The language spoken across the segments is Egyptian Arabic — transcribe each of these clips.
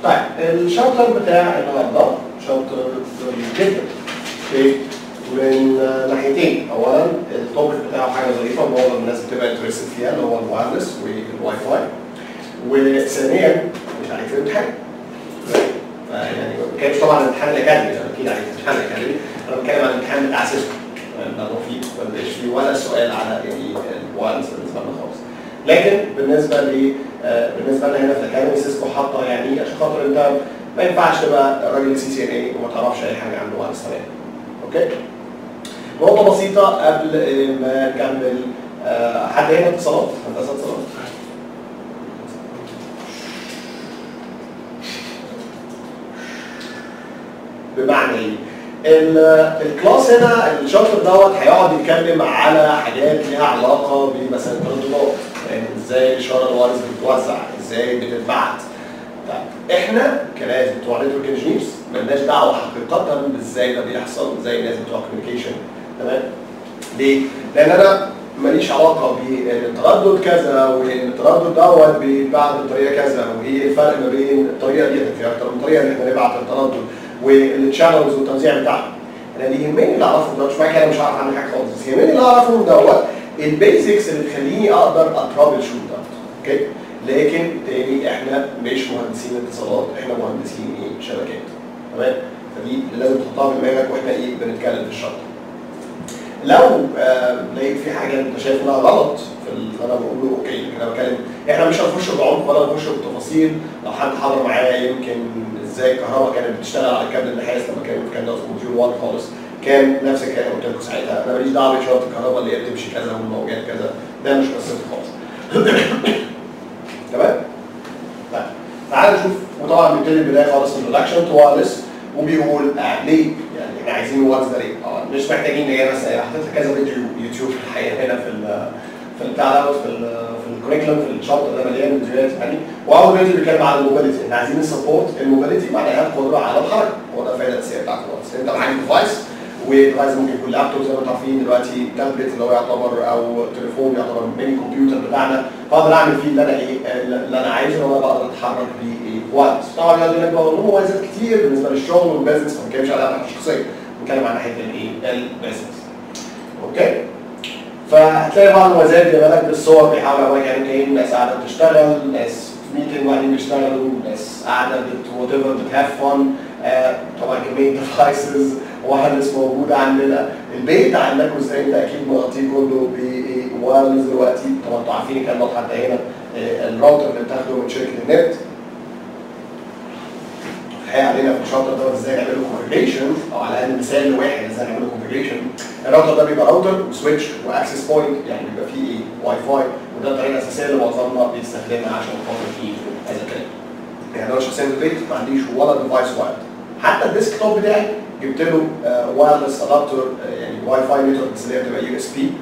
طيب الشابتر بتاع النهارده شابتر ظريف جدا اوكي من ناحيتين اولا التوبيك بتاعه حاجه ظريفه معظم الناس بتبقى انترستد فيها اللي هو الوايرلس والواي فاي وثانيا مش عليك في الامتحان يعني ما بتكلمش طبعا عن الامتحان الاكاديمي انا اكيد عليك الامتحان الاكاديمي انا بتكلم عن الامتحان بتاع سيسكو ده مفيد ما بيبقاش فيه ولا سؤال على يعني الوايرلس بالنسبه لنا خالص لكن بالنسبه ل بالنسبه لنا هنا في الاكاديمي سيسكو حاطه يعني عشان خاطر انت ما ينفعش تبقى راجل سي سي ان اي وما تعرفش اي حاجه عن الوايرلس تمام اوكي نقطه بسيطه قبل ما نكمل آه، حد هنا اتصالات هندسه اتصالات بمعنى ايه؟ ال- الكلاس هنا الشابتر دوت هيقعد يتكلم على حاجات ليها علاقه بمثلا الترددات يعني ازاي الاشاره الوارز بتتوزع ازاي بتتبعت طيب احنا كناس بتوع نتورك انجينيرز مالناش دعوه حقيقه بازاي ده بيحصل زي الناس بتوع كوميونيكيشن تمام؟ ليه؟ لان انا ماليش علاقه بالتردد كذا وان التردد دوت بيتبعت بطريقه كذا وايه الفرق ما بين الطريقه دي في اكتر من طريقه ان احنا نبعت التردد والتشانلز والتوزيع بتاعها انا اللي يهمني اللي اعرفه ده مش معنى كده مش هعرف عنه حاجه خالص بس يهمني اللي اعرفه دوت البيزكس اللي تخليني اقدر اترابل شوت دوت اوكي لكن تاني احنا مش مهندسين اتصالات احنا مهندسين ايه شبكات تمام فدي اللي لازم تحطها في دماغك واحنا ايه بنتكلم في الشرط لو آه لقيت في حاجه انت شايف انها غلط في اللي انا بقوله اوكي انا بتكلم احنا مش هنخش بعمق ولا هنخش بتفاصيل لو حد حضر معايا يمكن ازاي الكهرباء كانت بتشتغل على الكابل النحاس لما كان كان ده موديول 1 خالص كان نفس الكلام قلت لكم ساعتها انا ماليش دعوه باشارات الكهرباء اللي هي بتمشي كذا والموجات كذا ده مش قصتي خالص تمام؟ طيب تعال نشوف وطبعا بيبتدي البدايه خالص انتروداكشن تو وايرلس وبيقول آه ليه؟ يعني احنا عايزين وايرلس ده ليه؟ اه مش محتاجين نجي مثلا حطيت لك كذا فيديو يوتيوب في الحقيقه هنا في ال في البتاع دوت في ال في الكوريكولم في الشابتر ده مليان فيديوهات يعني واول فيديو بيتكلم عن الموبيليتي احنا عايزين نسبورت الموبيليتي معناها القدره على الحركه هو ده الفائده الاساسيه بتاعت الوايرلس انت معاك ديفايس والديفايس ممكن يكون لابتوب زي ما انتم عارفين دلوقتي تابلت اللي هو يعتبر او تليفون يعتبر ميني كمبيوتر بتاعنا فاقدر اعمل فيه اللي انا ايه اللي انا عايزه ان انا بقدر اتحرك بيه ايه وايرلس طبعا يقعد يقول لك بقى له مميزات كتير بالنسبه للشغل والبيزنس ما بنتكلمش على الحاجه الشخصيه بنتكلم عن ناحيه الايه البيزنس اوكي فهتلاقي بعض المميزات جايبه لك بالصور بيحاولوا يوريك يعني ايه ناس قاعده بتشتغل ناس في ميتنج وبعدين بيشتغلوا ناس قاعده بت وات ايفر بتهاف فن طبعا كميه ديفايسز وايرلس موجوده عندنا البيت عندكم ازاي انت اكيد مغطيه كله بوايرلس دلوقتي طبعا انتوا عارفين الكلام ده حتى هنا آه، الراوتر اللي بتاخده من شركه النت الحقيقه علينا في الشابتر ده ازاي نعمل له كونفجريشن او على الاقل مثال لواحد ازاي نعمل له كونفجريشن الراوتر ده بيبقى راوتر وسويتش واكسس بوينت يعني بيبقى فيه ايه واي فاي وده الطريقه الاساسيه اللي معظمنا بيستخدمها عشان خاطر فيه هذا الكلام يعني انا شخصيا في البيت ما عنديش ولا ديفايس وايرد حتى الديسك توب بتاعي جبت له وايرلس ادابتر يعني واي فاي نتورك بس اللي هي بتبقى يو اس بي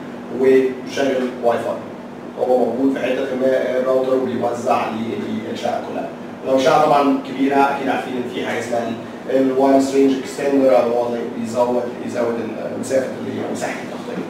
وشغل واي فاي هو موجود في حته ما الراوتر وبيوزع للشقه كلها لو شقه طبعا كبيره اكيد عارفين ان في حاجه اسمها الوايرلس رينج اكستندر اللي هو اللي بيزود يزود المسافه اللي هي مساحه التغطيه.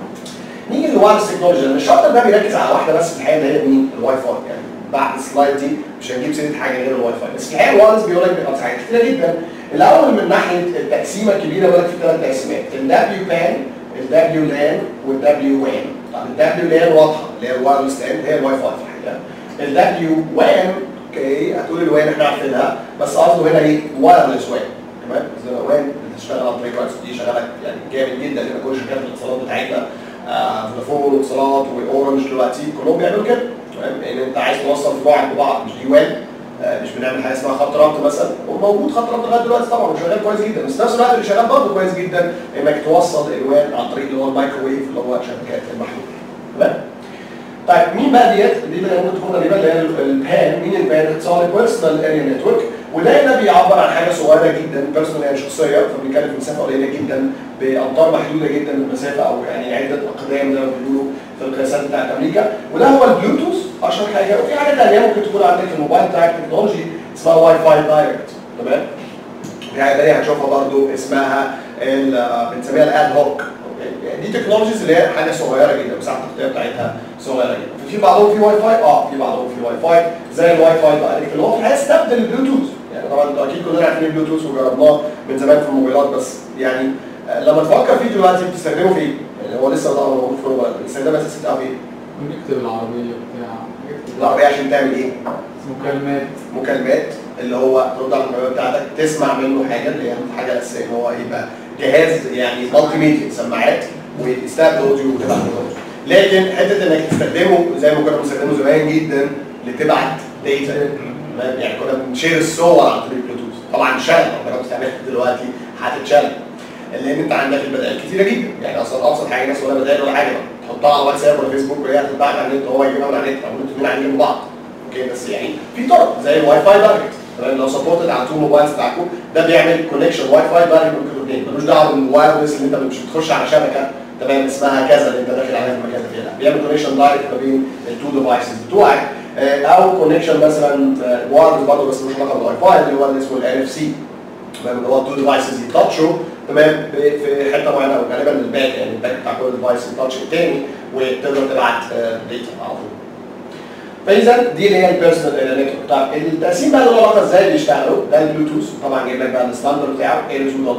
نيجي للوايرلس تكنولوجي لان الشابتر ده بيركز على واحده بس في الحقيقه اللي هي مين؟ الواي فاي يعني بعد السلايد دي مش هنجيب سيره حاجه غير الواي فاي بس في الحقيقه الوايرلس بيقول لك بيبقى حاجات كتيره جدا الاول من ناحيه التقسيمه الكبيره بيقول لك في ثلاث تقسيمات الدبليو بان الدبليو لان والدبليو وان طب الدبليو لان واضحه اللي هي الوايرلس لان هي الواي فاي في الحقيقه الدبليو وان اوكي هتقول الوان احنا عارفينها بس قصده هنا ايه وايرلس وان تمام زي وان بتشتغل عن طريق وايرلس دي شغاله يعني جامد جدا لان كل شركات الاتصالات بتاعتنا آه فودافون واتصالات واورنج دلوقتي كلهم بيعملوا كده تمام ان انت عايز توصل في بعض ببعض مش دي وان آه مش بنعمل حاجه اسمها خط ربط مثلا وموجود خط ربط لغايه دلوقتي طبعا وشغال كويس جدا بس في نفس الوقت اللي شغال برضه كويس جدا انك توصل الوان عن طريق اللي هو المايكروويف اللي هو شبكات المحمول تمام طيب مين بقى ديت؟ دي اللي ممكن تكون غريبه اللي هي البان مين البان؟ اختصار بيرسونال اريا نتورك وده هنا بيعبر عن حاجه صغيره جدا بيرسونال يعني شخصيه فبنتكلم في مسافه قليله جدا بامتار محدوده جدا من المسافه او يعني عده اقدام زي ما بيقولوا في القياسات بتاعت امريكا وده هو البلوتوث اشهر حاجه وفي حاجه ثانيه ممكن تكون عندك في الموبايل بتاعك تكنولوجي اسمها واي فاي دايركت تمام؟ في حاجه ثانيه هنشوفها برضو اسمها بنسميها الاد هوك دي تكنولوجيز اللي هي حاجه صغيره جدا مساحه التغطيه بتاعتها صغيره جدا في بعضهم في واي فاي اه في بعضهم في واي فاي زي الواي فاي دايركت اللي هو في الحقيقه استبدل البلوتوث طبعا انتوا اكيد كلنا عارفين البلوتوث وجربناه من زمان في الموبايلات بس يعني آه، لما تفكر فيه دلوقتي بتستخدمه في ايه؟ يعني هو لسه طبعا موجود في الموبايل بتستخدمه اساسا في ايه؟ ونكتب العربية بتاع حاجات كده. العربيه عشان تعمل ايه؟ مكالمات مكالمات اللي هو ترد على المكالمات بتاعتك تسمع منه حاجه اللي هي حاجه اساسيه ان هو يبقى جهاز يعني مالتي ميديا سماعات ويستقبل اوديو وتبعت اوديو لكن حته انك تستخدمه زي ما كنا بنستخدمه زمان جدا لتبعت داتا يعني كنا بنشير الصور عن طريق البلوتوث طبعا شغل لو جربت تعملها دلوقتي هتتشال لان انت عندك البدائل كتيره جدا يعني اصلا ابسط حاجه ناس ولا بدائل ولا حاجه تحطها على واتساب ولا فيسبوك وهي هتتبعت على النت وهو يجيبها من على النت او انتوا الاثنين قاعدين جنب بعض اوكي بس يعني في طرق زي الواي فاي دايركت تمام لو سبورتد على تو موبايلز بتاعكم ده بيعمل كونكشن واي فاي دايركت بين الاثنين ملوش دعوه بالوايرلس اللي انت مش بتخش على شبكه تمام اسمها كذا اللي انت داخل عليها في المكان ده فيها لا بيعمل كونكشن دايركت ما بين التو ديفايسز بتوعك آه، او كونكشن مثلا وايرلس برضه بس مش علاقه بالواي فاي اللي هو اللي اسمه الان اف سي تمام اللي هو التو ديفايسز يتاتشوا تمام ب- في حته معينه وغالبا الباك يعني الباك بتاع كل ديفايس يتاتش التاني وتقدر تبعت داتا على طول. فاذا دي اللي هي البيرسونال نتورك بتاع التقسيم بقى العلاقه ازاي بيشتغلوا ده البلوتوث طبعا جايب لك بقى الستاندرد بتاعه ال 2.15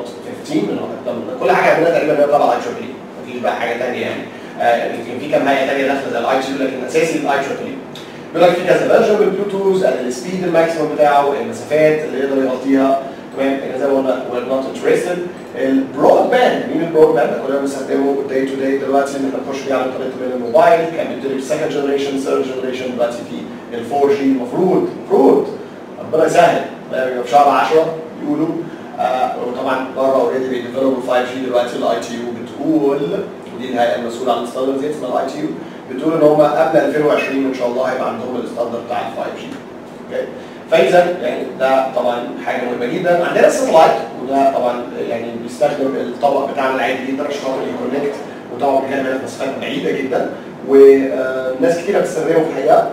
من هو ده كل حاجه عندنا تقريبا هي طبعا اي تريبل مفيش بقى حاجه ثانيه يعني آه، يمكن في كام هيئه ثانيه داخله زي الاي تي لكن اساسي الاي تريبل بيقول لك في كذا فيرجن بالبلوتوث السبيد الماكسيموم بتاعه المسافات اللي يقدر يغطيها تمام يعني زي ما قلنا we're not interested البرود باند مين البرود باند ده كلنا بنستخدمه داي تو داي دلوقتي ان احنا نخش بيه على الانترنت من الموبايل كان بيبتدي في سكند جنريشن ثيرد جنريشن دلوقتي في ال 4 جي المفروض المفروض ربنا يسهل بقى يبقى في شهر 10 يقولوا آه وطبعا بره اوريدي بيديفلوبوا 5 جي دلوقتي الاي تي يو بتقول ودي الهيئه المسؤوله عن الستاندرد دي اسمها الاي تي يو بتقول ان هم قبل 2020 ان شاء الله هيبقى عندهم الستاندرد بتاع ال 5 جي اوكي فاذا يعني ده طبعا حاجه مهمه جدا عندنا الساتلايت وده طبعا يعني بيستخدم الطبق بتاعنا العادي جدا عشان خاطر يكونكت وطبعا بيتكلم هنا في مسافات بعيده جدا وناس كتيره بتستخدمه في الحقيقه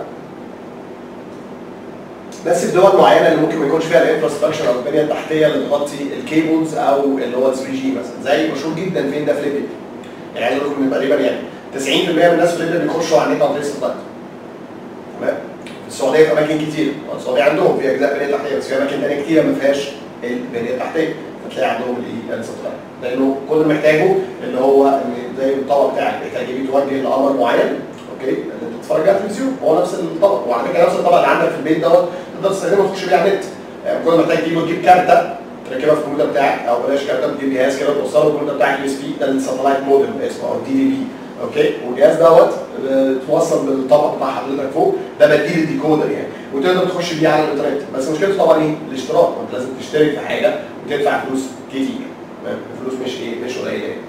بس في دول معينه اللي ممكن ما يكونش فيها الانفراستراكشر او البنيه التحتيه اللي تغطي الكيبلز او اللي هو ال 3 جي مثلا زي مشهور جدا فين ده في ليبيا يعني عايز اقول لكم ان تقريبا يعني 90% من الناس في ليبيا بيخشوا على النت عن طريق الساتلايت تمام السعوديه في اماكن كتير السعوديه عندهم في اجزاء بنيه تحتيه بس في اماكن ثانيه كتيره ما فيهاش البنيه التحتيه فتلاقي عندهم الايه الساتلايت لانه كل اللي محتاجه اللي هو ان زي الطبق بتاعك محتاج يتوجه لامر معين اوكي اللي انت بتتفرج على التلفزيون هو نفس الطبق وعلى فكره نفس الطبق اللي عندك في البيت دوت تقدر تستخدمه تخش بيه على النت يعني كل ما محتاج تجيبه تجيب كارته تركبها في الكمبيوتر بتاعك او بلاش كارته تجيب جهاز كده توصله الكمبيوتر بتاعك يو اس بي ده الساتلايت مودم اسمه او دي في بي اوكي والجهاز دوت آه، توصل بالطبق بتاع حضرتك فوق ده بديل الديكودر يعني وتقدر تخش بيه على الانترنت بس مشكلته طبعا ايه؟ الاشتراك ما انت لازم تشترك في حاجه وتدفع فلوس كتير تمام؟ الفلوس مش ايه مش قليله يعني.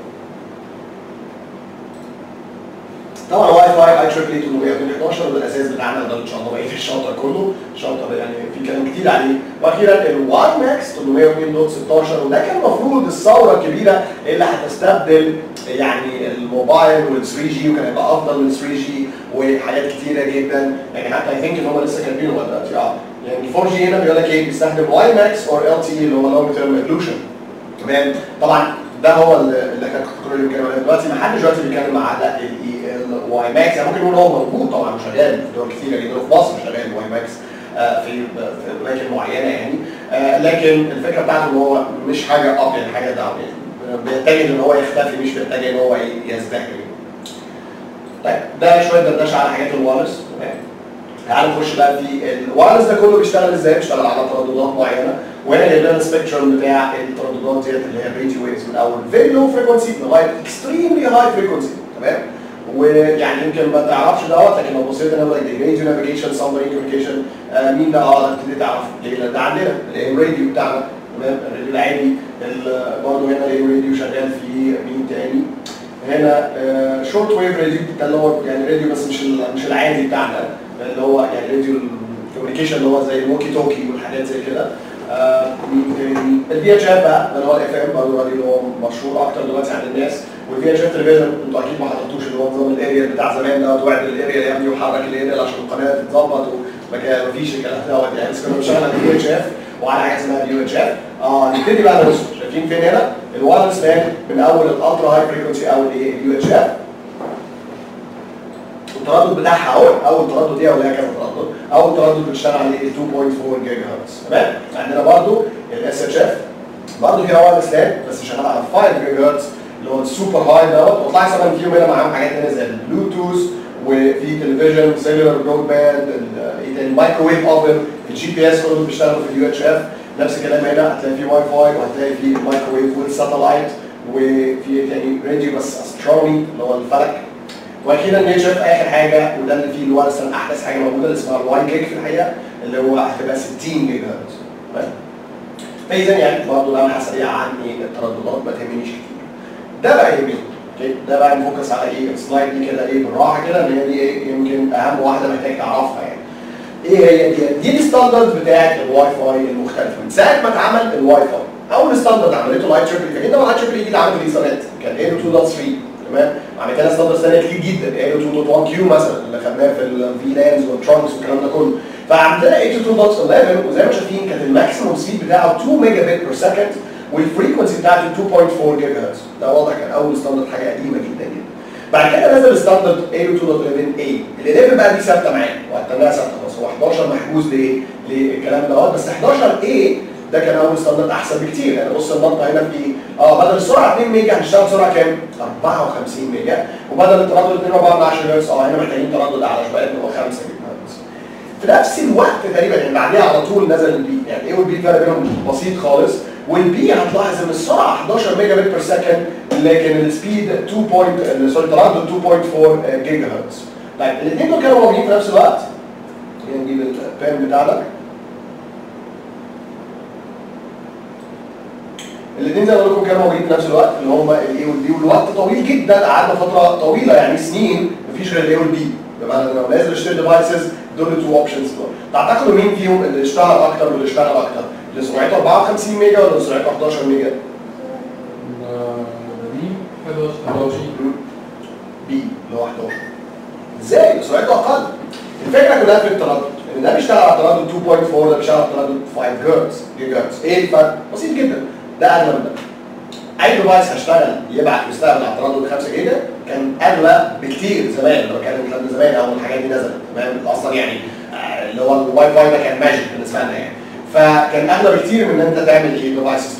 طبعا واي فاي اي تريبل 811 ده الاساس بتاعنا ده ان شاء الله بقيه الشاطر كله الشاطر يعني في كلام كتير عليه واخيرا الواي ماكس 802.16 وده كان المفروض الثوره الكبيره اللي هتستبدل يعني الموبايل وال 3 جي وكان هيبقى افضل من 3 جي وحاجات كتيره جدا يعني حتى اي ثينك ان هم لسه كاتبينه لغايه دلوقتي اه يعني 4 جي هنا بيقول لك ايه بيستخدم واي ماكس اور ال تي اللي هو لونج تيرم ايفولوشن تمام طبعا ده هو اللي اللي كان كنت بنتكلم عليه دلوقتي ما حدش دلوقتي بيتكلم على الواي ماكس يعني ممكن نقول هو موجود طبعا وشغال في دول كتيره جدا في مصر شغال واي ماكس آه، في في اماكن معينه يعني آه، لكن الفكره بتاعته ان هو مش حاجه اب يعني حاجه داون يعني بيتجه ان هو يختفي مش بيتجه ان هو إيه، يزدهر طيب ده شويه دردشه على حاجات الوايرلس تمام تعال نخش بقى في الوايرلس ده كله بيشتغل ازاي؟ بيشتغل على ترددات معينه وهنا جايب لنا السبيكترم بتاع الترددات ديت اللي هي الراديو ويفز من اول فيري لو فريكونسي لغايه اكستريملي هاي فريكونسي تمام؟ ويعني يمكن ما تعرفش دوت لكن لو بصيت هنا بقول لك دي راديو نافيجيشن سامبرينج كوميونيكيشن مين ده اه ده تبتدي تعرف ليه؟ لان ده عندنا الراديو بتاعنا تمام الراديو العادي ال- برضه هنا الراديو شغال في مين تاني هنا شورت ويف راديو ده اللي هو يعني راديو بس مش ال- مش العادي بتاعنا اللي هو يعني راديو الكوميونيكيشن اللي هو زي الوكي توكي والحاجات زي كده آه، مين تاني الفي اتش اف بقى ده اللي هو الاف ام برضه الراديو اللي هو مشهور اكتر دلوقتي عند الناس والفي اتش اف تلفزيون انتوا اكيد ما حضرتوش اللي هو نظام الاريال بتاع زمان ده توعد الاريال يا ابني وحرك الاريال عشان القناه تتظبط وما كان- مفيش الكلام دوت يعني بس كنا بنشتغل على الفي اتش اف وعلى حاجه اسمها اليو اتش اف اه نبتدي بقى نبص شايفين فين هنا الوايرلس مان من اول الالترا هاي فريكونسي او الايه اليو اتش اف التردد بتاعها اهو اول تردد دي ولا كذا تردد برضه او التردد بتشتغل عليه 2.4 جيجا هرتز تمام عندنا برضه الاس اتش اف برضه فيها وايرلس لاب بس شغال على 5 جيجا هرتز اللي هو السوبر هاي دوت وطلع كمان فيهم هنا معاهم حاجات تانية زي البلوتوث وفي تلفزيون سيلولار برود باند ايه تاني مايكروويف اوفن الجي بي اس كله بيشتغلوا في اليو اتش اف نفس الكلام هنا هتلاقي فيه واي فاي وهتلاقي فيه المايكروويف والساتلايت وفي ايه تاني راديو بس استرونومي اللي هو الفلك واخيرا نيتشر اخر حاجه وده اللي فيه اللي هو اصلا احدث حاجه موجوده اللي اسمها الواي جيج في الحقيقه اللي هو هتبقى 60 جيجا هرتز تمام فاذا يعني برضه لمحه سريعه عن ايه الترددات ما تهمنيش كتير ده بقى يهمني اوكي ده بقى نفوكس على ايه السلايد دي كده ايه بالراحه كده ان هي دي ايه يمكن اهم واحده محتاج تعرفها يعني ايه هي دي دي الستاندرد بتاعت الواي فاي المختلفه من ساعه ما اتعمل الواي فاي اول ستاندرد عملته الاي تريبل اي طبعا الاي تريبل اي دي اللي عملت الايثرنت كان ايرو 2.3 تمام عملت لها ستاندرد ثانيه كتير جدا ايرو 2.1 كيو مثلا اللي خدناه في الفي لانز والترانكس والكلام ده كله فعندنا 82.11 وزي ما شايفين كانت الماكسيموم سبيد بتاعه 2 ميجا بت بير سكند والفريكونسي بتاعته 2.4 جيجا هرتز ده واضح كان اول ستاندرد حاجه قديمه جدا جدا بعد كده نزل ستاندرد 82.11a ال 11 بقى دي ثابته معانا وهتناها ثابته خلاص هو 11 محجوز لايه؟ للكلام دوت بس 11 a ده كان اول ستاندرد احسن بكتير يعني بص النقطه هنا في اه بدل السرعه 2 ميجا هنشتغل بسرعه كام؟ 54 ميجا وبدل التردد 2.4 هرتز اه هنا محتاجين تردد اعلى شويه اللي هو 5 جيجا هرتز في نفس الوقت تقريبا يعني بعديها على طول نزل البي يعني ايه والبي فرق بينهم بسيط خالص والبي هتلاحظ ان السرعه 11 ميجا بت بير سكند لكن السبيد 2. بوينت سوري تردد 2.4 جيجا هرتز طيب الاثنين دول كانوا موجودين في نفس الوقت نجيب البان بتاعنا الاثنين زي ما قلت لكم كانوا موجودين في نفس الوقت اللي هم الاي والبي والوقت طويل جدا قعدنا فتره طويله يعني سنين مفيش غير الاي والبي بمعنى ان لو لازم اشتري ديفايسز دول التو اوبشنز دول تعتقدوا مين فيهم اللي اشتغل اكتر واللي اشتغل اكتر؟ اللي سرعته 54 ميجا ولا اللي سرعته 11 ميجا؟ دي 11 11 بي اللي هو 11 ازاي؟ سرعته اقل الفكره كلها في التردد ان ده بيشتغل على تردد 2.4 ده بيشتغل على تردد 5 جيرتز جيجا هرتز ايه الفرق؟ بسيط جدا ده اغلى من ده اي ديفايس هيشتغل يبعت ويستقبل على تردد 5 جيجا كان اغلى بكتير زمان لو كان الكلام ده زمان اول الحاجات دي نزلت تمام اصلا يعني آه، اللي هو الواي فاي ده كان ماجيك بالنسبه لنا يعني فكان اغلى بكتير من ان انت تعمل ايه ديفايسز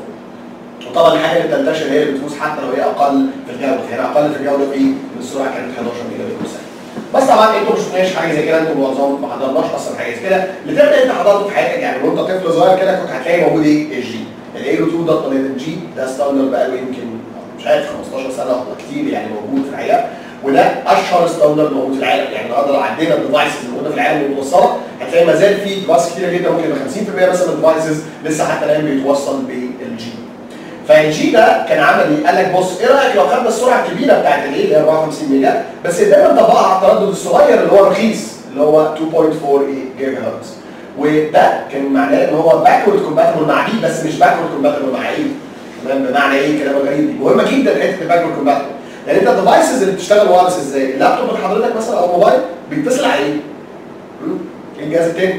2.4 وطبعا الحاجه اللي بتنتشر هي اللي بتفوز حتى لو هي اقل في الجوده يعني اقل في الجوده في ان السرعه كانت 11 ميجا بت سكند بس طبعا انتوا ما شفناش حاجه زي كده انتوا معظمكم ما حضرناش اصلا حاجه زي كده اللي تبدا انت حضرته في حياتك يعني وانت طفل صغير كده كنت هتلاقي موجود ايه الجي الايرو 2 ده جي ده ستاندرد بقاله يمكن مش عارف 15 سنه ولا كتير يعني موجود في الحقيقه وده اشهر ستاندرد موجود في العالم يعني النهارده لو عدينا الديفايسز اللي موجوده في العالم المتوسطه هتلاقي ما زال في ديفايس كتيره جدا ممكن يبقى 50% مثلا من الديفايسز لسه حتى الان بيتوصل بالجي فالجي ده كان عمل ايه؟ قال لك بص ايه رايك لو خدنا السرعه الكبيره بتاعت الايه اللي هي 54 ميجا بس دايما نطبقها على التردد الصغير اللي هو رخيص اللي هو 2.4 جيجا هرتز وده كان معناه ان هو باكورد كومباتبل مع دي بس مش باكورد كومباتبل مع ايه؟ تمام بمعنى ايه كلام غريب دي مهمه جدا حته الباكورد كومباتبل لان انت الديفايسز اللي بتشتغل وايرلس ازاي؟ اللابتوب اللي حضرتك مثلا او الموبايل بيتصل على ايه؟ مم؟ ايه الجهاز التاني؟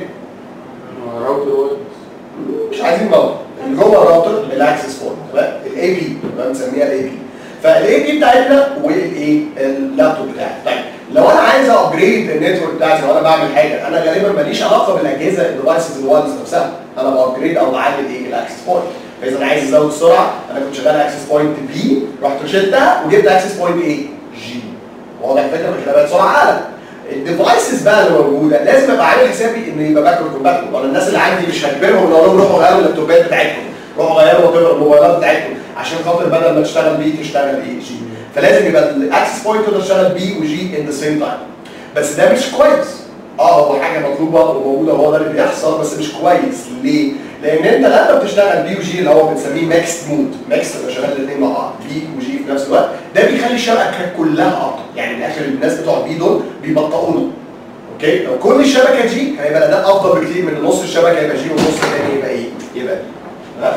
راوتر وايرلس مش عايزين راوتر اللي جوه الراوتر الاكسس بورت تمام الاي بي بنسميها الاي بي فالاي بي بتاعتنا والايه اللابتوب بتاعي طيب لو انا عايز ابجريد النتورك بتاعتي لو انا بعمل حاجه انا غالبا ماليش علاقه بالاجهزه الديفايسز الوايرلس نفسها انا بابجريد او بعلم ايه الاكسس بوينت فاذا انا عايز ازود السرعه انا كنت شغال اكسس بوينت بي رحت شلتها وجبت اكسس بوينت ايه جي واضح الفكره من كده بقت سرعه اعلى الديفايسز بقى اللي موجوده لازم ابقى عامل حسابي ان يبقى باكورد كومباتبل ولا الناس اللي عندي مش هجبرهم اقول لهم روحوا غيروا اللابتوبات بتاعتكم روحوا غيروا whatever الموبايلات بتاعتكم عشان خاطر بدل ما تشتغل بي تشتغل ايه جي فلازم يبقى الاكسس بوينت تقدر تشتغل بي وجي ان ذا سيم تايم بس ده مش كويس اه هو حاجه مطلوبه وموجوده وهو ده اللي بيحصل بس مش كويس ليه؟ لان انت لما بتشتغل بي وجي اللي هو بنسميه ميكست مود ميكست تبقى شغال الاثنين مع بعض بي وجي في نفس الوقت ده بيخلي الشبكه كلها ابطا يعني من الاخر الناس بتوع بي دول بيبطئونا اوكي لو كل الشبكه جي هيبقى الاداء افضل بكتير من نص الشبكه يبقى جي والنص الثاني يبقى ايه؟ يبقى بي تمام؟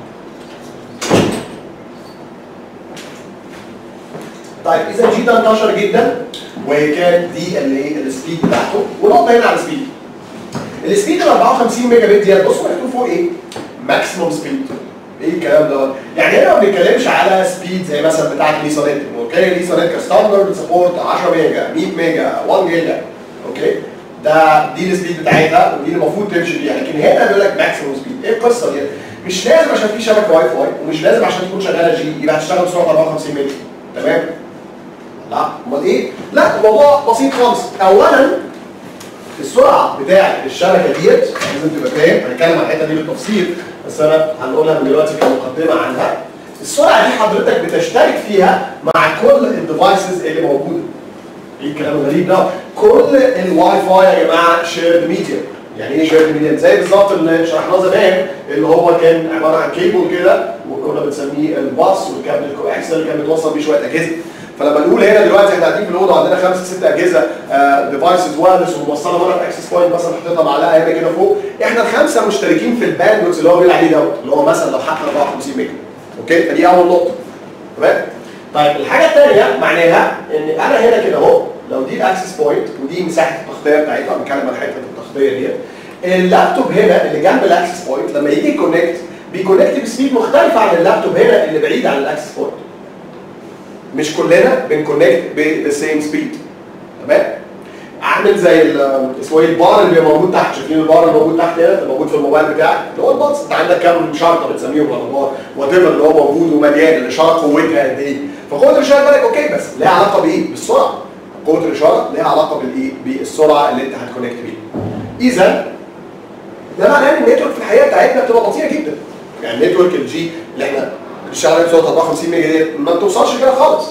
طيب اذا جي ده انتشر جدا وكان دي اللي ايه السبيد بتاعته ونقطه هنا على السبيد السبيد ال 54 ميجا بت ديت بصوا مكتوب فوق ايه؟ ماكسيموم سبيد ايه الكلام ده؟ يعني هنا ما بنتكلمش على سبيد زي مثلا بتاعت ليسونيت اوكي ليسونيت كستاندرد سبورت 10 ميجا 100 ميجا 1 جيجا اوكي ده دي السبيد بتاعتها ودي اللي المفروض تمشي بيها لكن هنا بيقول لك ماكسيموم سبيد ايه القصه دي؟ مش لازم عشان في شبكه واي فاي ومش لازم عشان تكون شغاله جي يبقى هتشتغل بسرعه 54 متر تمام؟ لا امال ايه؟ لا الموضوع بسيط خالص اولا السرعه بتاعه الشبكه ديت لازم تبقى فاهم هنتكلم عن الحته دي بالتفصيل بس انا هنقولها من دلوقتي كمقدمه عنها السرعه دي حضرتك بتشترك فيها مع كل الديفايسز اللي موجوده ايه الكلام الغريب ده كل الواي فاي يا جماعه شيرد ميديا يعني ايه شيرد ميديا زي بالظبط اللي شرحناه زمان اللي هو كان عباره عن كيبل كده وكنا بنسميه الباص والكابل الكواكسل اللي كان بيتوصل بيه شويه اجهزه فلما نقول هنا دلوقتي احنا قاعدين في الاوضه عندنا خمس ست اجهزه ديفايسز وايرلس وموصله مره في اكسس بوينت مثلا حطيتها معلقه هنا كده فوق احنا الخمسه مشتركين في الباندويث اللي هو بيقول عليه دوت اللي هو مثلا لو حتى 54 ميجا اوكي فدي اول نقطه تمام طيب الحاجه الثانيه معناها ان انا هنا كده اهو لو دي الاكسس بوينت ودي مساحه التغطيه بتاعتها بنتكلم عن حته التغطيه ديت اللابتوب هنا اللي جنب الاكسس بوينت لما يجي يكونكت بيكونكت بسبيد مختلفه عن اللابتوب هنا اللي بعيد عن الاكسس بوينت مش كلنا بنكونكت بالسيم سبيد تمام عامل زي ال- اسمه ايه البار اللي بيبقى موجود تحت شايفين البار اللي موجود تحت هنا اللي موجود في الموبايل بتاعك اللي هو الباص انت عندك كام شرطه بتسميهم ولا بار وات ايفر اللي هو موجود ومليان الاشاره قوتها قد ايه فقوه الاشاره بالك اوكي بس ليها علاقه بايه؟ بالسرعه قوه الاشاره ليها علاقه بالايه؟ بالسرعه اللي انت هتكونكت بيها اذا ده معناه ان النتورك في الحقيقه بتاعتنا بتبقى بطيئه جدا يعني النتورك الجي اللي احنا بنشتغل عليه بسرعه 54 ميجا ديت ما بتوصلش كده خالص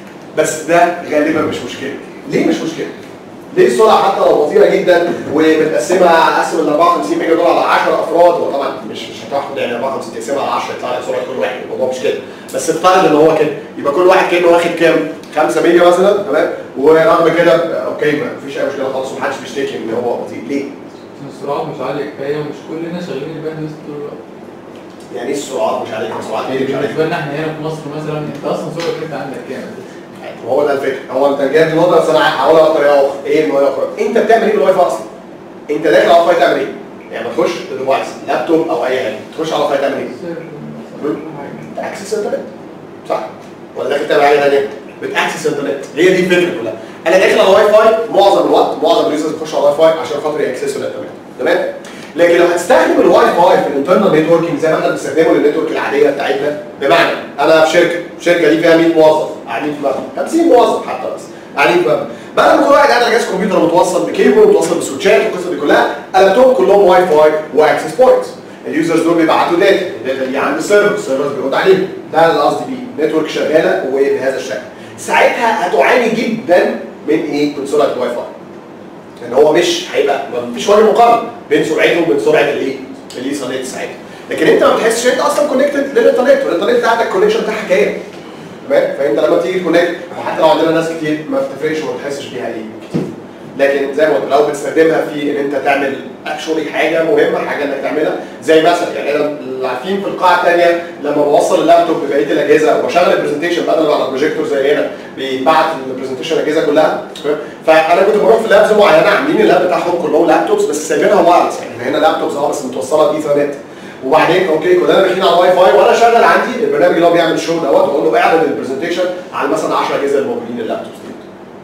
بس ده غالبا مش مشكله ليه مش مشكله؟ ليه السرعه حتى لو بطيئه جدا ومتقسمه اقسم ال 54 ميجا دول على 10 افراد هو طبعا مش مش هتاخد يعني 54 تقسمها على 10 يطلع لك سرعه كل واحد الموضوع مش كده بس افترض ان هو كده يبقى كل واحد كانه واخد كام؟ 5 ميجا مثلا تمام ورغم كده اوكي ما فيش اي مشكله خالص ومحدش بيشتكي ان هو بطيء ليه؟ عشان السرعات مش عالية كفاية ومش كلنا شغالين الباندويث طول الوقت يعني ايه السرعات مش عليك السرعات ايه اللي مش عليك؟ بالنسبة لنا احنا هنا في مصر مثلا انت اصلا سرعة انت عندك كام؟ هو ده الفكره هو انت جايب النقطه بس انا هقولها بطريقه اخرى ايه النقطه اخرى انت بتعمل ايه بالواي فاي اصلا انت داخل على الواي فاي تعمل ايه يعني ما تخش ديفايس لابتوب او اي حاجه تخش على الواي فاي تعمل ايه سيرفر مثلا كل حاجة اكسس انترنت صح ولا داخل تعمل حاجه ثانيه بتاكسس انترنت هي دي الفكره كلها انا داخل على الواي فاي معظم الوقت معظم اليوزرز بيخشوا على الواي فاي عشان خاطر ياكسسوا الانترنت تمام لكن لو هتستخدم الواي فاي في الانترنال نتوركينج زي ما احنا بنستخدمه للنتورك العاديه بتاعتنا بمعنى انا في شركه الشركه دي فيها 100 موظف قاعدين في مبنى 50 موظف حتى بس قاعدين في مبنى بدل ما كل واحد قاعد على جهاز كمبيوتر متوصل بكيبل ومتوصل بسويتشات والقصه دي كلها قلبتهم كلهم واي فاي واكسس بوينتس اليوزرز دول بيبعتوا داتا الداتا دي عند السيرفر السيرفر بيرد عليهم ده اللي قصدي بيه نتورك شغاله وبهذا الشكل ساعتها هتعاني جدا من ايه؟ من سرعه الواي فاي ان هو مش هيبقى مفيش وجه مقارنه بين سرعته وبين سرعه الايه؟ الايثرنت ساعتها لكن انت ما بتحسش ان انت اصلا كونكتد للانترنت والانترنت بتاعتك الكونكشن بتاعها كام تمام فانت لما تيجي تكونكت وحتى لو عندنا ناس كتير ما بتفرقش وما بتحسش بيها ايه كتير لكن زي ما قلت لو بتستخدمها في ان انت تعمل اكشولي حاجه مهمه حاجه انك تعملها زي مثلا يعني انا اللي عارفين في القاعه الثانيه لما بوصل اللابتوب ببقيه الاجهزه وبشغل البرزنتيشن بدل ما على البروجيكتور زي هنا بيبعت البرزنتيشن الاجهزه كلها فانا كنت بروح في لابز معينه عاملين اللاب بتاعهم كلهم لابتوبس بس سايبينها وايرلس يعني هنا لابتوبس اه بس متوصله بايثرنت وبعدين اوكي كلنا رايحين على الواي فاي وانا شغال عندي البرنامج اللي هو بيعمل الشو دوت واقول له اعرض البرزنتيشن على مثلا 10 اجهزه الموجودين اللابتوبس دي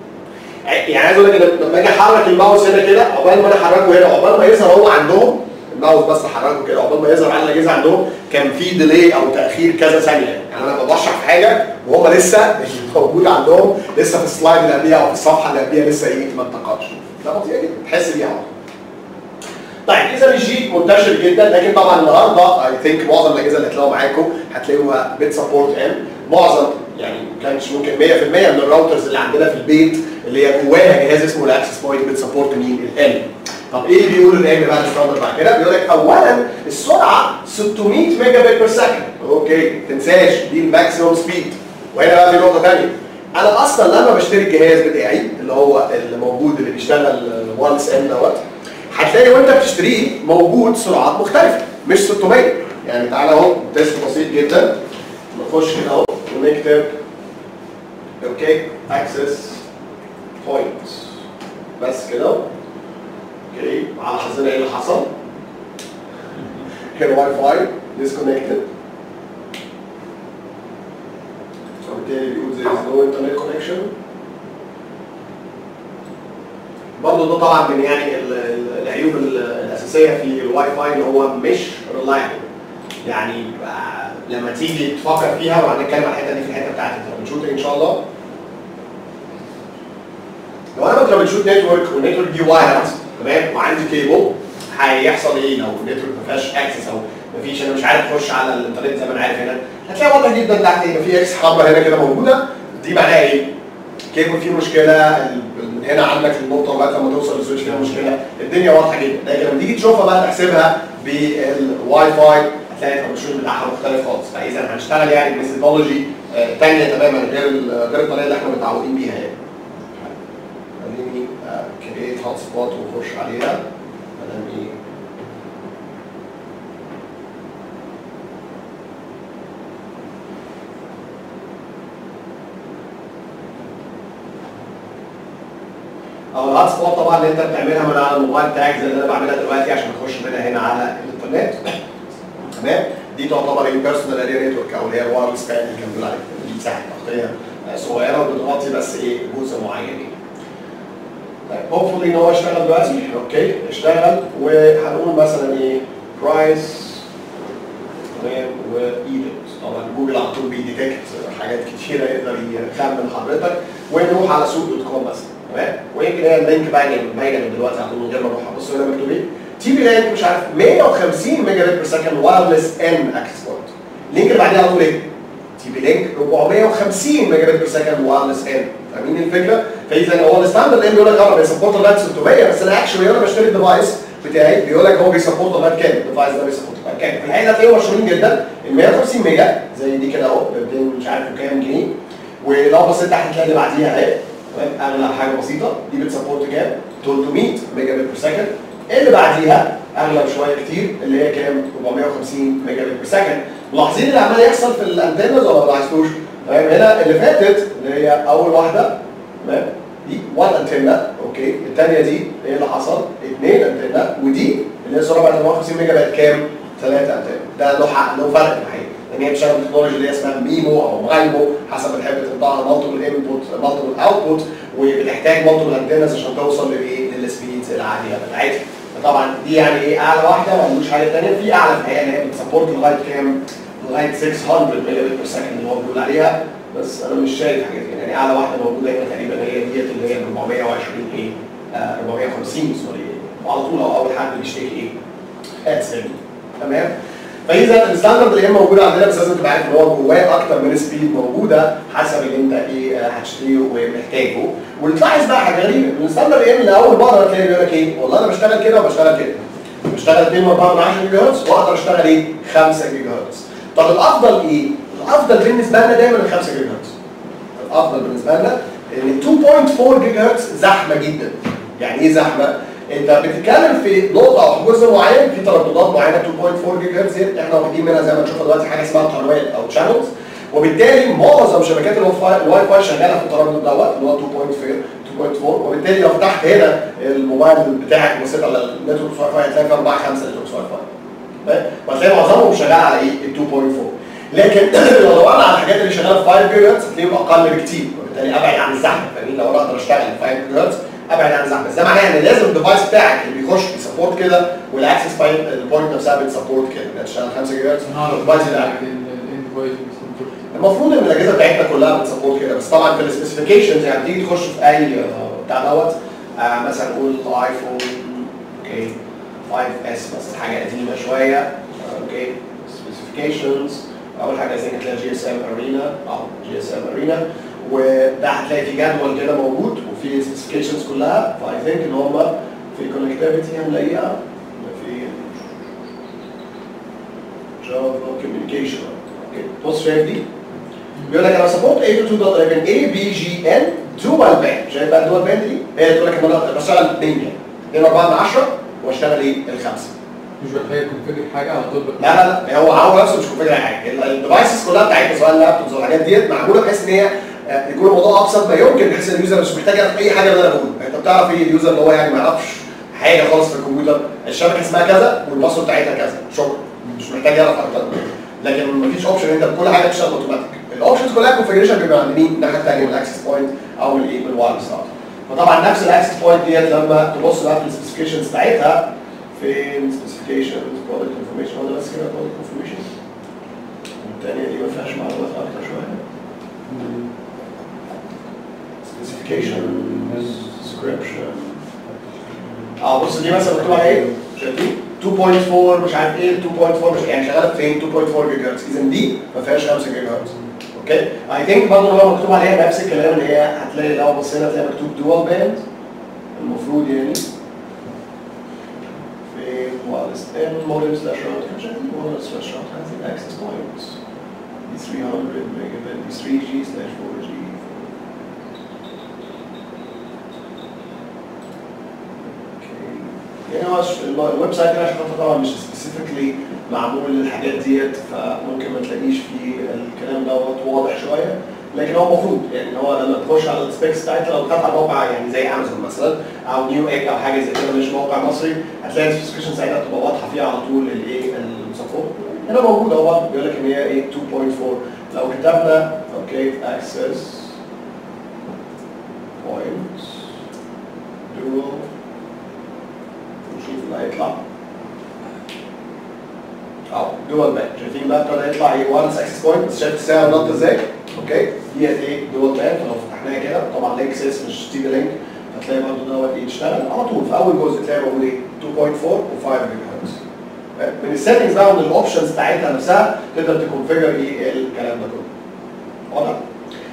يعني عايز اقول لك ان لما اجي احرك الماوس هنا كده عقبال ما انا احركه هنا عقبال ما يظهر هو عندهم الماوس بس احركه كده عقبال ما يظهر على الاجهزه عندهم كان في ديلي او تاخير كذا ثانيه يعني انا بشرح في حاجه وهم لسه موجود عندهم لسه في السلايد اللي قبليها او في الصفحه اللي قبليها لسه ايه ما انتقلش ده بطيء جدا تحس بيها على طول. طيب اذا الجي منتشر جدا لكن طبعا النهارده اي ثينك معظم الاجهزه اللي هتلاقوها معاكم هتلاقوها بت سبورت ام معظم يعني ما كانش ممكن 100% من الراوترز اللي عندنا في البيت اللي هي جواها جهاز اسمه الاكسس بوينت بت سبورت مين الام طب ايه اللي بيقول الام بقى الستاندرد بعد كده بيقول لك اولا السرعه 600 ميجا بت بير سكند اوكي تنساش دي الماكسيموم سبيد وهنا بقى في نقطه ثانيه انا اصلا لما بشتري الجهاز بتاعي اللي هو اللي موجود اللي بيشتغل وايرلس ام دوت هتلاقي وانت بتشتريه موجود سرعات مختلفه مش 600 يعني تعالى اهو تيست بسيط جدا نخش كده اهو ونكتب اوكي اكسس بوينت بس كده اوكي على حظنا ايه اللي حصل؟ هنا واي فاي disconnected فبالتالي بيقول there is no internet connection برضه برضه ده طبعا من يعني ال- ال- العيوب ال- الاساسيه في الواي فاي ان هو مش ريلايبل يعني آه، لما تيجي تفكر فيها وهنتكلم على الحته دي في الحته بتاعت الترابل ان شاء الله لو انا بترابل شوت نتورك والنتورك دي وايرد تمام وعندي كيبل هيحصل ايه لو النتورك ما فيهاش اكسس او ما فيش انا مش عارف اخش على الانترنت زي ما انا عارف هنا هتلاقي واضح جدا تحت يبقى في اكس حمراء هنا كده موجوده دي معناها ايه؟ كيبل فيه مشكله ال- من هنا عندك النقطه لغايه لما توصل للسويتش فيها مشكله الدنيا واضحه جدا لكن لما تيجي تشوفها بقى تحسبها بالواي فاي هتلاقي الترابل بتاعها مختلف خالص فاذا هنشتغل يعني بميثودولوجي ثانيه تماما غير ال- غير الطريقه اللي احنا متعودين بيها يعني خليني كريت هوت سبوت واخش عليها بدل ايه او الهوت سبوت طبعا اللي انت بتعملها من على الموبايل تاج زي اللي انا بعملها دلوقتي عشان اخش منها هنا على الانترنت تمام دي تعتبر البيرسونال اريا نتورك او اللي هي الوايرلس بان اللي كان بيقول عليها دي مساحه تغطيه آه، صغيره وبتغطي بس ايه جزء معين يعني. طيب هوبفully ان هو اشتغل دلوقتي اوكي اشتغل وهنقول مثلا ايه برايس تمام وايجيبت طبعا جوجل على طول بيديتكت حاجات كتيره يقدر يخمن حضرتك ونروح على سوق دوت كوم مثلا تمام ويمكن هي اللينك باينه باينه من دلوقتي على طول من غير ما اروح ابص هنا مكتوب ايه تي بي لانك مش عارف 150 ميجا بت بير سكند وايرلس ان اكسس بوينت اللينك اللي بعديه على طول ايه؟ تي بي لينك 450 ميجا بت بير سكند وايرلس ان فاهمين الفكره؟ فاذا هو الستاندرد ان بيقول لك اه بيسبورت لغايه 600 بس انا اكشولي انا بشتري الديفايس بتاعي بيقول لك هو بيسبورت لغايه كام؟ الديفايس ده بيسبورت لغايه كام؟ في الحقيقه هتلاقيهم مشهورين جدا ال 150 ميجا زي دي كده اهو ب 200 مش عارف كام جنيه ولو بصيت تحت هتلاقي اللي بعديها اهي تمام اغلى حاجه بسيطه دي بتسبورت كام؟ 300 ميجا بت بير سكند اللي بعديها اغلى شويه كتير اللي هي كام 450 ميجا بت بير سكند ملاحظين اللي عمال يحصل في الانتنز ولا ما لاحظتوش تمام هنا اللي فاتت اللي هي اول واحده تمام دي 1 انتنا اوكي الثانيه دي ايه اللي حصل اثنين انتنا ودي اللي هي سرعه 450 ميجا بقت كام 3 انتنا ده له حق له فرق الحقيقه لان هي بتشتغل بالتكنولوجي اللي هي اسمها ميمو او مايمو حسب بتحب تنطقها مالتيبل انبوت مالتيبل اوتبوت وبتحتاج مالتيبل انتنز عشان توصل لايه للسبيدز العاليه بتاعتها فطبعا دي يعني ايه اعلى واحده ما عندوش حاجه ثانيه في اعلى في الحقيقه اللي هي بتسبورت لغايه كام؟ لغايه 600 ميجا بت بير سكند اللي هو بيقول عليها بس انا مش شايف حاجه كده يعني اعلى واحده موجوده هنا تقريبا هي ديت اللي هي 420 ايه آه 450 سوري وعلى طول او اول حد بيشتكي ايه ادس تمام فاذا الستاندرد اللي هي موجوده عندنا بس لازم تبقى عارف ان هو جواه اكتر من سبيد موجوده حسب اللي انت ايه آه، هتشتريه ومحتاجه وتلاحظ بقى حاجه غريبه ان الستاندرد ايه اللي اول مره تلاقي بيقول لك ايه والله انا بشتغل كده وبشتغل كده بشتغل 2 و 4 من 10 جيجا هرتز واقدر اشتغل ايه 5 جيجا هرتز طب الافضل ايه؟ الافضل بالنسبه لنا دايما ال 5 جيجا هرتز الافضل بالنسبه لنا ان 2.4 جيجا هرتز زحمه جدا يعني ايه زحمه؟ انت بتتكلم في نقطه او في جزء معين في ترددات معينه 2.4 جيجا هرتز دي احنا واخدين منها زي ما نشوفها دلوقتي حاجه اسمها قنوات او تشانلز وبالتالي معظم شبكات الواي فاي الواي فاي شغاله في التردد دوت اللي هو 2.4 2.4 وبالتالي لو فتحت هنا الموبايل بتاعك وبصيت على النتورك واي فاي هتلاقي في 4 5 نتورك واي فاي فاهم؟ وهتلاقي معظمهم شغال على ايه؟ ال 2.4 لكن لو دورنا على الحاجات اللي شغاله في 5 جيجا هرتز هتلاقيهم اقل بكتير وبالتالي ابعد عن الزحمه فاهمين لو انا اقدر اشتغل 5 جيجا هرتز ابعد عن الزحمه بس ده معناه ان لازم الديفايس بتاعك اللي بيخش بيسبورت كده والاكسس بايب البوينت نفسها بتسبورت كده انها تشتغل 5 جيجا هرتز الديفايس بتاعك المفروض ان الاجهزه بتاعتنا كلها بتسبورت كده بس طبعا في السبيسيفيكيشنز يعني تيجي تخش في اي آه، بتاع دوت آه، مثلا نقول ايفون اوكي 5 اس مثلا حاجه قديمه شويه آه، اوكي سبيسيفيكيشنز اول حاجه زي هتلاقي جي اس ام ارينا او جي اس ام ارينا وده هتلاقي في جدول كده موجود وفي سبيسيفيكيشنز كلها فاي ثينك ان هم في كونكتيفيتي هنلاقيها في جافا كوميونيكيشن اوكي بص شايف دي بيقول لك انا سبورت 802.11 اي بي جي ان دول باند شايف بقى الدول باند دي هي تقول لك ان انا بشتغل 2 يعني 2 4 من 10 واشتغل ايه الخمسه مش بتخيل كونفيجر حاجه على طول لا لا لا هو هو نفسه مش كونفيجر حاجه ال- الديفايسز كلها بتاعتنا سواء اللابتوبز والحاجات ديت معموله بحيث ان هي آه، يكون الموضوع ابسط ما يمكن بحيث ان اليوزر مش محتاج يعرف اي حاجه من اللي انا بقوله انت بتعرف ايه اليوزر اللي هو يعني ما يعرفش حاجه خالص في الكمبيوتر الشبكه اسمها كذا والباسورد بتاعتها كذا شكرا مش محتاج يعرف اكتر من كده. لكن مفيش اوبشن انت كل حاجه بتشتغل اوتوماتيك الاوبشنز كلها كونفيجريشن بيبقى عند مين الناحيه الثانيه من الاكسس بوينت او من الايه من الوايرلس راوتر فطبعا نفس الاكسس بوينت ديت لما تبص بقى في السبيسيفيكيشنز بتاعتها فين سبيسيفيكيشن برودكت انفورميشن ولا بس كده برودكت انفورميشن الثانيه دي ما فيهاش معلومات اكتر شويه سبيسيفيكيشن description اه بص دي مثلا مكتوب عليها ايه؟ شايفين؟ 2.4 مش عارف ايه 2.4 مش يعني شغاله فين 2.4 جيجا هرتز اذا دي ما فيهاش 5 جيجا هرتز اوكي اي ثينك برضه لو مكتوب عليها نفس الكلام اللي هي هتلاقي لو بصينا هتلاقي مكتوب دوال باند المفروض يعني فين وايرلس ان مودم سلاش راوت كان شايفين مودم سلاش راوت has the access points دي 300 ميجا بت دي 3 جي سلاش 4 جي يعني هو الش- الويب سايت ده عشان خاطر طبعا مش سبيسيفيكلي معمول للحاجات ديت فممكن ما تلاقيش فيه الكلام دوت واضح شويه لكن هو المفروض يعني هو لما تخش على السبيكس بتاعتها لو دخلت على موقع يعني زي امازون مثلا او نيو ايج او حاجه زي كده مش موقع مصري هتلاقي السبيسيفيكيشن ساعتها تبقى واضحه فيها على طول الايه السبورت هنا موجود اهو برضه بيقول لك ان هي ايه 2.4 لو كتبنا اوكي اكسس بوينت dual نشوف اللي هيطلع اهو دول باك شايفين بقى ابتدى يطلع ايه وانس اكسس بوينت بس شايف السعر نط ازاي اوكي ديت ايه دول باك لو فتحناها كده طبعا لينك سيس مش تي لينك هتلاقي برضه دوت ايه يشتغل على طول في اول جزء تلاقي موجود ايه 2.4 و5 جيجا هرتز من السيتنجز بقى ومن الاوبشنز بتاعتها نفسها تقدر تكونفيجر ايه الكلام ده كله واضح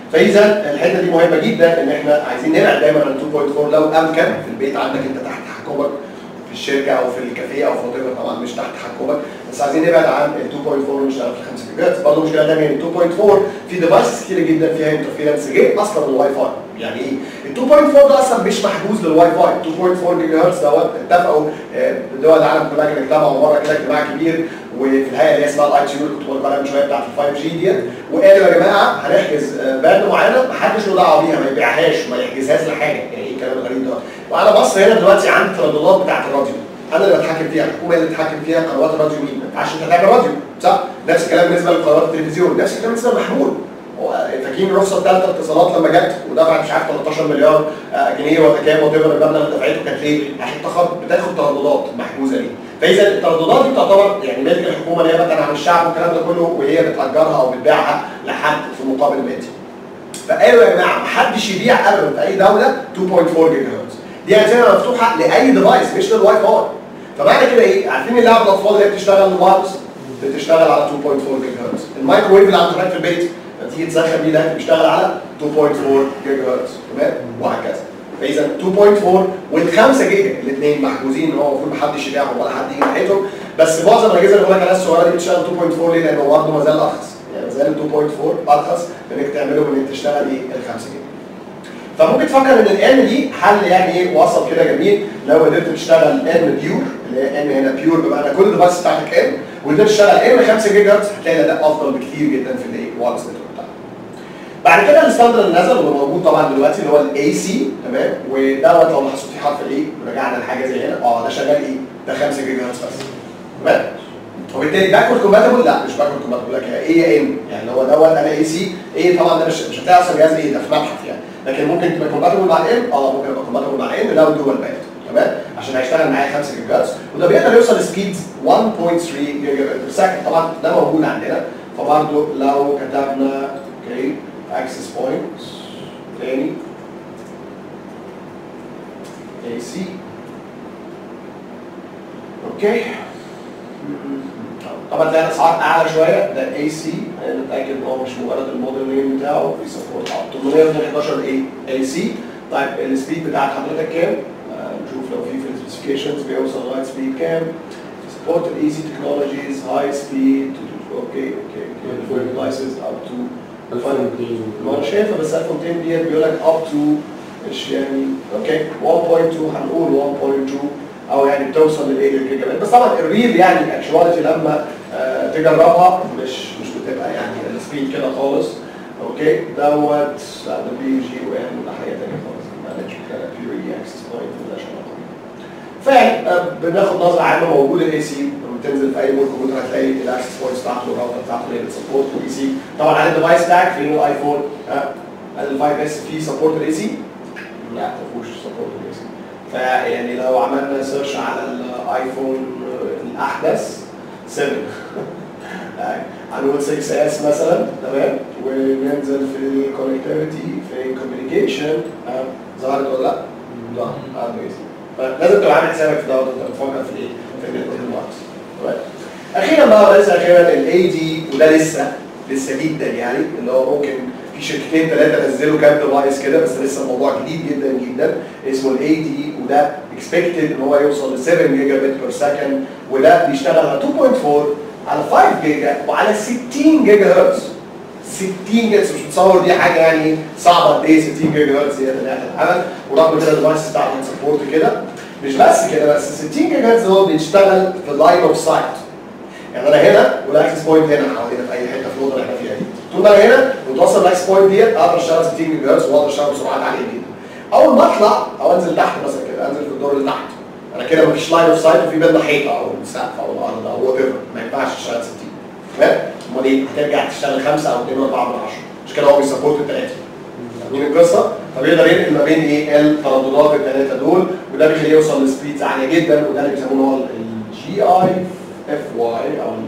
فاذا الحته دي مهمه جدا ان احنا عايزين نبعد دايما عن 2.4 لو امكن في البيت عندك انت تحت تحكمك في الشركه او في الكافيه او في whatever طبعا مش تحت تحكمك بس عايزين نبعد عن ال 2.4 ونشتغل في 5 جيجا هرتز برضه مشكله ثانيه ال 2.4 في ديفايسز كتير جدا فيها انترفيرنس غير اصلا الواي فاي يعني ايه؟ ال 2.4 ده اصلا مش محجوز للواي فاي 2.4 جيجا هرتز دوت اتفقوا آه، دول العالم كلها كانوا اجتمعوا مره كده اجتماع كبير وفي الهيئه اللي هي اسمها الاي تي يو اللي كنت بقول عليها من شويه بتاعت ال 5 جي ديت وقالوا يا جماعه هنحجز آه، باند معينه محدش له دعوه بيها ما يبيعهاش ما يحجزهاش لحاجه يعني ايه الكلام الغريب ده وعلى مصر هنا دلوقتي عندي الترددات بتاعت الراديو انا اللي بتحكم فيها الحكومه اللي بتتحكم فيها قنوات الراديو مين ما ينفعش انت تعمل راديو صح نفس الكلام بالنسبه لقنوات التلفزيون نفس الكلام بالنسبه للمحمول هو فاكرين الرخصه الثالثه اتصالات لما جت ودفعت مش عارف 13 مليار آه، جنيه ولا كام وات ايفر المبلغ اللي دفعته كانت ليه؟ عشان تاخد بتاخد ترددات محجوزه ليه؟ فاذا الترددات دي تعتبر يعني ملك الحكومه نيابه عن الشعب والكلام ده كله وهي بتاجرها او بتبيعها لحد في مقابل مادي. فقالوا يا جماعه محدش يبيع ابدا في اي دوله 2.4 جيجا هرتز دي انتنه مفتوحه لاي ديفايس مش للواي فاي فمعنى كده ايه عارفين اللعبه الاطفال اللي هي بتشتغل وايرلس بتشتغل على 2.4 جيجا هرتز الميكروويف اللي عندك في البيت لما تيجي تسخن بيه ده بيشتغل على 2.4 جيجا هرتز تمام وهكذا فاذا 2.4 وال 5 جيجا الاثنين محجوزين ان هو المفروض محدش يبيعهم ولا حد يجي ناحيتهم بس معظم الاجهزه اللي بقول لك عليها الصغيره دي بتشتغل 2.4 ليه؟ لانه برضه ما زال ارخص يعني ما زال 2.4 ارخص من انك تعمله من انك تشتغل ايه ال 5 جيجا فممكن تفكر ان الان دي حل يعني ايه وسط كده جميل لو قدرت تشتغل ان بيور اللي هي ان هنا بيور بمعنى كل الديفايس بتاعتك ان وقدرت تشتغل ان 5 جيجا هرتز هتلاقي الاداء افضل بكتير جدا في الايه وايرلس نتورك بتاعك. بعد كده الستاندرد اللي نزل واللي موجود طبعا دلوقتي اللي هو الاي سي تمام ودوت لو لاحظتوا في حرف الاي رجعنا لحاجه زي هنا اه ده شغال ايه؟ ده 5 جيجا هرتز بس تمام وبالتالي باكورد كومباتبل لا مش باكورد كومباتبل لك ايه يا ان يعني هو دوت انا اي سي ايه طبعا ده مش مش هتلاقي اصلا جهاز ايه ده في مبحث يعني لكن ممكن تبقى كومباتبل مع ان اه ممكن يبقى كومباتبل مع ان لو دول باند تمام عشان هيشتغل معايا 5 جيجا هرتز وده بيقدر يوصل لسبيدز 1.3 جيجا بت بير سكند طبعا ده موجود عندنا فبرضه لو كتبنا اوكي اكسس بوينت تاني اي سي اوكي طبعا تلاقي الاسعار اعلى شويه ده اي سي نتاكد ان هو مش مجرد الموديل نيم بتاعه في سبورت 811 اي اي سي طيب السبيد بتاعت حضرتك كام؟ آه، نشوف لو في في السبيسيفيكيشنز بيوصل لغايه سبيد كام؟ سبورت الايزي تكنولوجيز هاي سبيد اوكي اوكي اوكي ديفايسز اب تو ما انا شايفها بس 1200 ديت بيقول لك اب تو مش يعني اوكي 1.2 هنقول 1.2 او يعني بتوصل للايه للجيجا بت بس طبعا الريل يعني اكشواليتي لما آه تجربها مش مش بتبقى يعني السبيد كده خالص اوكي دوت لا ده بي جي وان ولا حاجه ثانيه خالص مانج بيوري اكسس بوينت مالهاش علاقه فيعني آه، بناخد نظره عامه موجود الاي سي لما تنزل في اي مول كمبيوتر هتلاقي الاكسس بوينت بتاعته الراوتر بتاعته اللي بتسبورت الاي سي طبعا على الديفايس بتاعك في الايفون هل ال 5 اس فيه سبورت الاي سي؟ لا ما فيهوش سبورت الاي سي فيعني لو عملنا سيرش على الايفون الاحدث 7 هنقول 6 اس مثلا تمام وننزل في الكونكتيفيتي في الكوميونيكيشن ظهرت ولا لا؟ لا عنده اي سي فلازم تبقى عامل حسابك في ده وانت بتفكر في ايه؟ في النتورك ماركس تمام اخيرا بقى وليس اخيرا الاي دي وده لسه لسه جدا يعني اللي هو ممكن في شركتين ثلاثه نزلوا كام ديفايس كده بس لسه الموضوع جديد جدا جدا اسمه الاي دي وده اكسبكتد ان هو يوصل ل 7 جيجا بت بير سكند وده بيشتغل على 2.4 على 5 جيجا وعلى 60 جيجا هرتز 60 جيجا مش متصور دي حاجه يعني صعبه قد ايه 60 جيجا هرتز دي اللي العمل ورغم كده الديفايس بتاعته سبورت كده مش بس كده بس 60 جيجا هرتز هو بيشتغل في اللاين اوف سايت يعني انا هنا والاكسس بوينت هنا حوالينا في اي حته في الاوضه اللي احنا فيها دي طول ما انا هنا وتوصل الاكسس بوينت ديت اقدر اشتغل 60 جيجا هرتز واقدر اشتغل بسرعات عاليه جدا اول ما اطلع او انزل تحت مثلا كده انزل في الدور اللي تحت انا كده مفيش لاين اوف سايت وفي بينا حيطه او سقف او الارض او وات ايفر ما ينفعش تشتغل 60 تمام امال ايه هترجع تشتغل 5 او 2 و4 من 10 مش كده هو بيسبورت الثلاثه فاهمين القصه فبيقدر ينقل ما بين ايه الترددات الثلاثه دول وده بيخليه يوصل لسبيدز عاليه جدا وده اللي بيسموه هو الجي اي اف واي او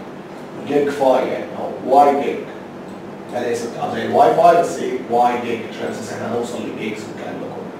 جيج فاي يعني او واي جيج ده الاسم بتاع زي الواي فاي بس ايه واي جيج عشان اساس احنا هنوصل للجيجز والكلام ده كله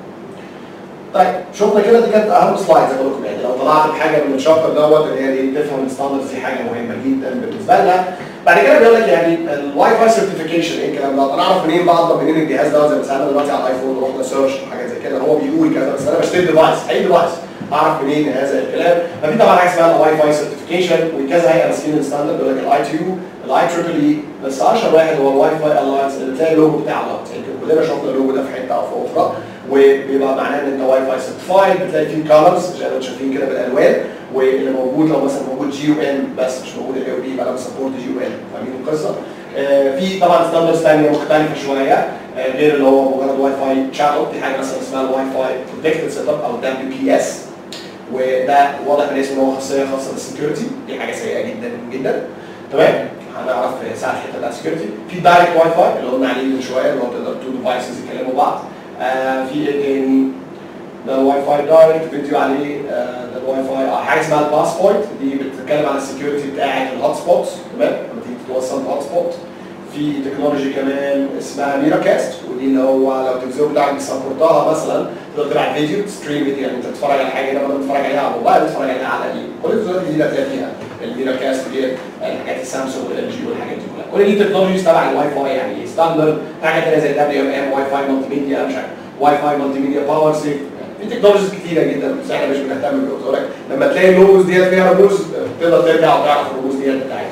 طيب شفنا كده دي كانت اهم سلايد زي ما بقول لكم يعني لو طلعت بحاجه من الشابتر دوت اللي هي دي تفهم الستاندردز دي حاجه مهمه جدا بالنسبه لنا بعد كده بيقول لك يعني الواي فاي سيرتيفيكيشن ايه الكلام ده انا اعرف منين بعض منين الجهاز ده زي ما سالنا دلوقتي على الايفون رحنا سيرش وحاجات زي كده هو بيقول كذا بس انا بشتري ديفايس اي ديفايس اعرف منين هذا الكلام ففي طبعا حاجه اسمها الواي فاي سيرتيفيكيشن وكذا هيئه ماسكين الستاندرد بيقول لك الاي تي يو الاي تريبل اي بس اشهر واحد هو الواي فاي الاينس اللي بتلاقي اللوجو بتاعه ده يمكن كلنا شفنا اللوجو ده في حته او في اخرى وبيبقى معناه ان انت واي فاي سيرتيفايد بتلاقي فيه كولرز زي ما انتم شايفين كده بالالوان واللي موجود لو مثلا موجود جي يو ان بس مش موجود الاي او بي يبقى لو سبورت جي يو ان فاهمين القصه؟ آه في طبعا ستاندردز ثانيه مختلفه شويه آه غير اللي هو مجرد واي فاي شانل في حاجه مثلا اسمها الواي فاي بروتكتد سيت اب او دبليو بي اس وده واضح من اسمه ان هو خاصيه خاصه بالسكيورتي دي حاجه سيئه جدا جدا تمام هنعرف ساعه الحته بتاعت السكيورتي في دايركت واي فاي اللي قلنا عليه من شويه اللي هو تقدر تو ديفايسز يكلموا بعض آه في ايه تاني ده الواي فاي دايركت فيديو عليه آه ده الواي فاي آه حاجه اسمها الباس بوينت دي بتتكلم عن السكيورتي بتاعت الهوت سبوتس تمام لما تيجي توصل الهوت سبوت في تكنولوجي كمان اسمها ميرا كاست ودي اللي هو لو التلفزيون بتاعك بيسبورتها مثلا تقدر تبعت فيديو ستريم فيديو يعني انت تتفرج على حاجه هنا بدل ما تتفرج عليها على الموبايل تتفرج عليها على ايه كل التلفزيونات الجديده هتلاقي فيها الميرا كاست دي الحاجات السامسونج والال جي والحاجات دي كلها كل دي تكنولوجيز تبع الواي فاي يعني ستاندرد حاجه ثانيه زي دبليو ام ام واي فاي مالتي ميديا مش عارف واي فاي مالتي ميديا باور سيف في تكنولوجيز كتيره جدا بس احنا مش بنهتم بيها بتقول لك لما تلاقي اللوجوز ديت فيها رموز تقدر ترجع وتعرف الرموز ديت بتاعتها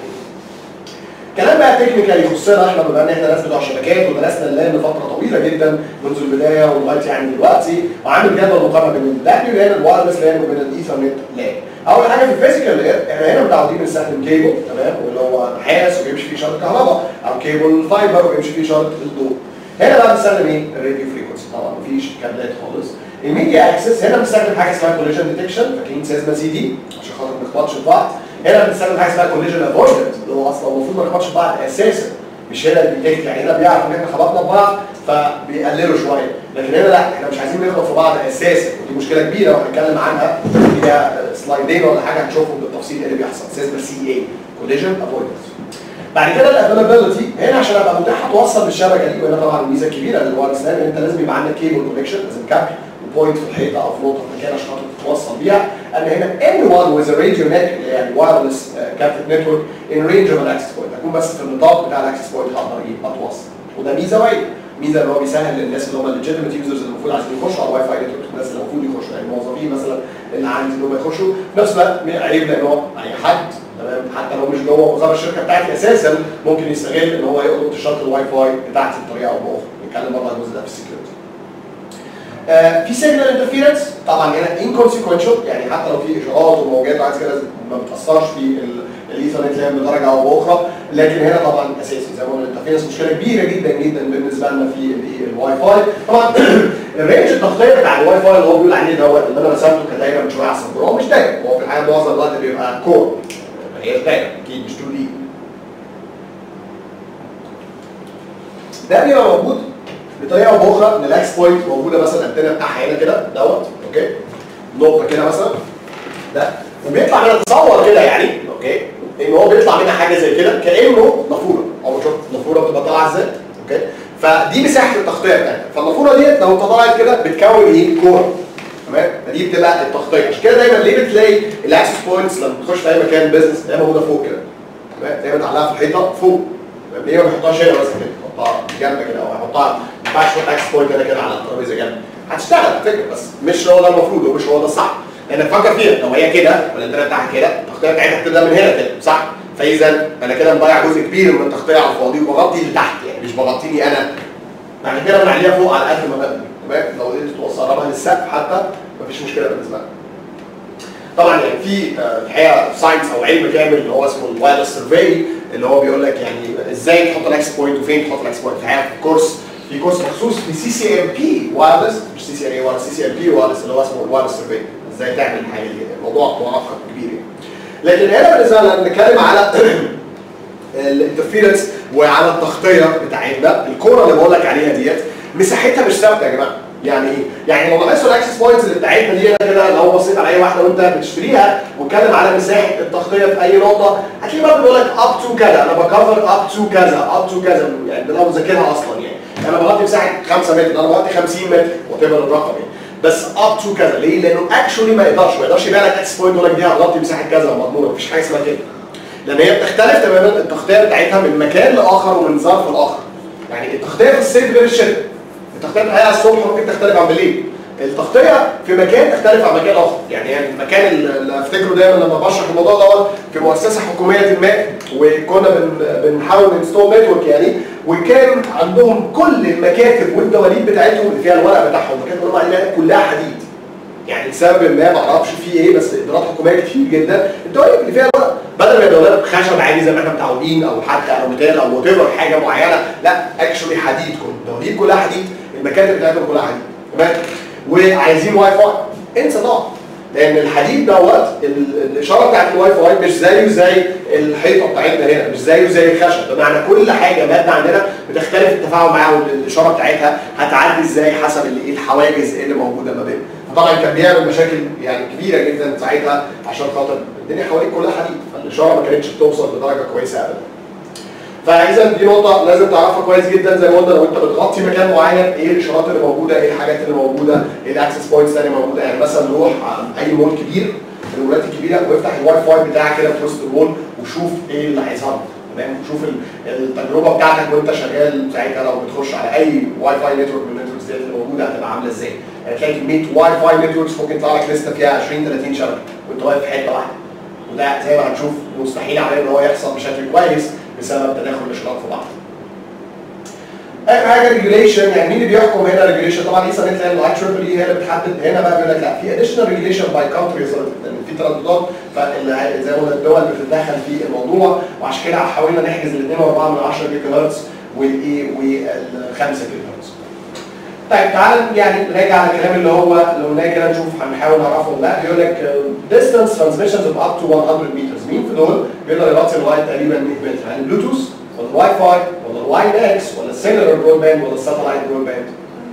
كلام بقى تكنيكال يخصنا احنا بما ان احنا ناس بتوع شبكات ودرسنا اللان لفتره طويله جدا منذ البدايه ولغايه يعني دلوقتي وعامل جدول مقارنه بين اللان لان الوايرلس لان وبين الايثرنت لان. اول حاجه في الفيزيكال لير احنا هنا متعودين نستخدم كيبل تمام واللي هو نحاس وبيمشي فيه اشاره كهرباء او كيبل فايبر وبيمشي فيه اشاره الضوء. هنا بقى بنستخدم ايه؟ الراديو فريكونسي طبعا مفيش كابلات خالص. الميديا اكسس هنا بنستخدم حاجه اسمها كوليجن ديتكشن فاكرين سيزما سي دي عشان خاطر ما نخبطش في بعض. هنا بنستخدم حاجه اسمها كوليجن افويدنس اللي هو اصلا المفروض ما نخبطش في بعض اساسا مش هنا اللي بيديكت يعني هنا بيعرف ان احنا خبطنا في بعض فبيقللوا شويه لكن هنا لا احنا مش عايزين نخبط في بعض اساسا ودي مشكله كبيره وهنتكلم عنها هي سلايدين ولا حاجه هنشوفهم بالتفصيل ايه اللي بيحصل سيزما سي اي كوليجن افويدنس بعد كده الافيلابيلتي هنا عشان ابقى متاح اتوصل بالشبكه دي وهنا طبعا الميزه الكبيره للوايرلس لان انت لازم يبقى عندك كيبل كونكشن لازم كابل بوينت في الحيطه او في نقطه في مكان عشان خاطر تتوصل بيها ان هنا anyone with a radio net يعني wireless captive network in range of an access point اكون بس في النطاق بتاع الاكسس بوينت اقدر ايه اتوصل وده ميزه وعيب ميزه ان هو بيسهل للناس اللي هم الليجيتيمت يوزرز اللي المفروض عايزين يخشوا على الواي فاي نتورك الناس اللي المفروض يخشوا يعني الموظفين مثلا اللي عايزين ان هم يخشوا في نفس الوقت عيب لان هو اي حد تمام حتى لو مش جوه وزاره الشركه بتاعتي اساسا ممكن يستغل ان هو يقلب اشاره الواي فاي بتاعتي بطريقه او باخرى نتكلم برضه عن الجزء ده في السكيورتي آه في سيجنال انترفيرنس طبعا هنا انكونسيكونشال يعني حتى لو في اشارات وموجات وعايز كده ما بتاثرش في الايثرنت لان بدرجه او باخرى لكن هنا طبعا اساسي زي ما قلنا الانترفيرنس مشكله كبيره جدا جدا بالنسبه لنا في الواي فاي طبعا الرينج التغطيه بتاع الواي فاي اللي هو بيقول عليه دوت اللي انا رسمته كدايره من شويه على السبوره هو مش دايره هو في الحقيقه معظم الوقت بيبقى كور هي دايره اكيد مش 2 دي ده بيبقى موجود بطريقه او باخرى ان الاكس بوينت موجوده مثلا الانتنه بتاعها هنا كده دوت اوكي نقطه كده مثلا ده وبيطلع منها تصور كده يعني اوكي ان هو بيطلع منها حاجه زي كده كانه نافوره او شفت النافوره بتبقى طالعه ازاي اوكي فدي مساحه التغطيه بتاعتها فالنافوره ديت لو طلعت كده بتكون ايه كوره تمام فدي بتبقى التغطيه عشان كده دايما ليه بتلاقي الاكسس بوينتس لما تخش في اي مكان بيزنس تلاقيها موجوده فوق كده تمام تلاقيها متعلقه في الحيطه فوق تمام؟ ليه ما بيحطهاش هنا مثلا كده يحطها جنب كده او يحطها ما ينفعش يحط اكسس بوينت هنا كده على الترابيزه جنب هتشتغل على فكره بس مش هو ده المفروض ومش هو ده الصح لانك فكر فيها لو هي كده ولا الدنيا بتاعها كده التغطيه بتاعتها بتبدا من هنا كده صح فاذا انا كده مضيع جزء كبير من التغطيه على الفاضي وبغطي اللي تحت يعني مش بغطيني انا بعد كده بنعليها فوق على قد ما بقدر تمام لو قدرت توصلها للسقف حتى مفيش مشكله بالنسبه لك طبعا يعني في آه، الحقيقه ساينس او علم كامل اللي هو اسمه الوايرلس سيرفي اللي هو بيقول لك يعني ازاي تحط الاكس بوينت وفين تحط الاكس بوينت الحقيقه في كورس في كورس مخصوص في سي سي ام بي وايرلس مش سي سي ام اي ولا سي سي ام بي وايرلس اللي هو اسمه الوايرلس سيرفي ازاي تعمل الحاجه دي الموضوع معقد كبير يعني لكن هنا بالنسبه لنا بنتكلم على الانترفيرنس وعلى التغطيه بتاعتنا الكوره اللي بقول لك عليها ديت مساحتها مش ثابته يا جماعه يعني ايه؟ يعني لو لاحظتوا الاكسس بوينتس اللي بتاعتنا دي هنا كده لو بصيت على اي واحده وانت بتشتريها واتكلم على مساحه التغطيه في اي نقطه هتلاقي برضه بيقول لك اب تو كذا انا بكفر اب تو كذا اب تو كذا يعني ده انا مذاكرها اصلا يعني انا بغطي مساحه 5 متر انا بغطي 50 متر وات الرقم يعني بس اب تو كذا ليه؟ لانه اكشولي ما يقدرش ما يقدرش يبيع لك اكسس بوينت يقول لك دي هتغطي مساحه كذا ومضمونه مفيش حاجه اسمها كده لان هي بتختلف تماما التغطيه بتاعتها من مكان لاخر ومن ظرف لاخر يعني التغطيه في الصيف غير الشتاء التغطيه بتاعتها الصبح ممكن تختلف عن بالليل التغطيه في مكان تختلف عن مكان اخر يعني المكان اللي افتكره دايما لما بشرح الموضوع دوت في مؤسسه حكوميه ما وكنا بن بنحاول نستول نتورك يعني وكان عندهم كل المكاتب والدواليب بتاعتهم اللي فيها الورق بتاعهم المكاتب اللي هم عليها كلها حديد يعني لسبب ما ما اعرفش فيه ايه بس ادارات حكوميه كتير جدا الدواليب اللي فيها الورق بدل ما يبقى دواليب خشب عادي زي ما احنا متعودين او حتى الوميتال او وات ايفر حاجه معينه لا اكشولي حديد كله الدواليب كلها حديد المكاتب بتاعتهم كلها حديد تمام وعايزين واي فاي انسى طبعا لان الحديد دوت ال- الاشاره بتاعت الواي فاي مش زيه زي الحيطه بتاعتنا هنا مش زيه زي الخشب بمعنى كل حاجه ماده عندنا بتختلف التفاعل معاها والاشاره بتاعتها هتعدي ازاي حسب اللي ايه الحواجز اللي موجوده ما بينهم فطبعا كان بيعمل مشاكل يعني كبيره جدا ساعتها عشان خاطر الدنيا حواليك كلها حديد فالاشاره ما كانتش بتوصل لدرجه كويسه ابدا فاذا دي نقطة لازم تعرفها كويس جدا زي ما قلنا لو انت بتغطي مكان معين ايه الاشارات اللي موجودة، ايه الحاجات اللي موجودة، ايه الاكسس بوينتس اللي موجودة، يعني مثلا روح على اي مول كبير من المولات الكبيرة وافتح الواي فاي بتاعك كده في وسط المول وشوف ايه اللي هيظهر تمام وشوف ال- التجربة بتاعتك وانت شغال ساعتها لو بتخش على اي واي فاي نتورك من النتوركس ديت اللي موجودة هتبقى عاملة ازاي؟ يعني تلاقي كمية واي فاي نتوركس ممكن يطلع لك لستة فيها 20 30 شبكة وانت واقف في حتة واحدة وده زي ما هنشوف مستحيل عليه ان هو يحصل بشكل كويس بسبب تداخل الاشارات في بعض. اخر حاجه ريجوليشن يعني مين اللي بيحكم هنا ريجوليشن طبعا لسه نتلاقي الاي تريبل اي هي اللي بتحدد هنا بقى بيقول لك لا في اديشنال ريجوليشن باي كونتريز لان في ترددات فزي ما قلنا الدول بتتدخل في الموضوع وعشان كده حاولنا نحجز ال 2.4 من 10 جيجا هرتز والايه وال 5 جيجا هرتز. طيب تعال يعني نراجع على الكلام اللي هو لو نيجي كده نشوف هنحاول نعرفه ولا لا بيقول لك distance transmissions of up to 100 meters مين في دول بيقدر يغطي لغايه تقريبا 100 متر يعني البلوتوث ولا الواي فاي ولا الواي ماكس ولا السيلولر برود باند ولا الساتلايت برود باند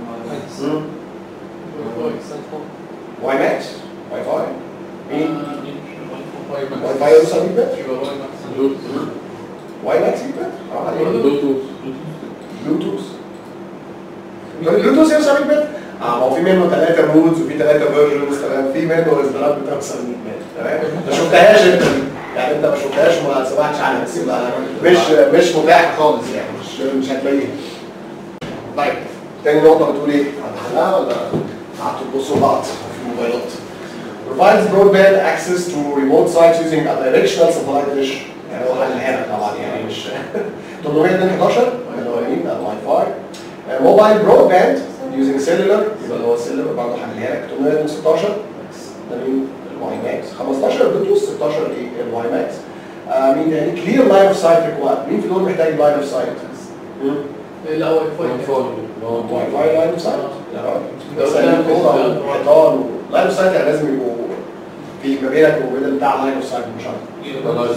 واي ماكس واي فاي مين واي فاي يوصل 100 متر واي ماكس 100 متر اه عليك بلوتوث البلوتوث يوصل 100 متر اه ما هو في منه ثلاثة مودز وفي ثلاثة فيرجنز تمام في منه اصدارات بتوصل 100 متر تمام ما شفتهاش انت دي. يعني انت ما شفتهاش وما سمعتش عنها بس يبقى مش مش متاحة خالص يعني مش مش هتلاقيها طيب تاني نقطة بتقول ايه؟ هتحلها ولا قعدتوا تبصوا لبعض في الموبايلات؟ provides broadband access to remote sites using a directional satellite dish يعني هو حلها لك طبعا يعني مش 811 اللي هو مين ده الواي فاي موبايل برودباند using cellular يبقى اللي هو السيلولر برضه حلها لك 816 ده مين الواي ماكس 15 بلوتوث 16 ايه الواي ماكس آه مين تاني كلير لاين اوف سايت ريكوايرد مين في دول محتاج لاين اوف سايت؟ لا واي فاي واي فاي لاين اوف سايت لا ده بس قدام الكورة في- والحيطان لاين اوف سايت يعني لازم يبقوا في ما بينك وبين البتاع لاين اوف سايت مشترك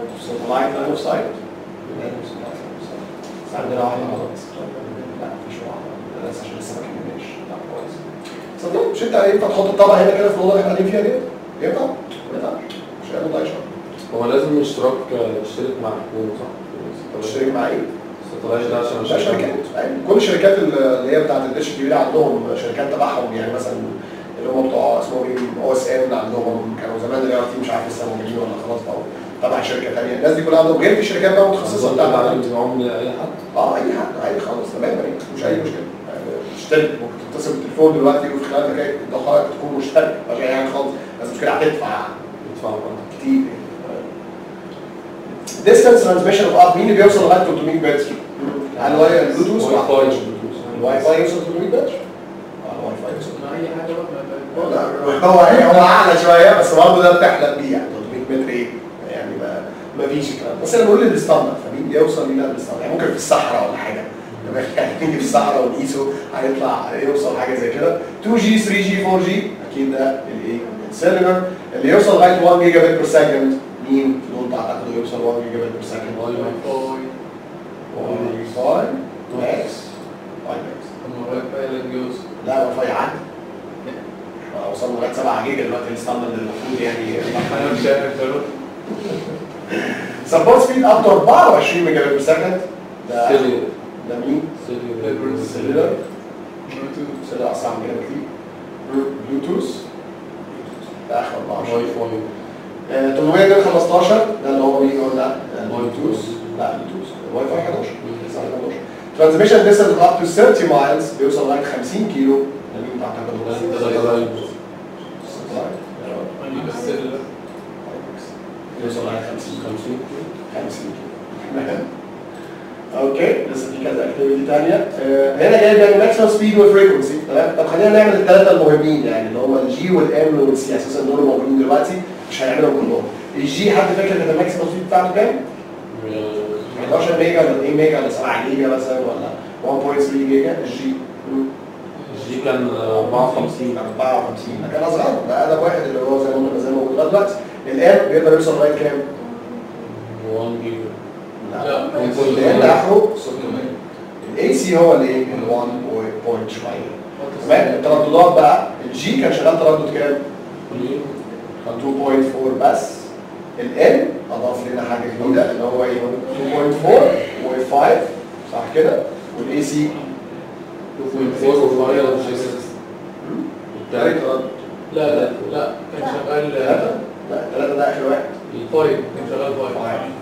ساتلايت لاين اوف سايت عندنا واحدة غلط لا مفيش الناس عشان لسه ما كملناش لا كويس صدق مش انت ينفع تحط الطبق هنا كده في الاوضه اللي احنا قاعدين فيها دي؟ ينفع؟ ما ينفعش مش هيعمل ضايع هو لازم اشتراك تشترك مع حكومة صح؟ تشترك مع ايه؟ الستلايت ده عشان ده اشترك شركات أيوة. كل الشركات اللي هي بتاعت الدش الكبيره عندهم شركات تبعهم يعني مثلا اللي هم بتوع اسمهم ايه او اس ام عندهم كانوا زمان اللي مش عارف لسه موجودين ولا خلاص بقوا تبع شركه ثانيه الناس دي كلها عندهم غير في شركات بقى متخصصه بتاعت بتاعت على عملة أي حد اه اي حد عادي خالص تمام يعني مش اي مشكله يعني تشترك ممكن تتصل بالتليفون دلوقتي وفي خلال دقائق دقائق تكون مشترك مش اي حاجه خالص بس المشكله هتدفع يدفع بقى كتير distance transmission of up مين اللي بيوصل لغايه 300 متر؟ هل هو البلوتوث واي ولا فاي الواي فاي يوصل 300 متر؟ اه الواي فاي يوصل مع اي حاجه بقى لا، هو هو اعلى شويه بس برضه ده بتحلم بيه يعني 300 متر ايه؟ يعني ما ما فيش الكلام ده. بس انا بقول الستاندرد فمين يوصل ليه الستاندرد يعني ممكن في الصحراء ولا حاجه لما يعني في الصحراء ونقيسه هيطلع يوصل حاجه زي كده 2 جي 3 جي 4 جي اكيد ده الايه؟ السيلولر اللي يوصل لغايه 1 جيجا بت بير سكند مين دول تعتقدوا يوصل 1 جيجا بت بير سكند؟ واي واي واي فاي ماكس واي ماكس اما واي فاي لا يجوز لا واي فاي عادي وصلنا لغايه 7 جيجا دلوقتي الستاندرد المفروض يعني انا مش عارف سبورت سبيد اب تو 24 ميجا بت بير سكند ده سيليور ده مين؟ سيليور سيلولر بلوتوث سيلولر اسرع من كده بكتير بلوتوث ده اخر 24 واي فاي آه، 815 ده اللي هو مين قلنا بلوتوث. لا بلوتوث واي فاي 11 لسه 11 ترانسميشن ديستنس اب تو 30 مايلز بيوصل لغايه 50 كيلو ده مين تعتقد بس ال- بيوصل لغايه 50 50 50 تمام اوكي لسه في كذا اكتيفيتي ثانيه هنا جايب يعني ماكسيمم سبيد وفريكونسي تمام طب خلينا نعمل الثلاثه المهمين يعني اللي هم الجي والام والسي اساسا دول موجودين دلوقتي مش هنعملهم كلهم الجي حد فاكر كانت الماكسيمم سبيد بتاعته كام؟ 11 ميجا ولا 2 ميجا ولا 7 جيجا مثلا ولا 1.3 جيجا الجي الجي كان 54 54 ده كان اصغر ده اقدم واحد اللي هو زي ما قلنا زي ما قلنا دلوقتي الام بيقدر يوصل لغايه كام؟ 1 جيجا لا. الام ده اخره 600 الاي سي هو اللي ايه؟ ال 1 بوينت شويه تمام الترددات بقى الجي كان شغال تردد كام؟ 2.4 بس الان اضاف لنا حاجه جديده اللي هو ايه 2.4 و5 صح كده والاي سي 2.4 و5 تالت تردد لا لا لا كان شغال ثلاثه لا ثلاثه ده اخر واحد فايف كان شغال فايف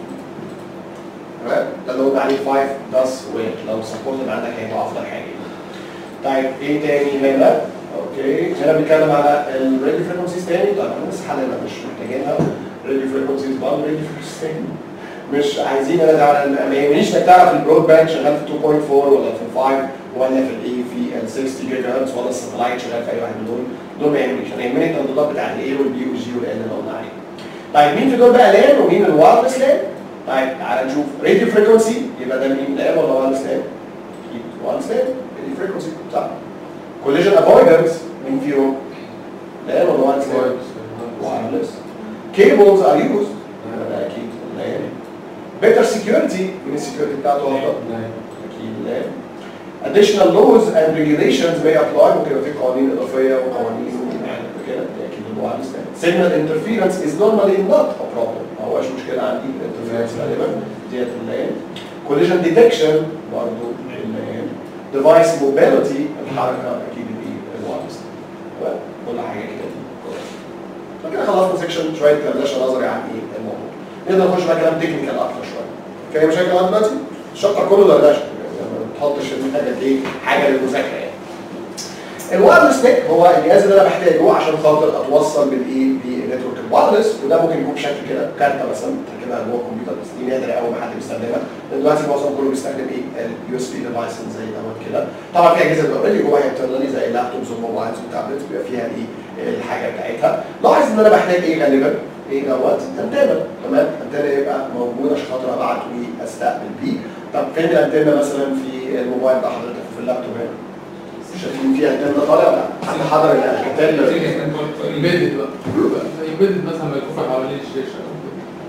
تمام ده اللي قلنا عليه 5 بس ولو سبورت عندك هيبقى افضل حاجه طيب ايه تاني هنا اوكي هنا بنتكلم على الراديو فريكونسيز تاني طيب احنا لسه حالنا مش محتاجينها راديو فريكونسيز 1 راديو فريكونسيز تاني مش عايزين انا ده ما يهمنيش انك تعرف البرود باند شغال في 2.4 ولا في 5 ولا في الاي في ال 60 جيجا هرتز ولا الساتلايت شغال في اي واحد من دول دول ما يهمنيش انا يهمني الترددات بتاعت الاي والبي والجي والان اللي قلنا عليه طيب مين في دول بقى لان ومين الوايرلس لان؟ طيب تعالى نشوف راديو فريكونسي يبقى ده مين لان ولا وايرلس لان؟ اكيد وايرلس لان راديو فريكونسي صح كوليجن افويدنس مين فيهم؟ لان ولا وايرلس لان؟ وايرلس كيبلز ار يوزد اكيد لان better security من السكيورتي بتاعته افضل اكيد لان additional laws and regulations may apply ممكن يبقى في قوانين اضافيه وقوانين يعني كده دي اكيد الوايرلس لان signal interference is normally not a problem ما هوش مشكله عندي الانترفيرنس غالبا ديت اللان collision detection برضه اللان device mobility الحركه اكيد دي الوايرلس تمام كل حاجه كده فكده خلصنا سيكشن شويه كلاشة نظري عن ايه الموضوع نقدر نخش بقى كلام تكنيكال اكتر شويه في اي مشاكل لغايه دلوقتي الشابتر كله دردشه يعني ما تحطش في دماغك ايه حاجه للمذاكره يعني الوايرلس نيك هو الجهاز اللي انا محتاجه عشان خاطر اتوصل بالايه بالنتورك الوايرلس وده ممكن يكون بشكل كده كارته مثلا تركبها جوه الكمبيوتر بس دي نادر قوي ما حد بيستخدمها لان دلوقتي معظم كله بيستخدم ايه اليو اس بي ديفايسز زي دوت كده طبعا في اجهزه بيبقى اوريدي جواها انترنالي زي اللابتوبز والموبايلز والتابلتس بيبقى فيها الايه الحاجه بتاعتها لاحظ ان انا بحتاج ايه غالبا ايه دوت انتنه تمام انتنه يبقى موجود عشان خاطر ابعت واستقبل بيه طب فين الانتنه مثلا في الموبايل بتاع حضرتك في اللابتوب هنا شايفين فيها انتنه طالع ولا حد حضر الكتاب يمدد بقى يمدد مثلا ما يكون حوالين الشاشه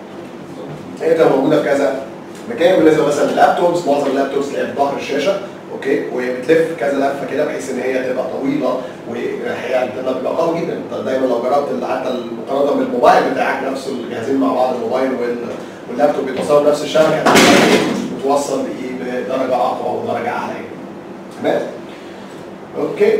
هي تبقى موجوده في كذا مكان بالنسبه مثلا لللابتوبز معظم اللابتوبز تلاقيها في ظهر الشاشه اوكي وبتلف كذا لفه كده بحيث ان هي تبقى طويله وهي ده بيبقى قوي جدا انت دايما لو جربت ال- حتى المقارنه بالموبايل بتاعك نفس الجهازين مع بعض الموبايل وال- واللابتوب بيتوصلوا بنفس الشبكه هتلاقي بتوصل بايه بدرجه اقوى ودرجه اعلى يعني. تمام اوكي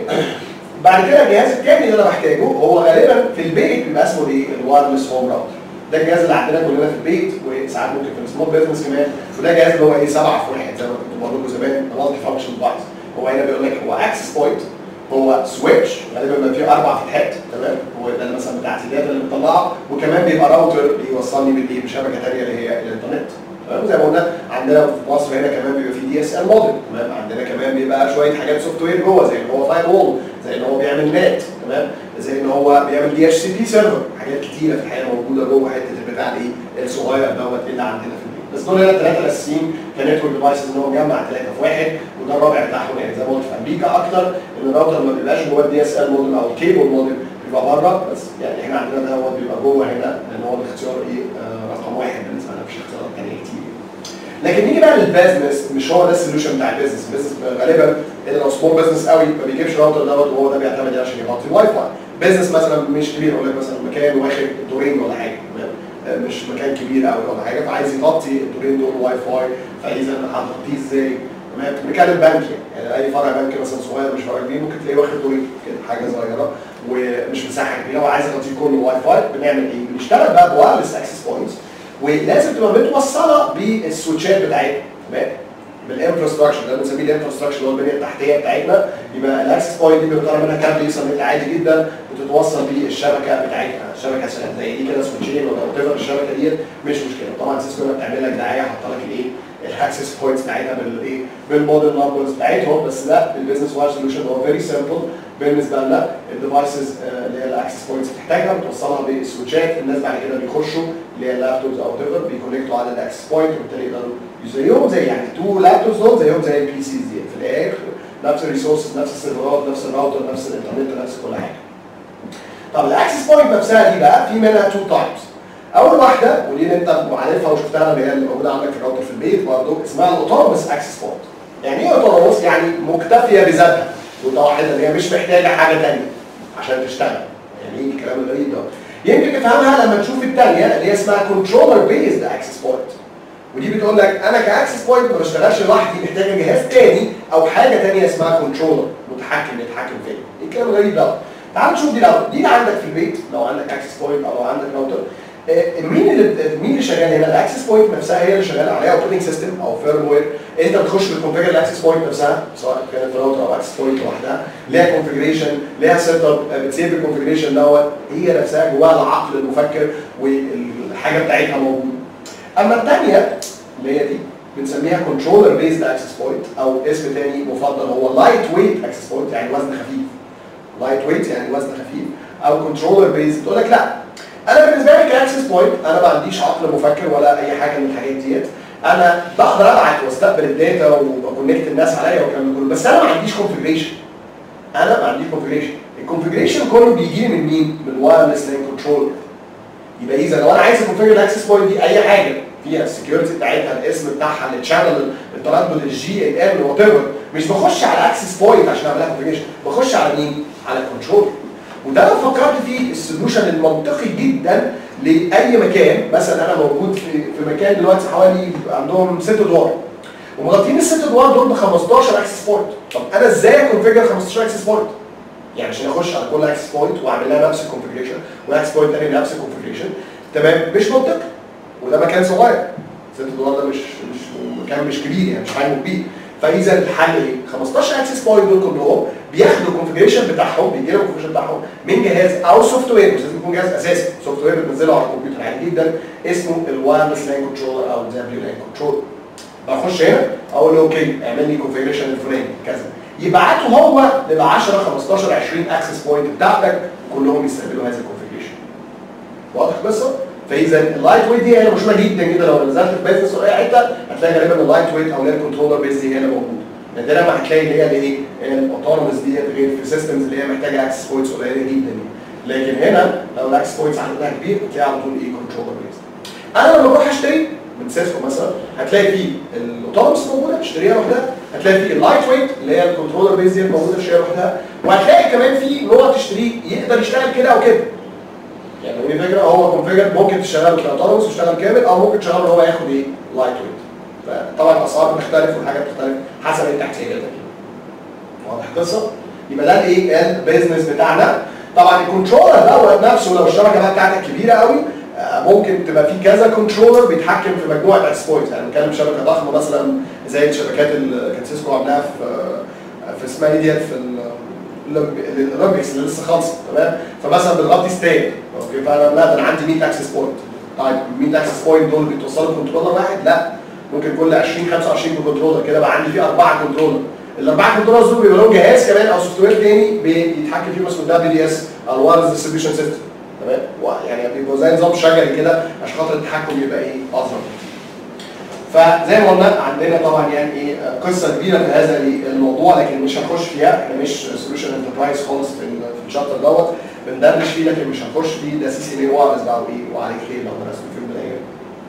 بعد كده الجهاز الثاني اللي انا محتاجه هو غالبا في البيت بيبقى اسمه ايه الوايرلس هوم راوتر ده الجهاز اللي عندنا كلنا في البيت وساعات ممكن في السمول بزنس كمان وده جهاز اللي هو ايه سبعه في واحد زي ما كنت بقول لكم زمان مالتي فانكشن ديفايس هو هنا بيقول لك هو اكسس بوينت هو سويتش غالبا بيبقى فيه اربع فتحات تمام هو ده مثلا بتاع الداتا اللي بتطلعه وكمان بيبقى راوتر بيوصلني بالايه بشبكه ثانيه اللي هي الانترنت تمام زي ما قلنا عندنا في مصر هنا كمان بيبقى في دي اس ال موديل تمام عندنا كمان بيبقى شويه حاجات سوفت وير جوه زي ان هو فاير وول زي ان هو بيعمل نت تمام زي ان هو بيعمل دي اتش سي بي سيرفر حاجات كتيره في الحقيقه موجوده جوه حته البتاع الايه الصغير دوت اللي عندنا في البيت بس دول هنا الثلاثه الاساسيين كنتورك ديفايسز ان هو مجمع ثلاثه في واحد وده الرابع بتاعهم يعني زي ما قلت في امريكا اكتر ان الراوتر ما بيبقاش جوه الدي اس ال موديل او الكيبل موديل بيبقى بره بس يعني احنا عندنا ده هو بيبقى جوه هنا لان هو الاختيار ايه آه رقم واحد بالنسبه لنا مفيش اختيارات ثانيه كتير لكن نيجي بقى للبيزنس مش هو ده السوليوشن بتاع البيزنس البيزنس غالبا اللي لو سمول بزنس قوي ما بيجيبش راوتر دوت وهو ده بيعتمد عليه عشان يغطي الواي فاي بيزنس مثلا مش كبير اقول لك مثلا مكان واخد دورين ولا حاجه تمام؟ آه، مش مكان كبير قوي ولا حاجه فعايز يغطي الدورين دول واي فاي فاذا هتغطيه ازاي؟ تمام بنتكلم بنك يعني اي فرع بنك مثلا صغير مش فرع كبير ممكن تلاقيه واخد دورين كده حاجه صغيره ومش مساحه كبيره وعايز يغطيه كله واي فاي بنعمل ايه؟ بنشتغل بقى بوايرلس اكسس بوينتس ولازم تبقى متوصله بالسويتشات بتاعتنا تمام بالانفراستراكشر ده بنسميه الانفراستراكشر اللي هو البنيه التحتيه بتاعتنا يبقى الاكسس بوينت دي بيطلع منها كابل يوصل عادي جدا وتتوصل بالشبكه بتاعتنا شبكه زي دي كده سويتشين ولا وات الشبكه ديت مش مشكله طبعا سيسكو هنا بتعمل لك دعايه حاطه لك الايه الاكسس بوينتس بتاعتها بالايه بالموديل نمبرز بتاعتهم بس لا البيزنس واير سوليوشن هو فيري سمبل بالنسبه لنا الديفايسز اللي هي الاكسس بوينتس بتحتاجها بتوصلها بالسويتشات الناس بعد كده بيخشوا اللي هي اللابتوبز او ايفر بيكونكتوا على الاكسس بوينت وبالتالي يقدروا زيهم زي يعني تو لابتوبز دول زيهم زي البي سيز دي في الاخر نفس الريسورسز نفس السيرفرات نفس الراوتر نفس الانترنت نفس كل حاجه طب الاكسس بوينت نفسها دي بقى في منها تو تايبس اول واحده ودي اللي انت عارفها وشفتها اللي هي اللي موجوده عندك في الراوتر في البيت برضه اسمها الاوتونوموس اكسس بوينت يعني ايه اوتونوموس يعني مكتفيه بذاتها متوحده اللي هي مش محتاجه حاجه ثانيه عشان تشتغل يعني ايه الكلام الغريب ده يمكن تفهمها لما تشوف الثانيه اللي هي اسمها كنترولر بيزد اكسس بوينت ودي بتقول لك انا كاكسس بوينت ما بشتغلش لوحدي محتاجه جهاز تاني او حاجه تانيه اسمها كنترولر متحكم يتحكم فيا ايه الكلام الغريب ده تعال نشوف دي الاول دي اللي عندك في البيت لو عندك اكسس بوينت او لو عندك راوتر آه، مين اللي مين اللي شغال هنا الاكسس بوينت نفسها هي اللي شغاله عليها اوبريتنج سيستم او فيرموير انت بتخش بتكونفيجر الاكسس بوينت نفسها سواء كانت راوتر او اكسس بوينت لوحدها ليها كونفيجريشن ليها سيت اب بتسيب الكونفيجريشن دوت هي نفسها جواها العقل المفكر والحاجه بتاعتها موجوده اما الثانيه اللي هي دي بنسميها كنترولر بيزد اكسس بوينت او اسم تاني مفضل هو لايت ويت اكسس بوينت يعني وزن خفيف لايت ويت يعني وزن خفيف او كنترولر بيزد تقول لك لا انا بالنسبه لي كاكسس بوينت انا ما عنديش عقل مفكر ولا اي حاجه من الحاجات ديت انا بقدر ابعت واستقبل الداتا واكونكت الناس عليا والكلام ده كله بس انا ما عنديش كونفجريشن انا ما عنديش كونفجريشن الكونفجريشن كله بيجي من مين؟ من الوايرلس لين كنترولر يبقى اذا لو انا عايز اكونفجر الاكسس بوينت دي اي حاجه فيها السكيورتي بتاعتها الاسم بتاعها التشانل التردد الجي ال ام وات ايفر مش بخش على اكسس بوينت عشان اعمل لها كونفجريشن بخش على مين؟ على الكنترولر وده لو فكرت فيه السوليوشن المنطقي جدا لاي مكان مثلا انا موجود في في مكان دلوقتي حوالي عندهم ست ادوار ومغطين الست ادوار دول ب 15 اكسس بوينت طب انا ازاي اكونفجر 15 اكسس بوينت؟ يعني عشان اخش على كل اكسس بوينت واعمل لها نفس الكونفجريشن واكسس بوينت تاني نفس الكونفجريشن تمام مش منطقي وده مكان صغير ست ادوار ده مش مش مكان مش كبير يعني مش حجمه كبير فاذا الحل ايه؟ 15 اكسس بوينت دول كلهم بياخدوا الكونفجريشن بتاعهم بيجي لهم الكونفجريشن بتاعهم من جهاز او سوفت وير مش لازم يكون جهاز اساسي سوفت وير بتنزله على الكمبيوتر عادي جدا اسمه الوايرلس لان كنترولر او دبليو لان كنترولر بخش هنا اقول له اوكي اعمل لي كونفجريشن الفلاني كذا يبعته هو لل 10 15 20 اكسس بوينت بتاعتك كلهم يستقبلوا هذا الكونفجريشن واضح القصه؟ فاذا اللايت ويت دي هي مشهوره جدا جدا لو نزلت في بيزنس او اي حته هتلاقي غالبا اللايت ويت او اللي هي الكنترولر بيز دي هي اللي موجوده نادرا ما هتلاقي اللي هي الايه الاوتونوموس ديت غير في سيستمز اللي هي محتاجه اكسس بوينتس قليله جدا يعني لكن هنا لو الاكسس بوينتس عددها كبير هتلاقي على طول ايه كنترولر بيز انا لما بروح اشتري من سيسكو مثلا هتلاقي فيه الاوتونومس موجوده تشتريها لوحدها هتلاقي فيه اللايت ويت اللي هي الكنترولر بيز دي موجوده تشتريها لوحدها وهتلاقي كمان في نوع تشتريه يقدر يشتغل كده او كده يعني هي فكره هو كونفيجر ممكن تشتغل كاوتونومس ويشتغل كامل او ممكن تشتغل هو ياخد ايه لايت ويت فطبعا الاسعار بتختلف والحاجات بتختلف حسب انت احتياجاتك واضح القصه يبقى ده الايه البيزنس بتاعنا طبعا الكنترولر دوت نفسه لو الشبكه بقى بتاعتك كبيره قوي آه، ممكن تبقى في كذا كنترولر بيتحكم في مجموعه اكس بوينتس يعني بنتكلم شبكه ضخمه مثلا زي الشبكات اللي كانت سيسكو عاملاها في آه، في اسمها ايه ديت في ال- الأولمبي- الاولمبيكس اللي لسه خالصه تمام فمثلا بتغطي ستاد اوكي فانا لا ده انا عندي 100 اكسس بوينت طيب 100 اكسس بوينت دول بيتوصلوا كنترولر واحد لا ممكن كل 20 25 كنترولر كده بقى عندي فيه اربعه كنترولر الاربعه كنترولرز دول بيبقى لهم جهاز كمان او سوفت وير تاني بيتحكم فيه اسمه دبليو دي اس او وايرلس ديستريبيوشن سيستم تمام و- يعني بيبقوا زي نظام شجري كده عشان خاطر التحكم يبقى ايه اصغر فزي ما قلنا عندنا طبعا يعني ايه قصه كبيره في هذا الموضوع لكن مش هنخش فيها احنا مش سوليوشن انتربرايز خالص في ال- في الشابتر دوت بندردش فيه لكن مش هنخش فيه ده سي سي بي وايرلس بقى وايه وعليه خير لو درسنا في يوم من الايام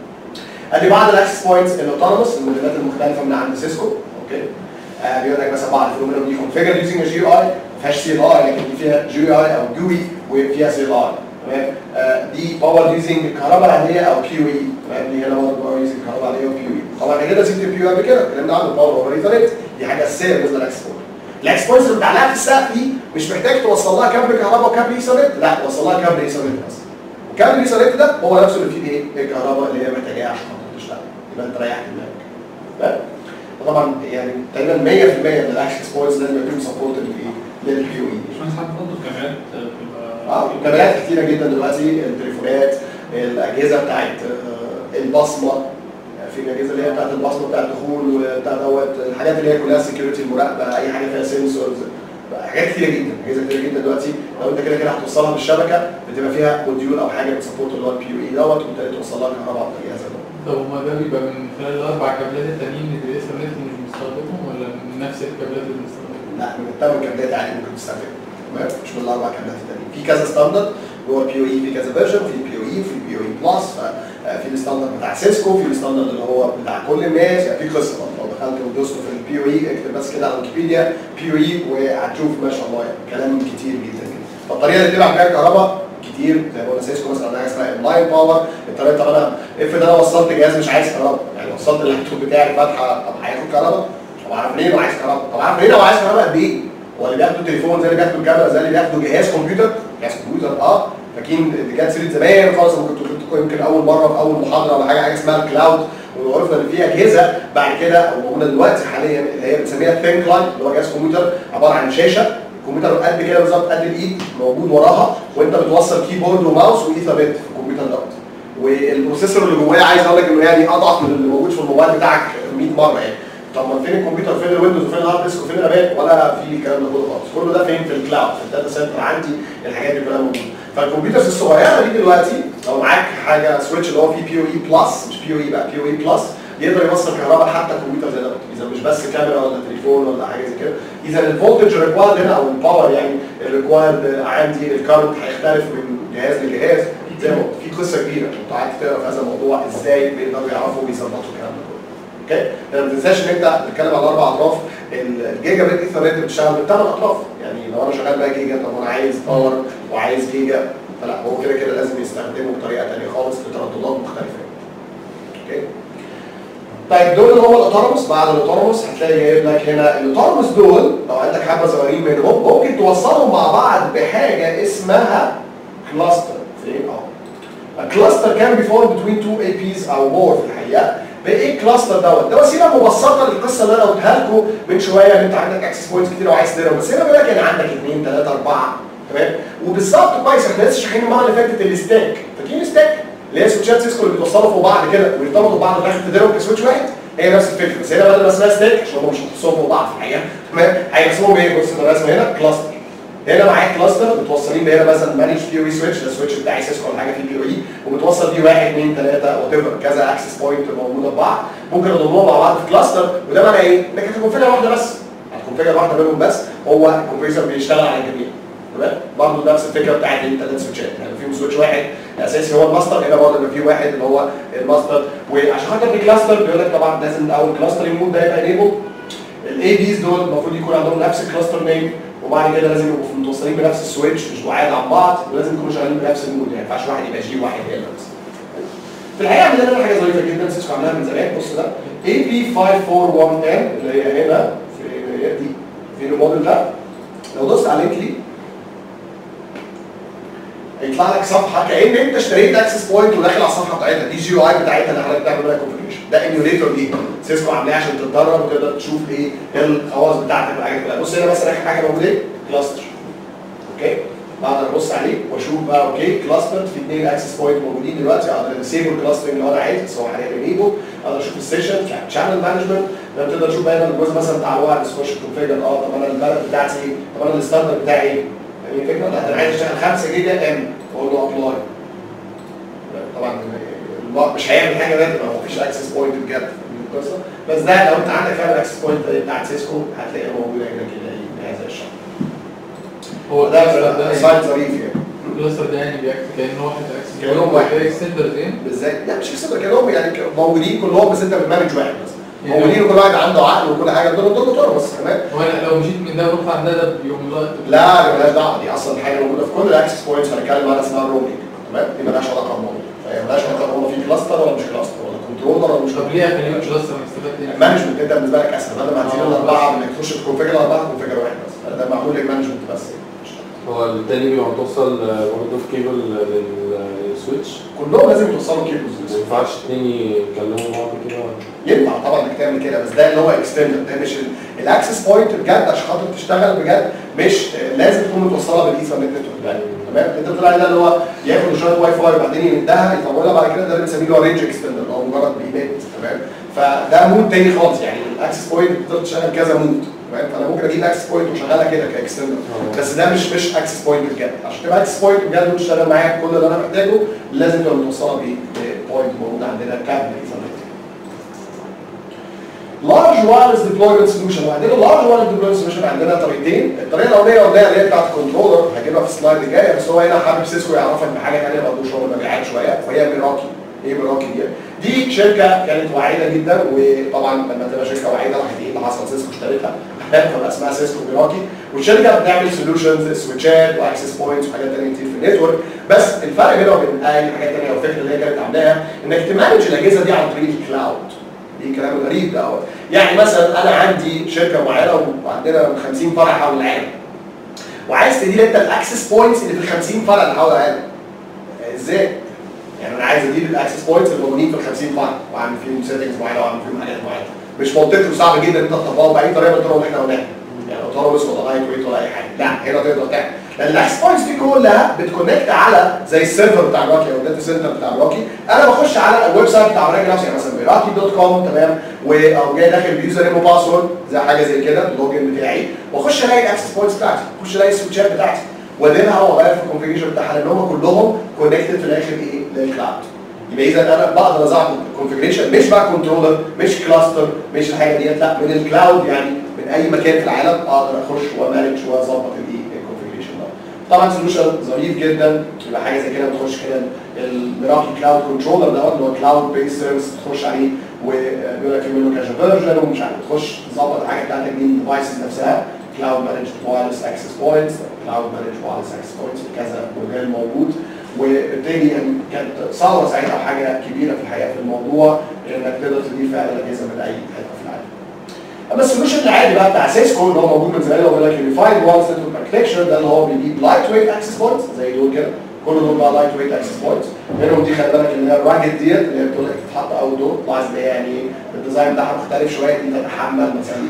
ادي بعض الاكسس بوينتس الاوتونوموس الموديلات المختلفه من عند سيسكو اوكي آه بيقول لك مثلا بعض الفينومينا دي كونفيجر يوزنج جي اي ما فيهاش سي ال اي لكن دي فيها جي اي او جوي وفيها سي ال اي تمام آه دي باور يوزنج كهرباء عاديه او بي اي تمام دي هنا برضه باور يوزنج كهرباء عاديه وبي اي طبعا احنا كده سيبت البي اي قبل كده اتكلمنا عنه باور اوفر ايثرنت دي حاجه اساسيه بالنسبه للاكسس بوينت الاكسس بوينتس اللي متعلقه في السقف دي مش محتاج توصل لها كابل كهرباء وكابل ايثرنت لا توصل لها كابل ايثرنت بس وكابل الايثرنت ده هو نفسه اللي فيه ايه الكهرباء اللي هي محتاجاها عشان خاطر تشتغل يبقى انت ريحت دماغك فاهم؟ وطبعا يعني تقريبا 100% من الاكسس بوينتس لازم يكون سبورتد بايه؟ للبي او اي مش ساعات برضه الكاميرات بتبقى اه كاميرات كتيره جدا دلوقتي التليفونات الاجهزه بتاعت آه، البصمه في الاجهزه اللي هي بتاعت البصمه بتاعت الدخول وبتاع دوت الحاجات اللي هي كلها سكيورتي المراقبه اي حاجه فيها سنسورز حاجات كتيره جدا اجهزه كتيره جدا دلوقتي لو انت كده كده هتوصلها بالشبكه بتبقى فيها موديول او حاجه بتسبورت اللي هو البي يو اي دوت وبالتالي توصل لها كهرباء على الجهاز ده طب هما ده بيبقى من خلال الاربع كابلات التانيين اللي الايثرنت مش بنستخدمهم ولا من نفس الكابلات اللي بنستخدمهم؟ لا من الثمان كابلات عادي ممكن تستخدمه تمام مش من الاربع كابلات التانيين في كذا ستاندرد جوه البي او اي في كذا فيرجن في البي او اي في البي او اي بلس في الستاندرد بتاع سيسكو في الستاندرد اللي هو بتاع كل الناس يعني في قصه برضه. لو دخلت ودوست في البي او اي اكتب بس كده على ويكيبيديا بي او اي وهتشوف ما شاء الله يعني كلام كتير جدا جدا فالطريقه اللي تبعت بيها الكهرباء كتير زي ما قلنا سيسكو مثلا عندها حاجه اسمها اللاين باور الطريقه طب انا افرض انا وصلت جهاز مش عايز كهرباء يعني وصلت اللابتوب بتاعي فاتحه طب هياخد كهرباء طب اعرف منين هو عايز كهرباء طب اعرف منين هو عايز كهرباء قد ايه هو اللي بياخدوا تليفون زي اللي بياخدوا الكاميرا زي اللي بياخدوا جهاز كمبيوتر جهاز كمبيوتر اه فاكرين دي كانت سيره زمان خالص ممكن تقول لكم يمكن اول مره في اول محاضره ولا حاجه حاجه اسمها الكلاود وعرفنا ان في اجهزه بعد كده او موجوده دلوقتي حاليا اللي هي بنسميها ثين لاين اللي هو جهاز كمبيوتر عباره عن شاشه الكمبيوتر قد كده بالظبط قد الايد موجود وراها وانت بتوصل كيبورد وماوس وايثرنت في الكمبيوتر دوت والبروسيسور اللي جواه عايز اقول لك انه يعني اضعف من اللي موجود في الموبايل بتاعك 100 مره يعني طب ما فين الكمبيوتر فين الويندوز وفين الهارد ديسك وفين الرامات ولا في الكلام ده كله خالص كله ده فين في الكلاود في الداتا سنتر عندي الحاجات دي كلها موجوده فالكمبيوترز الصغيره دي دلوقتي لو معاك حاجه سويتش اللي هو فيه بي او اي بلس مش بي او اي بقى بي او اي بلس يقدر يوصل كهرباء حتى الكمبيوتر زي دوت اذا مش بس كاميرا ولا تليفون ولا حاجه زي كده اذا الفولتج ريكوايرد هنا او الباور يعني الريكوايرد عندي الكارنت هيختلف من جهاز لجهاز زي ما قلت في قصه كبيره انت قاعد تقرا في هذا الموضوع ازاي بيقدروا يعرفوا ويظبطوا الكلام ده كله اوكي ما تنساش ان انت بتتكلم على اربع اطراف الجيجا بت ايثرنت بتشتغل بالثمان اطراف يعني لو انا شغال بقى جيجا طب انا عايز باور وعايز جيجا فلا هو كده كده لازم يستخدمه بطريقه ثانيه خالص بترددات مختلفه اوكي طيب دول اللي هو الاوتونوموس بعد الاوتونوموس هتلاقي جايب لك هنا الاوتونوموس دول لو عندك حبه صغيرين منهم ممكن توصلهم مع بعض بحاجه اسمها كلاستر فين اه كلاستر كان بيفورم بتوين تو اي بيز او مور في الحقيقه بايه الكلاستر دوت ده وسيله مبسطه للقصه اللي انا قلتها لكم من شويه ان انت عندك اكسس بوينتس كتير وعايز تديرهم بس هنا بيقول لك يعني عندك اثنين ثلاثه اربعه تمام وبالظبط كويس احنا لسه شايفين المره اللي فاتت الستاك فاكرين الستاك اللي هي سويتشات سيسكو اللي بيتوصلوا فوق بعض كده ويرتبطوا ببعض في الاخر تديرهم كسويتش واحد هي نفس الفكره بس هنا بدل ما اسمها ستاك عشان هم مش هيحطوهم فوق بعض في الحقيقه تمام هيرسموهم ايه بص الرسمه هنا كلاستر هنا معايا كلاستر متوصلين بهنا مثلا مانج بي او اي سويتش ده السويتش بتاعي سيسكو ولا حاجه فيه بي او اي ومتوصل بيه واحد اثنين ثلاثه وات ايفر كذا اكسس بوينت موجوده في بعض ممكن اضمهم مع بعض في كلاستر وده معناه ايه؟ انك هتكونفيجر واحده بس هتكونفيجر واحده منهم بس هو الكمبيوتر بيشتغل على الجميع تمام برضه نفس الفكره بتاعت ان ثلاث سويتشات يعني فيهم سويتش واحد اساسي هو الماستر هنا برضه يبقى في واحد اللي هو الماستر وعشان خاطر الكلاستر بيقول لك طبعا لازم اول كلاستر يموت ده يبقى انيبل الاي بيز دول المفروض يكون عندهم نفس الكلاستر نيم وبعد كده لازم يبقوا متوصلين بنفس السويتش مش بعاد عن بعض ولازم يكونوا شغالين بنفس المود يعني ما ينفعش واحد يبقى جي وواحد ال بس في الحقيقه عندنا هنا حاجه ظريفه جدا سيسكو عاملاها من زمان بص ده اي بي 5410 اللي هي هنا في هي دي في الموديل ده لو دوست على اللينك دي هيطلع لك صفحه كان انت اشتريت اكسس بوينت وداخل على الصفحه بتاعتها دي جي اي بتاعتها اللي حضرتك بتعمل بيها كونفيجريشن ده ايميوليتور دي سيسكو عاملاه عشان تتدرب وتقدر تشوف ايه الخواص بتاعتك والحاجات كلها بص هنا مثلا اخر حاجه موجوده ايه؟ كلاستر اوكي بقدر ابص عليه واشوف بقى اوكي كلاستر في اثنين اكسس بوينت موجودين دلوقتي اقدر اسيبل كلاسترنج لو انا عايز بس هو حاليا بنيبل اقدر اشوف السيشن شانل مانجمنت لما تقدر تشوف بقى هنا الجزء مثلا بتاع الوايرلس تخش كونفيجر اه طب انا البلد بتاعتي ايه؟ طب انا الستاندرد بتاعي ايه؟ يعني الفكره لا انا عايز اشتغل 5 جيجا ام اقول له ابلاي طبعا الم- مش هيعمل حاجه ده ما هو مفيش اكسس بوينت بجد في القصه بس ده لو انت عندك فعلا اكسس بوينت بتاعت سيسكو هتلاقيها موجوده هنا كده ايه بهذا الشكل هو ده الكلاستر ده سايت ظريف يعني الكلاستر ده يعني بيأكت كأنه واحد اكسس كأنهم واحد. اكستندر زين بالذات لا مش كده كانهم يعني موجودين كلهم بس انت بتمانج واحد بس يعني موجودين وكل واحد عنده عقل وكل حاجه دول دول دول بس تمام هو انا لو مشيت من ده ورحت عند ده بيوم لا لا دي مالهاش دعوه دي اصلا حاجه موجوده في كل الاكسس بوينتس هنتكلم عنها اسمها الرومينج تمام دي مالهاش علاقه بالموضوع فهي مالهاش علاقه هو في كلاستر ولا مش كلاستر ولا كنترولر ولا مش طب ليه اخليه كلاستر ما استفدت ايه؟ مانجمنت انت بالنسبه لك اسهل بدل ما هتزيد آه. الاربعه انك تخش تكونفيجر اربعه تكونفيجر واحد بس ده معمول لك مانجمنت بس هو التاني بيبقى متوصل برضه في كيبل للسويتش كلهم لازم يتوصلوا كيبلز ما ينفعش اتنين يكلموا بعض كده ينفع طبعا انك تعمل كده بس ده اللي هو اكستندد ده مش الاكسس بوينت بجد عشان خاطر تشتغل بجد مش آه، لازم تكون متوصله بالايثرنت نتورك يعني تمام انت طلع ده اللي هو ياخد شويه واي فاي وبعدين يمدها يطولها بعد كده ده اللي بنسميه اللي هو رينج اكستندر او مجرد بيمد تمام فده مود تاني خالص يعني الاكسس بوينت بتقدر تشغل كذا مود تمام فانا ممكن اجيب اكسس بوينت واشغلها كده كاكستندر بس ده مش مش اكسس بوينت بجد عشان تبقى اكسس بوينت بجد وتشتغل معايا بكل اللي انا محتاجه لازم تبقى متوصله بايه؟ بوينت موجود عندنا كابل ايثرنت لارج وايرلس ديبلويمنت سوليوشن وعندنا اللارج وايرلس ديبلويمنت سوليوشن عندنا طريقتين الطريقه الاولانيه والثانيه اللي هي بتاعت الكنترولر هجيبها في السلايد الجايه بس هو هنا حابب سيسكو يعرفك بحاجه ثانيه برضه شغل مبيعات شويه وهي ميراكي ايه ميراكي دي؟ دي شركه كانت واعده جدا وطبعا لما تبقى شركه واعده راح ايه اللي حصل سيسكو اشترتها فبقى اسمها سيسكو ميراكي والشركه بتعمل سوليوشنز سويتشات واكسس بوينتس وحاجات ثانيه كتير في النتورك بس الفرق بينها وبين اي حاجه ثانيه او الفكره اللي هي كانت عاملاها انك تمانج الاجهزه دي عن طريق الكلاود دي كلام غريب ده يعني مثلا انا عندي شركه معينه وعندنا 50 فرع حول العالم وعايز تدير انت الاكسس بوينتس اللي في ال 50 فرع اللي حول العالم ازاي؟ يعني انا عايز ادير الاكسس بوينتس اللي موجودين في ال 50 فرع واعمل فيهم سيتنجز معينه واعمل فيهم حاجات معينه مش منطقي وصعب جدا ان انت تطبقه باي طريقه من الطرق اللي احنا قلناها يعني اوتونوموس ولا لايت ويت ولا اي حاجه لا هنا تقدر تعمل لان الاكسس بوينتس دي كلها بتكونكت على زي السيرفر بتاع الراكي او الداتا سنتر بتاع الراكي انا بخش على الويب سايت بتاع الراكي نفسه يعني مثلا براكي دوت كوم تمام و او جاي داخل بيوزر نيم وباسورد زي حاجه زي كده اللوجن بتاعي واخش الاقي الاكسس بوينتس بتاعتي اخش الاقي السويتشات بتاعتي واديرها واغير في الكونفيجريشن بتاعها لان هم كلهم كونكتد في الاخر ايه للكلاود يبقى اذا انا بقدر اظبط الكونفيجريشن مش بقى كنترولر مش كلاستر مش الحاجه ديت لا من الكلاود يعني من اي مكان في العالم اقدر اخش ومانج واظبط الايه الكونفيجريشن ده طبعا سوليوشن ظريف جدا يبقى حاجه زي كده بتخش كده الميراكي كلاود كنترولر دوت اللي هو كلاود بيس سيرفيس تخش عليه وبيقول لك في منه كذا فيرجن ومش عارف تخش تظبط الحاجه بتاعتك دي الديفايسز نفسها كلاود مانج وايرلس اكسس بوينتس كلاود مانج وايرلس اكسس بوينتس كذا موديل موجود وبالتالي يعني كانت ثوره ساعتها وحاجه كبيره في الحقيقه في الموضوع انك تقدر تدير فعلا اجهزه من اي حته في العالم. اما السوليوشن العادي بقى بتاع سيسكو اللي هو موجود من زمان اللي هو بيقول لك يونيفايد وانس نتورك اركتكشر ده اللي هو بيجيب لايت ويت اكسس بوينتس زي دول كده كل دول بقى لايت ويت اكسس بوينتس منهم دي خلي بالك اللي هي الراجل ديت اللي هي بتقول لك تتحط اول دور لاحظ ان هي يعني الديزاين بتاعها مختلف شويه دي تتحمل مثلا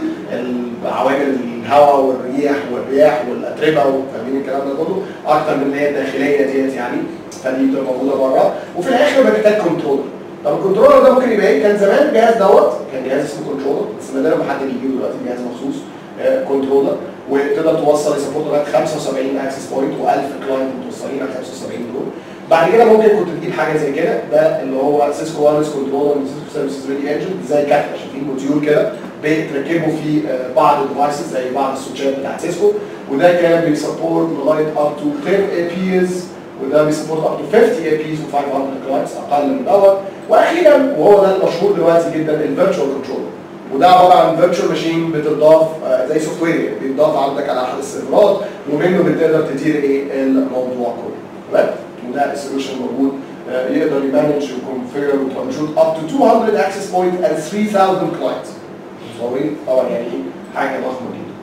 عوامل الهواء والريح والرياح والاتربه وفاهمين الكلام ده كله اكتر من اللي هي الداخليه ديت يعني فدي بتبقى موجوده بره وفي الاخر بتحتاج كنترولر طب الكنترولر ده ممكن يبقى ايه؟ كان زمان الجهاز دوت كان جهاز اسمه كنترولر بس نادرا ما حد بيجيبه دلوقتي جهاز مخصوص آه، كنترولر وتقدر توصل يسبورت لغايه 75 اكسس بوينت و1000 كلاينت متوصلين على 75 دول بعد كده ممكن كنت تجيب حاجه زي كده ده اللي هو سيسكو وايرلس كنترولر من سيسكو سيرفيسز ريدي انجن زي كات عشان في موديول كده بتركبه في آه، بعض الديفايسز زي بعض السويتشات بتاعت سيسكو وده كان بيسبورت لغايه اب تو 10 اي بيز وده بيسبورت اب تو 50 اي بيز و500 كلاينتس اقل من دوت واخيرا وهو ده المشهور دلوقتي جدا الفيرتشوال كنترولر وده عباره عن فيرتشوال ماشين بتضاف آه، زي سوفت وير بيتضاف عندك على احد السيرفرات ومنه بتقدر تدير ايه الموضوع كله تمام وده السوليوشن موجود آه، يقدر يمانج وكونفيجر وترانشوت اب تو 200 اكسس بوينت and 3000 كلاينت متصورين طبعا يعني ايه حاجه ضخمه جدا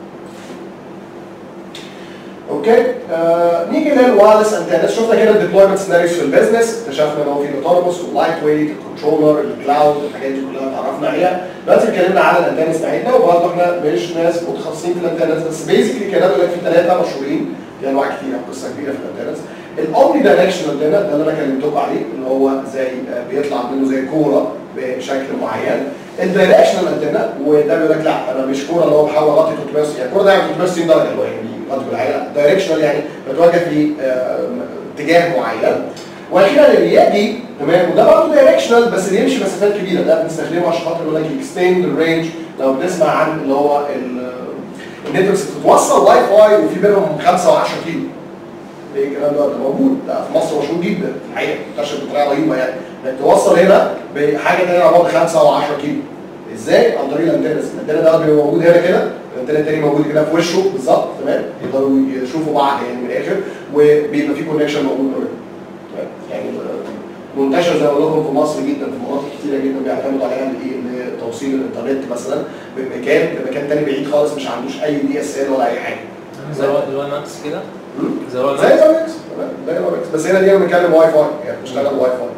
اوكي آه نيجي للوايرلس انتنس شفنا كده الديبلويمنت سيناريوز في البيزنس اكتشفنا ان هو في الاوتونوموس واللايت ويت الكنترولر الكلاود الحاجات دي كلها اتعرفنا عليها دلوقتي اتكلمنا على الانتنس بتاعتنا وبرضه احنا مش ناس متخصصين في الانتنس بس بيزيكلي كده بيقول لك في ثلاثه مشهورين في انواع كتيره قصه كبيره في الانتنس الاومني دايركشنال انتنا ده اللي انا كلمتكم عليه اللي هو زي آه، بيطلع منه زي كوره بشكل معين الدايركشنال انتنا وده بيقول لك لا انا مش كوره اللي هو بحاول اغطي 360 يعني الكوره ده يعني 360 درجه اللي هو يعني بيغطي بالعيله دايركشنال يعني بتوجه في آه، اتجاه معين واخيرا اليدي تمام وده برضه دايركشنال بس بيمشي مسافات كبيره ده بنستخدمه عشان خاطر يقول لك اكستند الرينج لو بتسمع عن اللي هو ال- النتوركس بتتوصل واي فاي وفي بينهم 5 و10 كيلو ايه الكلام ده ده موجود ده في مصر مشهور جدا في الحقيقه منتشر بطريقه رهيبه يعني انك توصل هنا بحاجه ثانيه على بعد 5 او 10 كيلو ازاي؟ عن طريق الانتنس الانتنس ده بيبقى موجود هنا كده الانتنس التاني موجود كده في وشه بالظبط تمام يقدروا يشوفوا بعض يعني من الاخر وبيبقى في كونكشن موجود ما بينهم تمام؟ يعني آه، منتشر زي ما بقول لكم في مصر جدا في مناطق كتيره جدا بيعتمدوا عليها لايه؟ لتوصيل الانترنت مثلا من مكان لمكان تاني بعيد خالص مش عندوش اي دي اس ال ولا اي حاجه زي الوان ماكس كده مم؟ زي الوان زي ماكس الويكس تمام زي الويكس بس هنا دي انا بنتكلم واي فاي يعني بشتغل واي فاي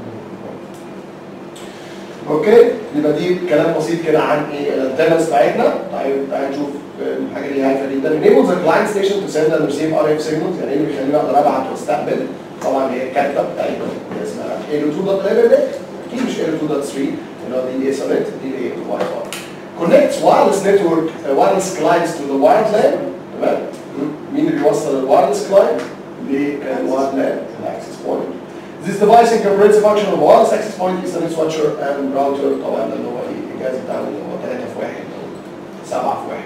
اوكي يبقى دي كلام بسيط كده عن ايه الانتنس بتاعتنا طيب تعالى نشوف الحاجه دي هايفه جدا enables the client station to send and receive RF signals يعني ايه اللي بيخليني اقدر ابعت واستقبل طبعا هي الكارته بتاعتنا اللي اسمها 802.11 اكيد مش 802.3 اللي هو دي ايثرنت دي ايه الواي فاي connects wireless network uh, wireless clients to the wired LAN تمام مين اللي بيوصل الوايرلس كلاينت للوايرد لان الاكسس بوينت This device incorporates a function of wireless access point, Ethernet switcher and router طبعا ده اللي هو ايه الجهاز بتاعنا اللي هو 3 في 1 او 7 في 1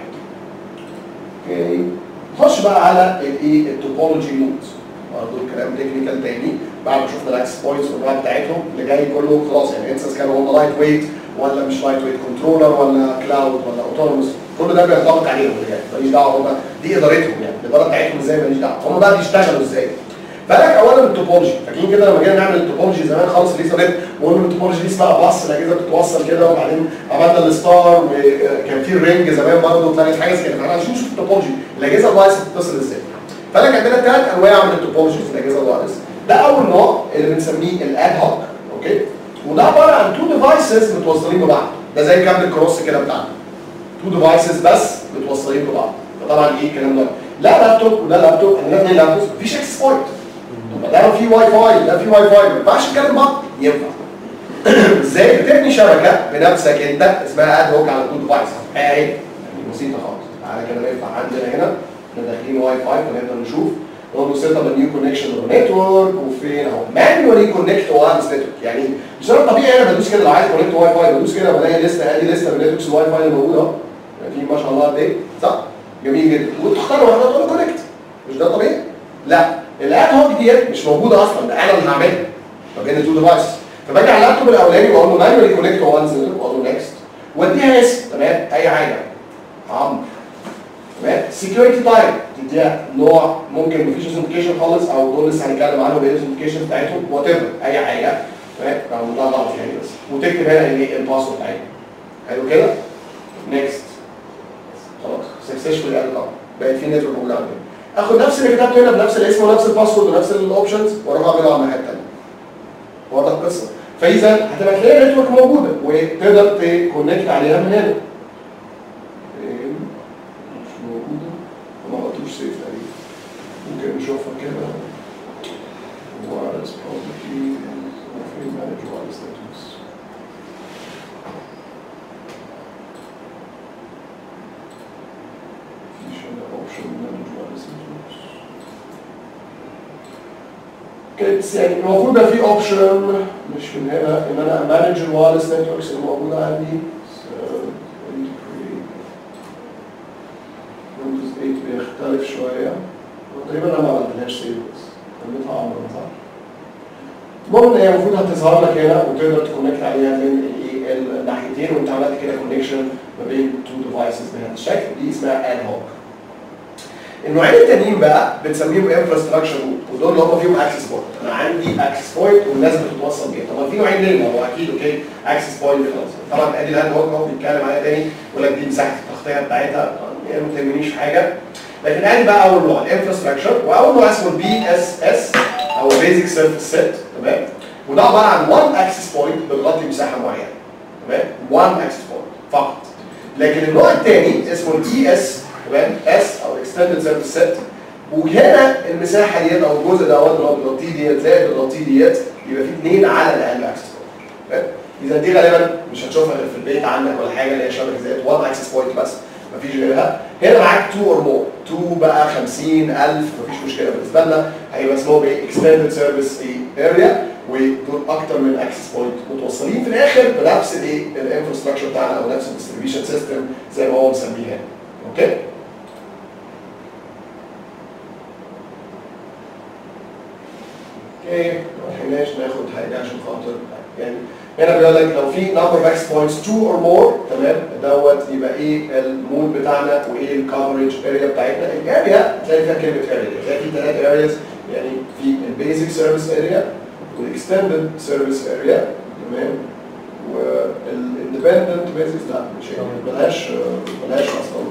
اوكي نخش بقى على الايه التوبولوجي نودز برضه كلام تكنيكال تاني بعد ما شفنا الاكسس بوينتس والانواع بتاعتهم اللي جاي كله خلاص يعني انسنس كانوا هم لايت ويت ولا مش لايت ويت كنترولر ولا كلاود ولا اوتونوموس كل ده بينطبق عليهم اللي جاي ماليش دعوه هم دي ادارتهم يعني الاداره بتاعتهم ازاي ماليش دعوه هم بقى بيشتغلوا ازاي فلك اولا التوبولوجي فاكرين كده لما جينا نعمل التوبولوجي زمان خالص في الايثرنت وقلنا التوبولوجي دي اسمها باص الاجهزه بتتوصل كده وبعدين عملنا الستار وكان في الرينج زمان برضه طلعت حاجه زي كده فاحنا عايزين نشوف التوبولوجي الاجهزه الوايرلس بتتصل ازاي فلك عندنا ثلاث انواع من التوبولوجي في الاجهزه الوايرلس ده اول نوع اللي بنسميه الاد هوك اوكي وده عباره عن تو ديفايسز متوصلين ببعض ده زي كابل الكروس كده بتاعنا تو ديفايسز بس متوصلين ببعض فطبعا ايه الكلام ده لا لابتوب وده لابتوب عندنا اثنين لابتوب مفيش اكسس بوينت طب ده في واي فاي ده في واي فاي ما ينفعش نتكلم بعض ينفع ازاي بتبني شبكه بنفسك انت اسمها اد هوك على تو ديفايس اهي يعني بسيطه خالص تعالى كده نفتح عندنا هنا احنا داخلين واي فاي فنقدر نشوف نقول له سيت اب نيو كونكشن نتورك وفين اهو مانوالي كونكت وايرلس نتورك يعني مش انا طبيعي انا بدوس كده لو عايز كونكت واي فاي بدوس كده بلاقي لسته ادي لسته من نتوركس الواي فاي اللي موجوده اهو يعني في ما شاء الله قد ايه صح جميل جدا وتختار واحده تقول له كونكت مش ده طبيعي لا الاد هوك ديت مش موجوده اصلا ده انا اللي هعملها ما بين التو ديفايس فباجي على اللابتوب الاولاني واقول له مانوالي كونكت وانزل واقول له نكست واديها اسم تمام اي حاجه عمرو تمام سكيورتي تايب تديها نوع ممكن مفيش اثنتيكيشن خالص او دول لسه هنتكلم عنهم بايه الاثنتيكيشن بتاعتهم وات ايفر اي حاجه تمام فالموضوع ضعف يعني بس وتكتب هنا ايه الباسورد بتاعتك حلو كده نكست خلاص سكسسفولي اد طبعا بقت في نتورك موجوده عندنا اخد نفس اللي كتبته هنا بنفس الاسم ونفس الباسورد ونفس الاوبشنز واروح اعمله على الناحيه الثانيه واضح القصه فاذا هتبقى تلاقي نتورك موجوده وتقدر تكونكت عليها من هنا إيه، مش موجوده ما قلتوش سيف تقريبا ممكن نشوفها كده wireless property وفين manage wireless networks مفيش هنا option manage wireless networks اوكي بس يعني المفروض ده في اوبشن مش من هنا ان انا امانج الوايرلس نتوركس الموجوده عندي So, I need to create. ويندوز 8 بيختلف شويه تقريبا انا ما عملتلهاش سيف بس خليتها عمرو صح؟ المهم ان هي المفروض هتظهر لك هنا وتقدر تكونكت عليها من الايه الناحيتين وانت عملت كده كونكشن ما بين تو ديفايسز بهذا الشكل دي اسمها اد هوك. النوعين التانيين بقى بنسميهم انفراستراكشر ودول اللي هم فيهم اكسس بوينت انا عندي اكسس بوينت والناس بتتوصل بيها طبعا في نوعين ليه ما هو اكيد اوكي اكسس بوينت خلاص طبعا ادي الهاند هوك اهو بيتكلم عليها تاني يقول لك دي مساحه التغطيه بتاعتها يعني ما تهمنيش في حاجه لكن ادي بقى اول نوع الانفراستراكشر واول نوع اسمه البي اس اس او بيزك سيرفيس سيت تمام وده عباره عن 1 اكسس بوينت بتغطي مساحه معينه تمام 1 اكسس بوينت فقط لكن النوع الثاني اسمه الاي اس تمام اس او اكستندد سيرفيس سيت وهنا المساحه ديت او الجزء دوت اللي هو بيغطيه ديت زائد بيغطيه ديت يبقى فيه اثنين على الاقل اكسس بوينت اذا دي غالبا مش هتشوفها غير في البيت عندك ولا حاجه اللي هي شبكه زائد 1 اكسس بوينت بس مفيش غيرها هنا معاك 2 اور مور 2 بقى 50000 مفيش مشكله بالنسبه لنا هيبقى اسمهم ايه اكستندد سيرفيس اريا ودول اكتر من اكسس بوينت متوصلين في الاخر بنفس الايه الانفراستراكشر بتاعنا او نفس الديستريبيوشن سيستم زي ما هو مسميه هنا اوكي اوكي ما لحقناش ناخد حاجه عشان خاطر يعني هنا بيقول لك لو في نمبر اوف اكس بوينتس 2 اور مور تمام دوت يبقى ايه المود بتاعنا وايه الكفرج اريا بتاعتنا الاريا تلاقي فيها كلمه اريا تلاقي في ثلاث ارياز يعني في البيزك سيرفيس اريا والاكستندد سيرفيس اريا تمام والاندبندنت بيزكس لا مش هي بلاش بلاش اصلا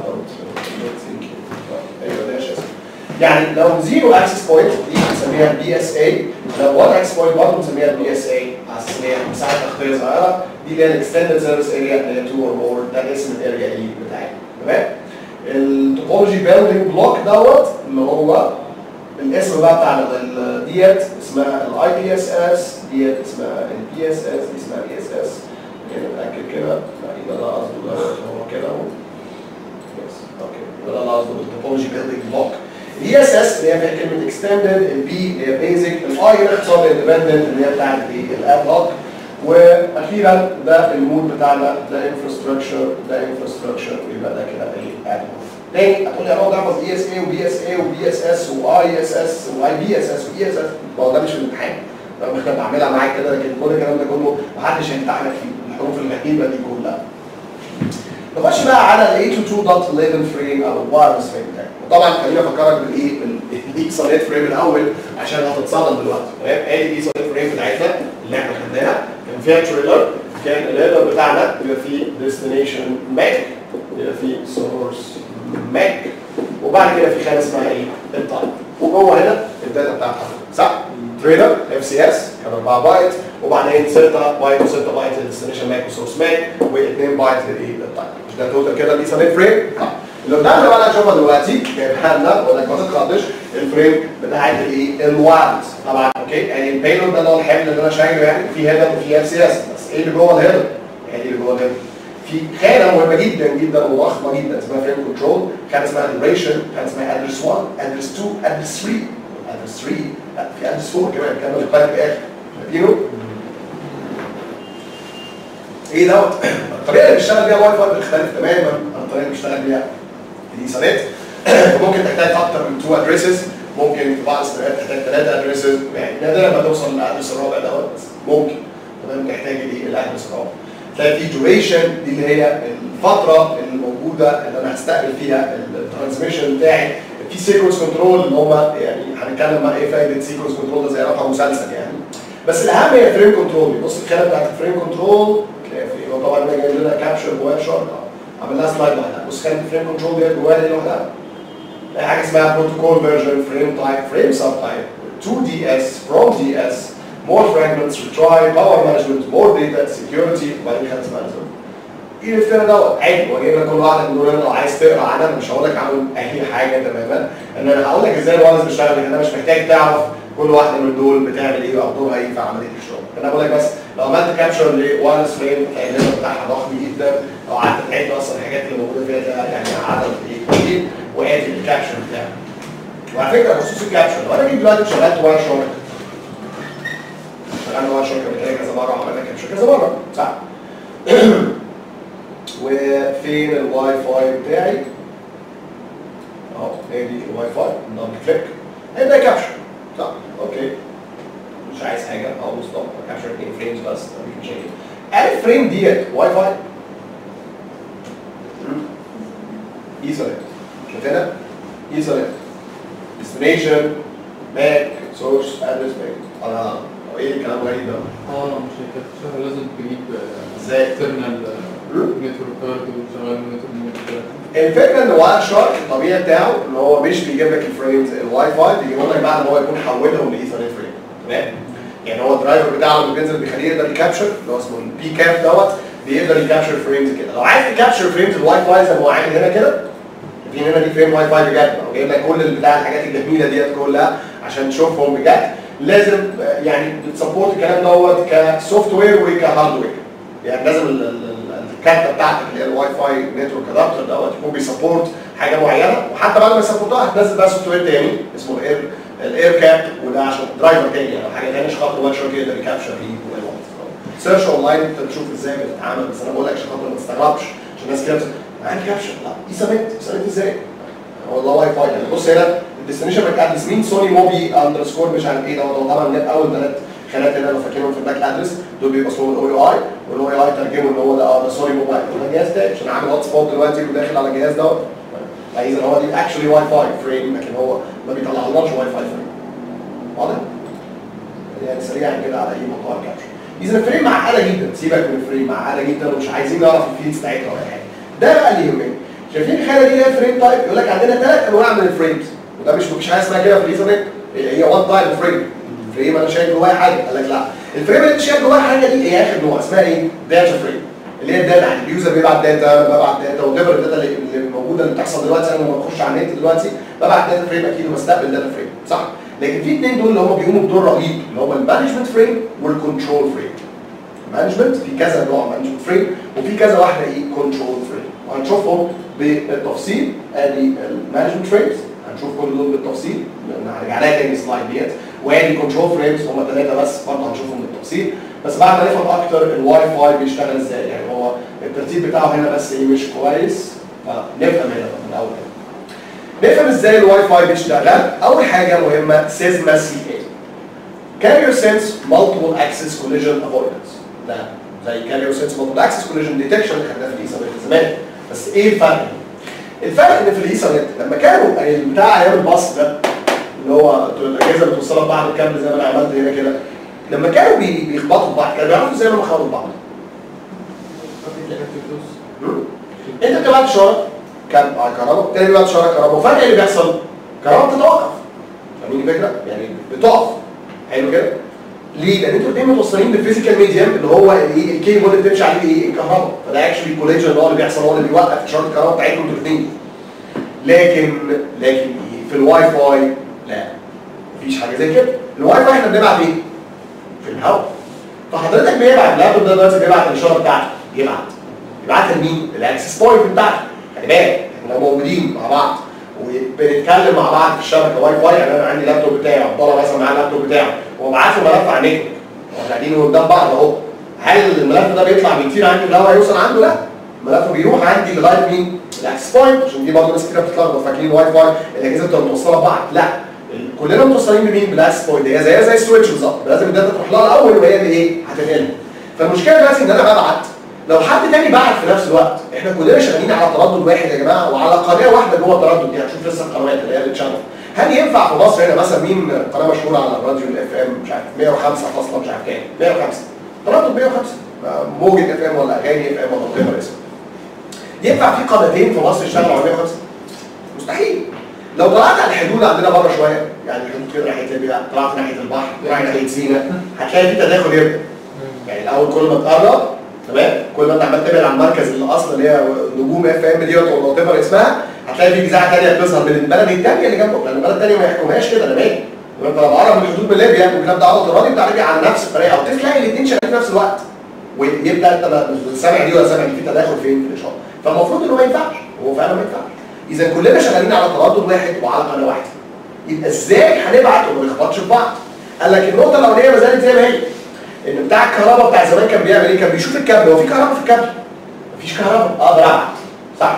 ايوه بلاش اسم يعني لو زيرو اكسس بوينت دي بنسميها بي اس اي لو 1 اكسس بوينت برضه بنسميها بي اس اي على اساس ان هي مساحه تغطيه صغيره دي اللي هي الاكستندد سيرفيس اريا اللي هي 2 اور مور ده اسم الاريا اي بتاعتنا تمام التوبولوجي بيلدينج بلوك دوت اللي هو الاسم بقى بتاع ال- ديت اسمها الاي بي اس اس ديت اسمها البي اس اس دي اسمها بي اس اس يعني نتاكد كده لا يبقى ده قصده ده هو كده اهو يس اوكي يبقى ده اللي قصده بالتوبولوجي بيلدينج بلوك الاي اس اس اللي هي فيها كلمه اكستندد البي اللي هي بيزك الاي هنا اختصار اندبندنت اللي هي بتاعت الايه الاد هوك واخيرا ده المود بتاعنا ده انفراستراكشر ده انفراستراكشر ويبقى ده كده ايه اد هوك تاني هتقول لي انا اقعد احفظ اي اس اي وبي اس اي وبي اس اس واي اس اس واي بي اس اس واي اس اس ما هو ده مش في الامتحان رغم احنا بعملها معاك كده لكن كل الكلام ده كله محدش هيمتحنك فيه الحروف الغريبه دي كلها نخش بقى على ال 822.11 فريم او الوايرلس فريم بتاعي وطبعا خليني افكرك بالايه بالاكساليت فريم الاول عشان هتتصدم دلوقتي تمام ادي الاكساليت فريم بتاعتنا اللي احنا خدناها كان فيها تريلر كان الهيدر بتاعنا بيبقى فيه ديستنيشن ماك بيبقى فيه سورس ماك وبعد كده في خانه اسمها ايه؟ التايب وجوه هنا الداتا بتاعتها صح؟ تريلر اف سي اس كان 4 بايت وبعدين 6 بايت و6 بايت للديستنيشن ماك وسورس ماك و2 بايت للايه؟ للتايب مش ده توتال كده الايثرنت فريم؟ اه اللي قدامنا بقى هنشوفها دلوقتي جايبها لنا بقول لك ما تتخضش الفريم بتاعت الايه؟ الوايرلس طبعا اوكي يعني البيلود ده اللي هو الحمل اللي انا شايله يعني في هيدر وفي اف سي اس بس ايه اللي جوه الهيدر؟ يعني ايه اللي جوه الهيدر؟ في خانه مهمه جدا جدا وضخمه جدا اسمها فريم كنترول خانه اسمها ديوريشن خانه اسمها ادرس 1 ادرس 2 ادرس 3 ادرس 3 لا في ادرس 4 كمان الكلام ده بيقال في الاخر شايفينه؟ ايه دوت؟ الطريقه اللي بيشتغل بيها الواي فاي بتختلف تماما عن الطريقه اللي بيشتغل بيها الايثرنت ممكن تحتاج اكتر من 2 ادريسز ممكن في بعض السنوات تحتاج 3 ادريسز يعني نادرا ما توصل للادرس الرابع دوت بس ممكن تمام تحتاج الايه الادرس الرابع تلاقي في duration دي اللي هي الفتره الموجوده اللي انا هستقبل فيها الترانسميشن بتاعي في سيكونس كنترول اللي هم يعني هنتكلم بقى ايه فايده سيكونس كنترول ده زي رقم مسلسل يعني بس الاهم هي فريم كنترول بص الخانه بتاعت الفريم كنترول تلاقي في هو طبعا هنا جايب لنا كابشر جواها شارت عمل لها سلايد لوحدها بص خانه الفريم كنترول ديت جواها دي لوحدها تلاقي حاجه اسمها بروتوكول فيرجن فريم تايب فريم سب تايب 2 دي اس فروم دي اس more fragments, retry, power management, more data, security, وبعدين خمس management. ايه الافتراء دوت؟ عادي هو جايب لك كل واحده من دول لو عايز تقرا عنها مش هقول لك عنهم اي حاجه تماما ان انا هقول لك ازاي الوايرلس بيشتغل لكن انا مش محتاج تعرف كل واحده من دول بتعمل ايه او دورها ايه في عمليه الشغل. انا بقول لك بس لو عملت كابشر لوايرلس فريم هتلاقي الليفل بتاعها ضخم جدا لو قعدت تعد اصلا الحاجات اللي موجوده فيها ده يعني عدد ايه كبير وادي الكابشر بتاعه. وعلى فكره بخصوص الكابشر لو انا جيت دلوقتي شغلت واير شورت اشتغلنا مع شركه قبل كده كذا مره وعملنا كابشر كذا مره صح وفين الواي فاي بتاعي اهو هي دي الواي فاي دبل كليك هيبدا يكابشر صح اوكي مش عايز حاجه اهو ستوب كابشر 2 فريمز بس مفيش مشاكل عارف فريم ديت واي فاي ايثرنت شايفينها؟ ايثرنت ديستنيشن باك سورس ادرس باك انا هو ايه الكلام الغريب ده؟ اه مش هيكفي لازم تجيب ازاي؟ اكسترنال مم. نتورك كارد وشغال نتورك كده الفكره ان واير شارك الطبيعي بتاعه ان هو مش بيجيب لك الفريمز الواي فاي بيجيب لك بعد ما هو يكون حولهم لايثرنت فريم تمام يعني هو الدرايفر بتاعه لما بينزل بيخليه يقدر يكابشر اللي هو اسمه البي كاب دوت بيقدر يكابشر فريمز كده لو عايز تكابشر فريمز الواي فاي زي ما هو عامل هنا كده في هنا دي فريم واي فاي بجد هو جايب لك كل البتاع الحاجات الجميله ديت كلها عشان تشوفهم بجد لازم آه، يعني بتسبورت الكلام دوت كسوفت وير وكهاردوير يعني لازم ال- ال- ال- الكارته بتاعتك اللي هي الواي فاي نتورك ادابتر دوت يكون بيسبورت حاجه معينه وحتى بعد ما يسبورتها هتنزل بقى سوفت وير تاني اسمه الاير الاير كاب وده عشان درايفر تاني يعني حاجه تانيه عشان خاطر واير شارك يقدر يكابشر فيه سيرش اونلاين انت تشوف ازاي بتتعامل بس انا بقول لك عشان خاطر ما تستغربش عشان الناس كده بتقول، عندي كابشر لا ايثرنت ايثرنت ازاي؟ والله واي فاي يعني بص هنا الديستنيشن باك ادرس مين سوني موبي اندرسكور مش عارف ايه ده هو طبعا جاب اول ثلاث خانات هنا لو فاكرهم في الباك ادرس دول بيبقى اسمهم الاو يو اي والاو يو اي ترجمه ان هو ده اه ده سوني موبايل ده جهاز تاني عشان عامل هوت سبوت دلوقتي وداخل على الجهاز دوت فاذا هو دي اكشولي واي فاي فريم لكن هو ما بيطلعلناش واي فاي فريم واضح؟ يعني سريعا كده على ايه موضوع الكابشن اذا الفريم معقده جدا سيبك من الفريم معقده جدا ومش عايزين نعرف الفيلدز بتاعتها ولا حاجه ده بقى اللي يهمني شايفين الخانه دي اللي هي فريم تايب يقول لك عندنا ثلاث انواع من الفريمز وده مش مفيش حاجه اسمها كده في الايثرنت هي وان تايب فريم فريم انا شايل جواها حاجه قال لك لا الفريم اللي انت شايل جواها حاجه دي هي اخر نوع اسمها ايه؟ داتا فريم اللي هي الداتا يعني اليوزر بيبعت داتا انا ببعت داتا وديفر الداتا اللي اللي موجوده اللي بتحصل دلوقتي انا لما بخش على النت دلوقتي ببعت داتا فريم اكيد وبستقبل داتا فريم صح؟ لكن في اثنين دول اللي هم بيقوموا بدور رهيب اللي هم المانجمنت فريم والكنترول فريم مانجمنت في كذا نوع مانجمنت فريم وفي كذا واحده ايه كنترول فريم وهنشوفهم بالتفصيل ادي المانجمنت فريمز هنشوف كل دول بالتفصيل لان هرجع لها تاني سلايد ديت وادي كنترول فريمز هم ثلاثه بس برضه هنشوفهم بالتفصيل بس بعد ما نفهم اكتر الواي فاي بيشتغل ازاي يعني هو الترتيب بتاعه هنا بس ايه مش كويس فنفهم هنا من الاول نفهم ازاي الواي فاي بيشتغل اول حاجه مهمه سيزما سي اي carrier sense multiple access collision avoidance ده زي carrier sense multiple access collision detection اللي خدناه في الايثرنت زمان بس ايه الفرق؟ الفرق ان في الايثرنت لما كانوا البتاع ايام الباص ده اللي هو الاجهزه اللي بتوصلها ببعض الكابل زي ما انا عملت هنا كده لما كانوا بي- بيخبطوا في بعض كانوا بيعرفوا ازاي انهم يخبطوا في بعض مم؟ انت بتبعت اشاره كان على كهرباء تاني بيبعت اشاره كهرباء وفجاه اللي بيحصل كهرباء بتتوقف فاهمين الفكره؟ يعني بتقف حلو كده؟ ليه؟ لان انتوا الاثنين متوصلين بالفيزيكال ميديم اللي هو الايه الكيبل اللي بتمشي عليه ايه؟ الكهرباء فده اكشلي الكوليجن اللي هو اللي بيحصل هو اللي بيوقف اشاره الكهرباء بتاعتكم انتوا الاثنين لكن لكن إيه؟ في الواي فاي لا مفيش حاجه زي كده الواي فاي احنا بنبعت ايه؟ في الهواء فحضرتك بيبعت اللابتوب ده دلوقتي بيبعت الاشاره بتاعته يبعت يبعتها لمين؟ الاكسس بوينت بتاعته خلي بالك احنا موجودين مع بعض وبنتكلم مع بعض في الشبكه واي فاي يعني انا عندي لابتوب بتاعي عبد الله مثلا معاه اللابتوب بتاعه وببعت له ملف على النت واحنا قاعدين قدام بعض اهو هل الملف ده بيطلع بيطير عندي في الهواء يوصل عنده؟ لا الملف بيروح عندي لغايه مين؟ الاكسس بوينت عشان دي برضه ناس كتير بتتلخبط فاكرين واي فاي الاجهزه بتبقى متوصله ببعض لا كلنا متوصلين بمين؟ بالاكسس بوينت هي زيها زي السويتش بالظبط لازم الداتا تروح لها الاول وهي اللي ايه؟ هتنقلها فالمشكله دلوقتي ان انا ببعت لو حد تاني بعت في نفس الوقت احنا كلنا شغالين على تردد واحد يا جماعه وعلى قناه واحده جوه التردد دي هنشوف لسه القنوات اللي هي بتشغل هل ينفع في مصر هنا مثلا مين قناه مشهوره على الراديو الاف ام مش عارف 105 فاصله مش عارف كام 105 تردد 105 موجة اف ام ولا اغاني اف ام ولا غير اسم ينفع في قناتين في مصر يشتغلوا على 105 مستحيل لو طلعت على الحدود عندنا بره شويه يعني الحدود كده ناحيه ليبيا طلعت ناحيه البحر طلعت ناحيه سينا هتلاقي في تداخل يبدا يعني الاول كل ما تقرب تمام كل ما انت عمال تبعد عن المركز اللي اصلا اللي هي نجوم اف ام ديت ولا وات ايفر اسمها هتلاقي في اذاعه ثانيه بتظهر من البلد الثانيه اللي جنبك لان البلد الثانيه ما يحكمهاش كده انا مالي يبقى انت لو بقرب من الحدود من ليبيا ممكن ابدا اعرض الراديو بتاع ليبيا على نفس الطريقه وتلاقي الاثنين شغالين في نفس الوقت ويبدا انت لا سامع دي ولا سامع دي في تداخل فين في الاشاره فالمفروض انه ما ينفعش هو فعلا ما ينفعش اذا كلنا شغالين على تردد واحد وعلى قناه واحده يبقى ازاي هنبعت وما نخبطش في بعض قال لك النقطه الاولانيه ما زالت زي ما هي ان بتاع الكهرباء بتاع زمان كان بيعمل ايه كان بيشوف الكابل هو في كهرباء في الكابل مفيش كهرباء اقدر ابعت صح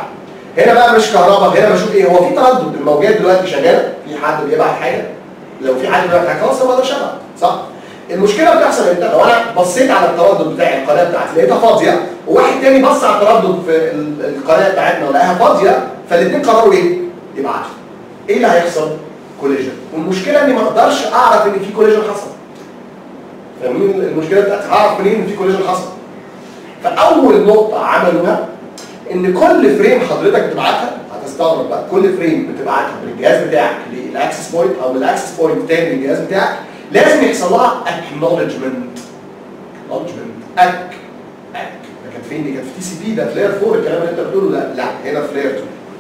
هنا بقى مش كهرباء هنا بشوف ايه هو في تردد الموجات دلوقتي شغاله في حد بيبعت حاجه لو في حد بيبعت حاجه خلاص هو ده شبه صح المشكله بتحصل امتى لو انا بصيت على التردد بتاع القناه بتاعتي لقيتها فاضيه وواحد تاني بص على التردد في ال- القناه بتاعتنا ولقاها فاضيه فالاثنين قرروا ايه يبعتوا ايه اللي هيحصل كوليجن والمشكله اني ما اقدرش اعرف ان في كوليجن حصل فاهمين المشكله بتاعتي هعرف منين ان في كوليجن حصل فاول نقطه عملوها ان كل فريم حضرتك بتبعتها هتستغرب بقى كل فريم بتبعتها من الجهاز بتاعك للاكسس بوينت او من الاكسس بوينت تاني للجهاز بتاعك لازم يحصل لها acknowledgement acknowledgement اك اك ده كانت فين دي كانت في تي سي بي ده فلير 4 الكلام اللي انت بتقوله ده لا هنا فلير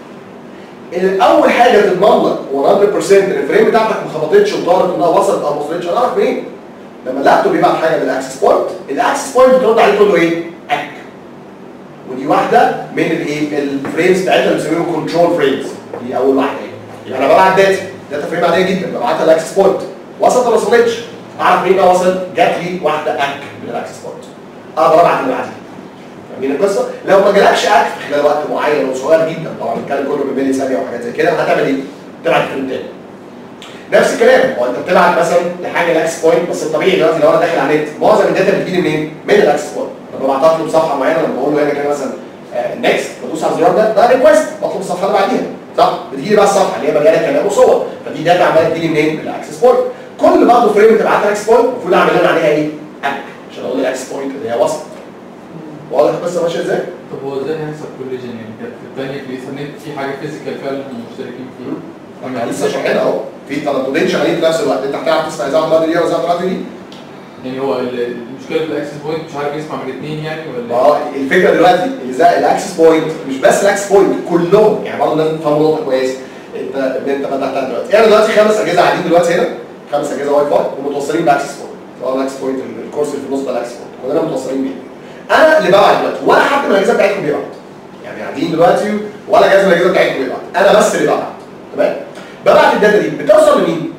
2 اول حاجه تضمن لك 100% ان الفريم بتاعتك ما خبطتش وطارت انها وصلت او ما وصلتش هنعرف منين؟ لما اللابتوب يبعت حاجه للاكسس بوينت الاكسس بوينت بترد عليه تقول له ايه؟ اك ودي واحده من الايه الفريمز بتاعتها اللي بنسميهم كنترول فريمز دي اول واحده ايه يبقى انا ببعت داتا داتا فريم عاديه جدا ببعتها للاكسس بوينت وصلت ولا ما وصلتش اعرف منين بقى وصلت جات لي واحده اك من الاكسس بوينت اقدر ابعت اللي بعدها فاهمين القصه؟ لو ما جالكش اك في خلال وقت معين وصغير جدا طبعا بنتكلم كله بملي ثانيه وحاجات زي كده هتعمل ايه؟ تبعت فريم تاني نفس الكلام هو انت بتبعت مثلا لحاجه الاكسس بوينت بس الطبيعي دلوقتي لو انا داخل على النت معظم الداتا بتجيلي منين؟ من الاكسس بوينت لما ببعتها له صفحه معينه لما بقول له هنا كده مثلا نكست بدوس على الزرار ده ده ريكوست بطلب الصفحه اللي بعديها صح؟ بتجيلي بقى الصفحه اللي هي مليانه كلام وصور فدي داتا عماله تجيلي منين؟ من الاكسس بوينت كل برضه فريم بتبعتها الاكسس بوينت المفروض اعمل انا عليها ايه؟ اك عشان اقول الاكسس بوينت اللي هي وصلت واضح القصه ماشيه ازاي؟ طب هو ازاي هيحصل كوليجن يعني كانت في الثانيه في الايثرنت في حاجه فيزيكال فعلا هم مشتركين فيها احنا لسه شغالين اهو في ترددين شغالين في نفس الوقت انت هتعرف تسمع اذاعه الراديو دي واذاعه الراديو دي يعني هو ال- المشكله في الاكسس بوينت مش عارف يسمع من الاثنين يعني ما ولا هو الفكره دلوقتي اللي زي الاكسس بوينت مش بس الاكسس بوينت كلهم يعني برضه لازم تفهموا نقطه كويسه انت ان انت فتحتها دلوقتي انا دلوقتي خمس اجهزه قاعدين دلوقتي هنا خمس اجهزه واي فاي ومتوصلين باكسس بوينت سواء الاكسس بوينت الكورس اللي في النص ده الاكسس بوينت كلنا متوصلين بيه انا اللي ببعت دلوقتي ولا حد من الاجهزه بتاعتكم بيبعت يعني قاعدين دلوقتي ولا جهاز من الاجهزه بتاعتكم بيبعت انا بس اللي ببعت تمام ببعت الداتا دي بتوصل لمين؟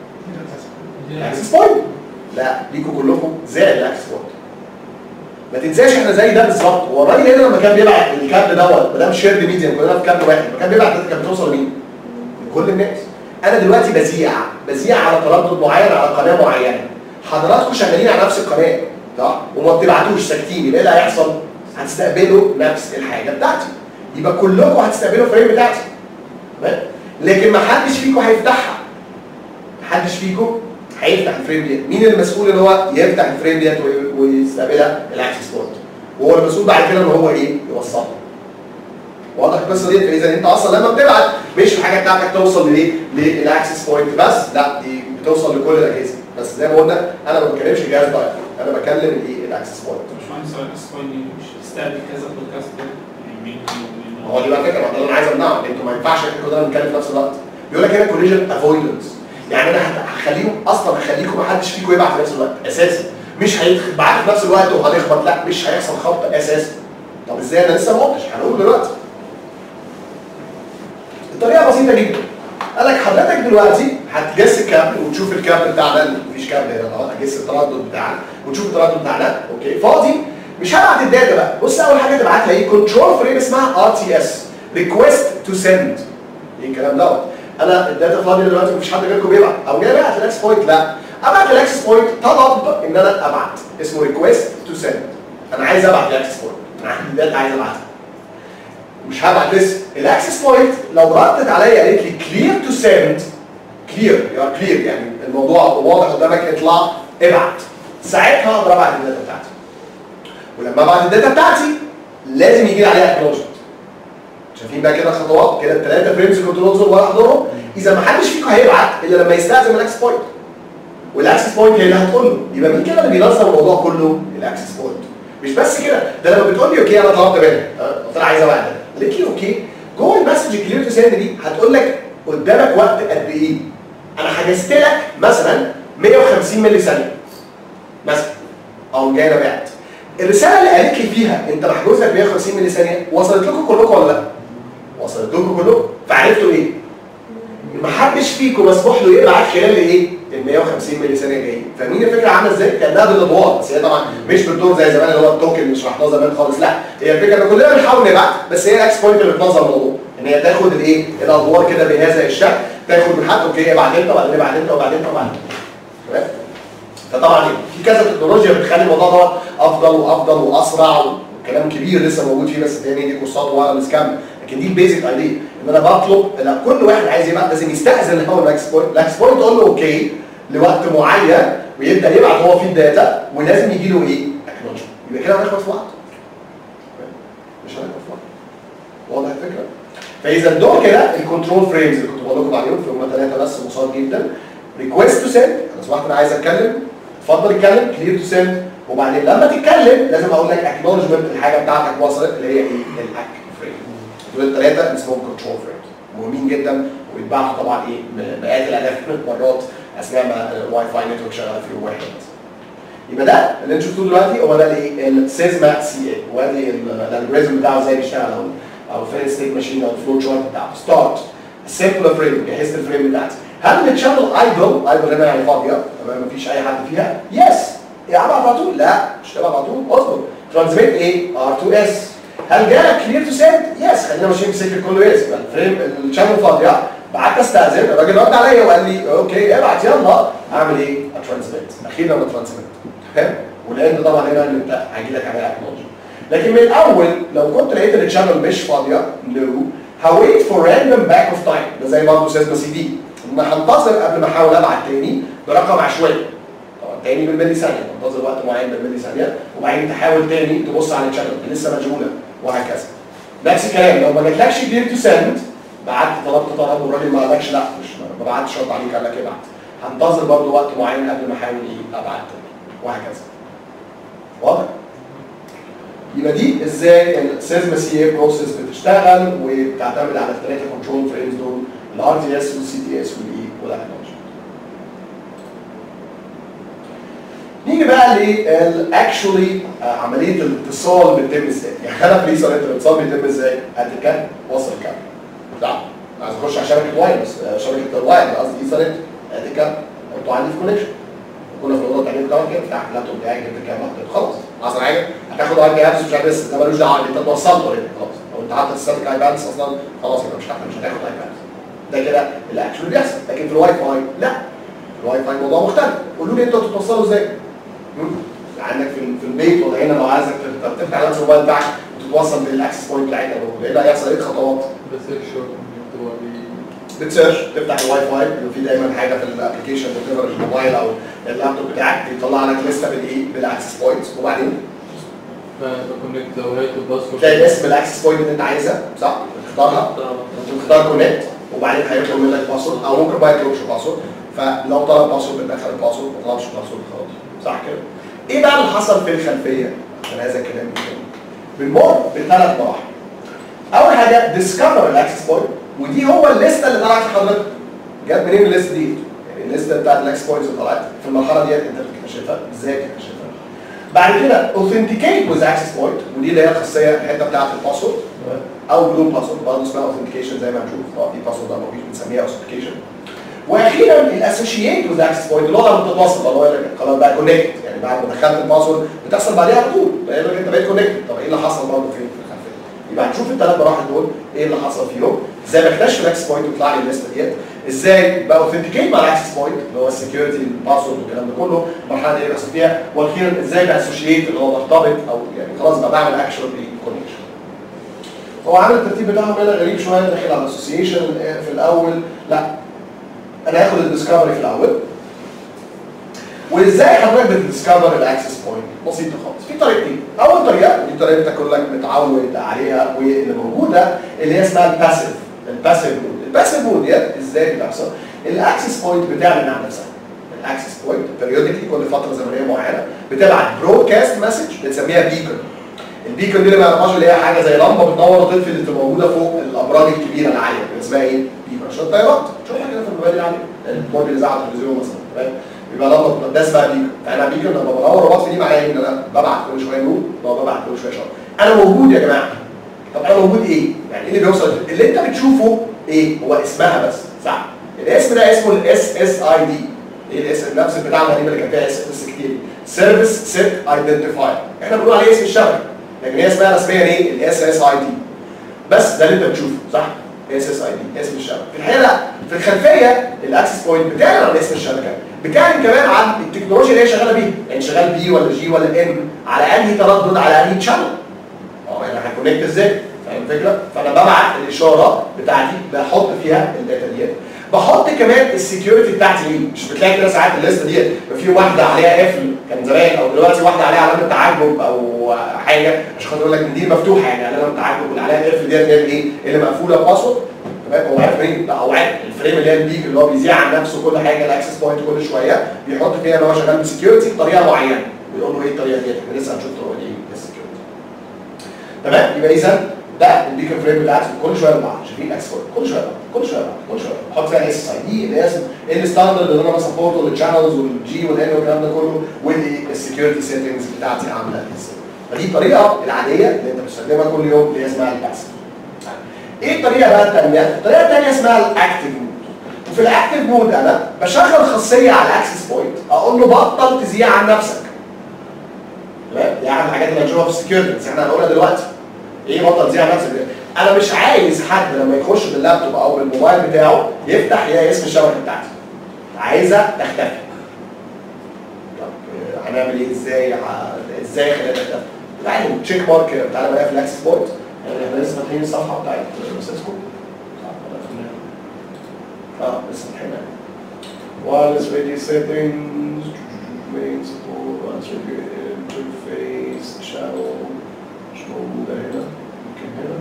الاكسس بوينت لا ليكوا كلكم زائد الاكسس بوينت ما تنساش احنا زي ده بالظبط هو الراجل هنا لما كان بيبعت الكابل دوت ما دام شيرد ميديم كلنا في كابل واحد لما كان بيبعت الداتا كانت بتوصل لمين؟ لكل الناس انا دلوقتي بذيع بذيع على تردد معين على قناه معينه حضراتكم شغالين على نفس القناه صح وما بتبعتوش ساكتين يبقى ايه اللي هيحصل؟ هتستقبلوا نفس الحاجه بتاعتي يبقى كلكم هتستقبلوا الفريم بتاعتي تمام لكن ما حدش فيكم هيفتحها محدش فيكم هيفتح الفريم ديت مين المسؤول ان هو يفتح الفريم ديت وي- ويستقبلها الاكسس بوينت وهو المسؤول بعد كده ان هو ايه يوصلها واضح القصه ديت فاذا انت اصلا لما بتبعت مش الحاجه بتاعتك توصل لايه للاكسس بوينت بس لا دي بتوصل لكل الاجهزه بس زي ما قلنا انا ما بتكلمش الجهاز دايركت انا بكلم الايه الاكسس بوينت مش مهندس على الاساس كوين دي مش تستقبل كذا بودكاست يعني مين مين- ما هو دي بقى فكره ما ده اللي انا عايز امنعه انتوا ما ينفعش احنا كلنا نتكلم في نفس الوقت بيقول لك هنا كوليجن افويدنس يعني انا هت- هخليهم اصلا هخليكم ما حدش فيكم يبعت في نفس الوقت اساسا مش هيبعت في نفس الوقت وهنخبط لا مش هيحصل خبط اساسا طب ازاي انا لسه ما قلتش هنقول دلوقتي الطريقه بسيطه جدا قال لك حضرتك دلوقتي هتجس الكابل وتشوف الكابل بتاعنا مفيش كابل هنا طبعا هتجس التردد بتاعنا وتشوف التردد بتاعنا اوكي فاضي مش هبعت الداتا بقى بص اول حاجه تبعتها ايه كنترول فريم اسمها ار تي اس ريكويست تو سند ايه الكلام دوت انا الداتا فاضيه دلوقتي مفيش حد غيركم بيبعت او جاي ابعت الاكس بوينت لا ابعت الاكسس بوينت طلب ان انا ابعت اسمه ريكويست تو سند انا عايز ابعت الاكسس بوينت انا عندي داتا عايز ابعتها مش هبعت لسه الاكسس بوينت لو ردت عليا قالت لي كلير تو سند كلير يا كلير يعني الموضوع واضح قدامك اطلع ابعت ساعتها اقدر ابعت الداتا بتاعتي ولما ابعت الداتا بتاعتي لازم يجي لي عليها اكنولجمنت شايفين بقى كده الخطوات كده الثلاثه فريمز كنترول دول ولا احضرهم اذا ما حدش فيكم هيبعت الا لما يستاذن الاكسس بوينت والاكسس بوينت هي اللي هتقول له يبقى مين كده اللي بينظم الموضوع كله الاكسس بوينت مش بس كده ده لما بتقول لي اوكي انا طلبت منك أه، قلت لها عايز ابعت ده قالت لي اوكي جوه المسج كلير تو سند دي هتقول لك قدامك وقت قد ايه انا حجزت لك مثلا 150 ملي ثانيه مثلا او جاي انا بعت الرساله اللي قالت لي فيها انت محجوز لك 150 ملي ثانيه وصلت لكم كلكم ولا لا؟ وصلت لكم كلكم فعرفتوا ايه؟ ما حدش فيكم مسموح له يبعت خلال ايه؟ ال 150 ملي ثانيه جايين فاهمين الفكره عامله ازاي؟ كانها بالادوار بس هي طبعا مش بالدور زي زمان اللي هو التوكن اللي شرحناه زمان خالص لا هي الفكره ان كلنا بنحاول نبعت بس هي الاكس بوينت اللي بتنظم الموضوع ان هي تاخد الايه؟ الادوار كده بهذا الشكل تاخد من حد اوكي ابعت انت وبعدين ابعت انت وبعدين انت وبعدين تمام؟ فطبعا إيه؟ في كذا تكنولوجيا بتخلي الموضوع دوت افضل وافضل واسرع وكلام كبير لسه موجود فيه بس تاني دي كورسات وايرلس كامل لكن دي البيزك ايديا ان انا بطلب لا كل واحد عايز يبعت لازم يستاذن الاول الاكس بوينت الاكس بوينت تقول له اوكي لوقت معين ويبدا يبعت هو فيه الداتا ولازم يجي له ايه؟ اكنولجمنت يبقى كده هنخبط في بعض مش هنخبط في بعض واضح الفكره؟ فاذا دول كده الكنترول فريمز اللي كنت بقول لكم عليهم في هم ثلاثه بس بساط جدا ريكويست تو سند انا سمحت انا عايز اتكلم اتفضل اتكلم كلير تو سند وبعدين لما تتكلم لازم اقول لك اكنولجمنت الحاجه بتاعتك وصلت اللي هي ايه؟ الاك فريم دول الثلاثه اسمهم كنترول فريمز مهمين جدا وبيتبعتوا طبعا ايه مئات الالاف من المرات اثناء ما الواي فاي نتورك شغال في واحد بس يبقى ده اللي انتوا شفتوه دلوقتي هو ده الايه السيزما سي اي وادي الالجوريزم بتاعه ازاي بيشتغل او او الفيرست ستيت ماشين او الفلو شارت بتاعته ستارت السيمبل فريم جهزت الفريم بتاعتي هل الشانل ايدل ايدل هنا يعني فاضيه تمام مفيش اي حد فيها يس يا ابعت على طول لا مش تبعت على طول اصبر ترانسميت ايه ار 2 اس هل جاء كلير تو سند يس خلينا ماشيين في سكه كله يس يبقى الفريم الشانل فاضيه بعت استاذن الراجل رد عليا وقال لي اوكي ابعت يلا اعمل ايه؟ اترانسميت اخيرا اترانسميت فاهم؟ والاند طبعا هنا اللي انت هيجي لك عليها اكنولجمنت لكن من الاول لو كنت لقيت الشانل مش فاضيه نو هويت فور راندوم باك اوف تايم ده زي برضه سيزما سي دي ان هنتظر قبل ما احاول ابعت تاني برقم عشوائي طبعا تاني بالملي ثانيه تنتظر وقت معين بالملي ثانيه وبعدين تحاول تاني تبص على الشانل اللي لسه مشغوله وهكذا نفس الكلام لو ما جاتلكش كلير تو سند بعت طلبت طلب والراجل ما قالكش لا مش ما بعتش رد عليك قال لك ابعت هنتظر برضه وقت معين قبل ما احاول ايه ابعت تاني وهكذا واضح؟ يبقى دي ازاي السيزما سي اي بروسيس بتشتغل وبتعتمد على الثلاثه كنترول فريمز دول الار تي اس والسي تي اس والاي والاكنولجمنت. نيجي بقى للاكشولي عمليه الاتصال بتتم ازاي؟ يعني انا في ليزر الاتصال بيتم ازاي؟ اتكلم وصل الكابل. لا عايز اخش على شبكه وايرلس شبكه الواير قصدي ايثرنت اتكلم انتوا عندي في كونكشن كنا في الاوضه الثانيه بتاعك كده فتحت اللابتوب بتاعك جبت الكاميرا خلاص حصل حاجه هتاخد اي بي مش عارف ده ملوش دعوه انت توصلت اوريدي خلاص لو انت حاطط ستاتيك اي بانس اصلا خلاص يبقى مش هتاخد مش هتاخد اي بانس ده كده الاكشن اللي بيحصل لكن في الواي فاي لا في الواي فاي الموضوع مختلف قولوا لي انتوا بتتوصلوا ازاي؟ مم؟ عندك في في البيت ولا هنا لو عايزك تفتح نفس الموبايل بتاعك وتتوصل بالاكسس بوينت بتاعتك ايه اللي هيحصل ايه الخطوات؟ بس الشورت بتبقى بي- بتسيرش تفتح الواي فاي بيبقى في دايما حاجه في الابلكيشن بتفرج الموبايل او اللابتوب بتاعك بيطلع لك لسته بالايه بالاكسس بوينتس وبعدين بكونكت لو هي الباسورد تلاقي اسم الاكسس بوينت اللي انت عايزها صح؟ بتختارها بتختار كونكت وبعدين هيطلب منك باسورد او ممكن ما يطلبش باسورد فلو طلب باسورد بتدخل الباسورد ما طلبش باسورد خلاص صح كده؟ ايه بقى اللي حصل في الخلفيه عشان هذا الكلام يتم؟ بنمر بثلاث مراحل اول حاجه ديسكفر الاكسس بوينت ودي هو الليسته اللي طلعت لحضرتك جت منين الليست دي؟ يعني الليسته بتاعت الاكسس بوينتس اللي طلعت في المرحله ديت انت بتكتشفها ازاي بتكتشفها؟ بعد كده اوثنتيكيت وذ اكسس بوينت ودي اللي هي الخاصيه الحته بتاعت الباسورد او بدون باسورد برضه اسمها اوثنتيكيشن زي ما هنشوف طبعا في باسورد او مفيش بنسميها اوثنتيكيشن واخيرا الاسوشيت وذ اكسس بوينت اللي هو لما بتتوصل اللي هو يقول لك خلاص بقى كونكت يعني بعد ما دخلت الباسورد بتحصل بعديها على طول يقول لك انت بقيت كونكت طب ايه اللي حصل برضه فين في الخلفيه؟ يبقى هنشوف الثلاث مراحل دول ايه اللي حصل فيهم ازاي بكتشف الاكسس بوينت ويطلع لي الليسته ديت ازاي بقى اوثنتيكيت مع الاكسس بوينت اللي هو السكيورتي الباسورد والكلام ده كله المرحله دي بيحصل فيها واخيرا ازاي باسوشيت اللي هو برتبط او يعني خلاص بقى بعمل اكشن كونكشن هو عامل الترتيب بتاعهم هنا غريب شويه داخل على الاسوسيشن في الاول لا انا هاخد الديسكفري في الاول وازاي حضرتك بتديسكفر الاكسس بوينت بسيطه خالص في طريقتين اول طريقه ودي طريقه انت كلك متعود عليها واللي موجوده اللي هي اسمها الباسيف الباسيف مود الباسيف مود ديت ازاي بتحصل الاكسس بوينت بتعلن عن نفسها الاكسس بوينت بيريوديكلي كل فتره زمنيه معينه بتبعت برودكاست مسج بنسميها بيكون البيكون دي اللي ما يعرفهاش اللي هي حاجه زي لمبه بتنور وتطفي اللي بتبقى موجوده فوق الابراج الكبيره العاليه اللي اسمها ايه؟ بيكون عشان الطيارات تشوفها كده في الموبايل العالي الموبايل اللي على التلفزيون مثلا فاهم؟ يبقى لمبه ده اسمها بيكون فانا بيكون لما بدور وبطفي دي معناها ان انا ببعت كل شويه نور ببعت كل شويه شرط انا موجود يا جماعه طب انا موجود ايه؟ يعني ايه اللي بيوصل اللي انت بتشوفه ايه؟ هو اسمها بس صح؟ الاسم ده اسمه الاس اس اي دي ايه الاس نفس البتاع الغريبه اللي كان فيها اس اس كتير سيرفيس سيت ايدنتيفاير احنا بنقول عليه اسم الشبكه لكن هي اسمها رسميا ايه الاس اس اي دي بس ده اللي انت بتشوفه صح اس اس اي دي اسم الشبكه في الحقيقه لا في الخلفيه الاكسس بوينت بتعلن عن اسم الشبكه بتعلن كمان عن التكنولوجيا اللي هي شغاله بيها يعني شغال بي ولا جي ولا ام على انهي تردد على انهي شانل اه انا هكونكت ازاي فاهم الفكره فانا ببعت الاشاره بتاعتي بحط فيها الداتا ديت بحط كمان السكيورتي بتاعتي ايه مش بتلاقي كده ساعات الليسته ديت يبقى في واحده عليها قفل كان زمان او دلوقتي واحده عليها علامه تعجب او حاجه عشان خاطر يقول لك ان دي مفتوحه يعني علامه تعجب واللي عليها قفل ديت هي الايه اللي مقفوله بباسورد تمام هو عارف منين؟ لا هو عارف الفريم اللي هي البيك اللي هو بيذيع عن نفسه كل حاجه الاكسس بوينت كل شويه بيحط فيها ان هو شغال بسكيورتي بطريقه معينه ويقول له ايه الطريقه ديت احنا لسه هنشوف طرق ايه السكيورتي تمام يبقى اذا ده البيكون فريم بتاعتي كل شويه ببعت شايفين اكس بوينت كل شويه ببعت كل شويه ببعت كل شويه ببعت. احط فيها اس اي دي اللي هي اسم ايه الستاندرد اللي انا بسبورته للشانلز والجي والان والكلام ده كله والسكيورتي سيتنجز بتاعتي عامله ازاي فدي الطريقه العاديه اللي انت بتستخدمها كل يوم اللي هي اسمها الباسف ايه الطريقه بقى الثانيه؟ الطريقه الثانيه اسمها الاكتف مود وفي الاكتف مود انا بشغل خاصيه على الاكسس بوينت اقول له بطل تذيع عن نفسك تمام دي احد الحاجات اللي هنشوفها في السكيورتي بس احنا هنقولها دلوقتي ايه بطل تذيع عن نفسك ده؟ انا مش عايز حد لما يخش باللابتوب او بالموبايل بتاعه يفتح يلاقي اسم الشبكه بتاعتي عايزها تختفي طب آه، هنعمل ايه ازاي ه- ازاي خليها تختفي تعالى تشيك مارك تعالى بقى في الاكسس بوينت يعني احنا لسه فاتحين الصفحه بتاعت سيسكو صح ولا فاتحينها؟ اه لسه فاتحينها wireless radio settings main support attribute interface channel مش موجودة هنا ممكن هنا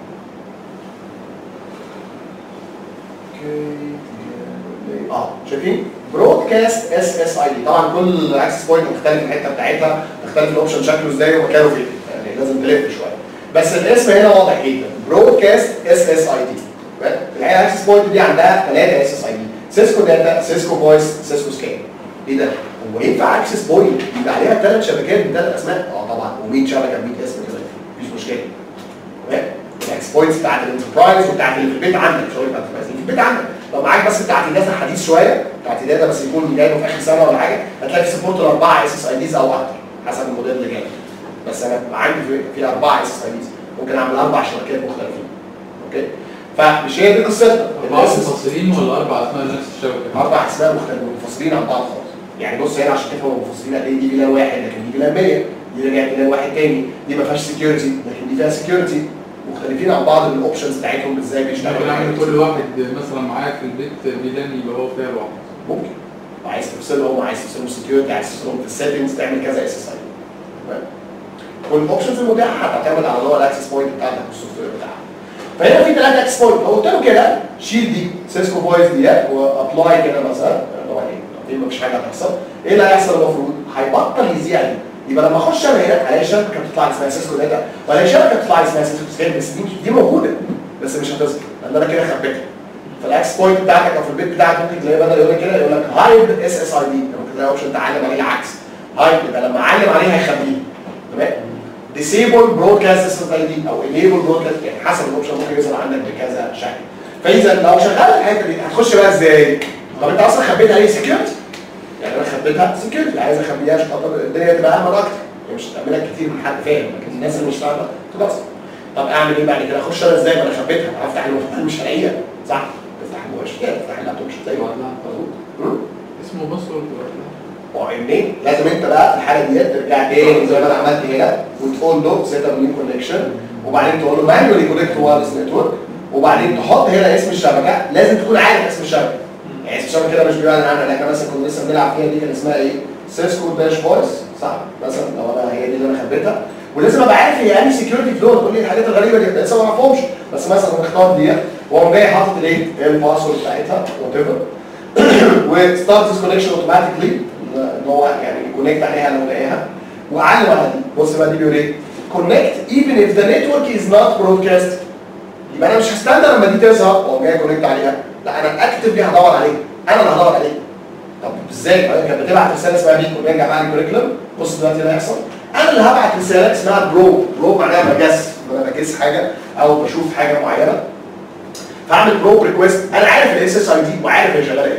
اوكي اه شايفين برودكاست اس اس اي دي طبعا كل اكسس بوينت مختلف الحته بتاعتها تختلف الاوبشن شكله ازاي ومكانه فين يعني لازم تلف شويه بس الاسم هنا واضح جدا برودكاست اس اس اي دي الحقيقه الاكسس بوينت دي عندها ثلاثه اس اس اي دي سيسكو داتا سيسكو فويس سيسكو سكان ايه ده هو ينفع اكسس بوينت يبقى عليها ثلاث شبكات بثلاث اسماء اه طبعا و100 شبكه ب 100 اسم كده مفيش مشكله تمام الاكس بوينتس بتاعت الانتربرايز وبتاعت اللي في البيت عندك مش هقول لك بتاعت الانتربرايز اللي في البيت عندك لو معاك بس بتاعت داتا حديث شويه بتاعت داتا بس يكون جايبه في اخر سنه ولا حاجه هتلاقي في سبورت الاربعه اس اس اي ديز او اكتر حسب الموديل اللي جاي بس انا عندي في, في اربعه اس اس اي ديز ممكن اعمل اربع شبكات مختلفين اوكي فمش هي دي قصتنا أربعة الأسس- منفصلين ولا أربع أسماء نفس الشبكة؟ اربع اسماء مختلفين منفصلين عن بعض خالص يعني بص هنا عشان تفهم منفصلين قد ايه دي فيلان واحد لكن دي فيلان 100 دي رجعت فيلان واحد تاني دي ما فيهاش سكيورتي لكن دي فيها سكيورتي مختلفين عن بعض الاوبشنز بتاعتهم ازاي بيشتغلوا ممكن أعمل كل واحد مثلا معايا في البيت فيلان يبقى هو فيها لوحده ممكن عايز تفصلهم عايز تفصلهم سكيورتي عايز تفصلهم في السيتنجز تعمل كذا اس اس اي والاوبشنز المتاحه هتعتمد على نوع الاكسس بوينت بتاعتك والسوفت وير بتاعك فهنا في ثلاثه اكسس بوينت لو قلت له كده شيل دي سيسكو فويس ديت وابلاي كده مثلا طبعا ايه في مفيش حاجه هتحصل ايه اللي هيحصل المفروض؟ هيبطل يذيع دي يبقى لما اخش انا هنا الاقي شبكه بتطلع لي اسمها سيسكو داتا والاقي شبكه بتطلع لي اسمها سيسكو سكيل بس دي دي موجوده بس مش هتظهر لان انا كده خبيتها فالاكس بوينت بتاعتك او في البيت بتاعك ممكن تلاقيه بدل يقول لك كده يقول لك هايد اس اس اي دي ممكن تلاقي اوبشن تعلم عليه العكس هايد يبقى لما اعلم عليه هيخبيه تمام ديسيبل برودكاست اس اس اي دي او انيبل برودكاست يعني حسب الاوبشن ممكن يظهر عندك بكذا شكل فاذا لو شغال الحته دي هتخش بقى ازاي؟ طب انت اصلا خبيت عليه سكيورتي يعني انا خبيتها سكيورتي عايز اخبيها عشان خاطر الدنيا تبقى امن اكتر هي مش هتعملها كتير من حد فاهم لكن الناس اللي مش فاهمه خلاص طب اعمل ايه بعد كده اخش انا ازاي ما انا خبيتها هفتح الموبايل مش هلاقيها صح تفتح الموبايل مش هتلاقيها تفتح اللابتوب مش هتلاقيها لوحدها مظبوط مم؟ اسمه باسورد لوحدها وعينين لازم انت بقى في الحاله ديت ترجع تاني زي ما انا عملت هنا وتقول له سيت اب نيو كونكشن وبعدين تقول له مانوالي كونكت وايرلس نتورك وبعدين تحط هنا اسم الشبكه لازم تكون عارف اسم الشبكه يعني اسم الشبكه كده مش بيعلن عنها لكن مثلا كنا لسه بنلعب فيها دي كان اسمها ايه؟ سيسكو داش فويس صح مثلا لو انا هي دي اللي انا خبيتها ولازم ابقى عارف هي انهي سكيورتي فلو تقول لي الحاجات الغريبه دي لسه ما اعرفهمش بس مثلا نختار ديت واقوم جاي حاطط الايه؟ الباسورد بتاعتها وات ايفر وستارت ذيس كونكشن اوتوماتيكلي ان هو يعني كونكت عليها لو لقاها واعلم على دي بص بقى دي بيقول ايه كونكت even if the network is not broadcast يبقى انا مش هستنى لما دي تظهر واقوم جاي كونكت عليها لا انا اكتفلي هدور عليها انا اللي هدور عليها طب ازاي بعدين كانت بتبعت رساله اسمها بيك ونرجع بقى الكوريكولم بص دلوقتي اللي هيحصل انا اللي هبعت رساله اسمها برو برو معناها بجس انا بجس حاجه او بشوف حاجه معينه فاعمل برو ريكويست انا عارف الاس اس اي دي وعارف هي شغاله ايه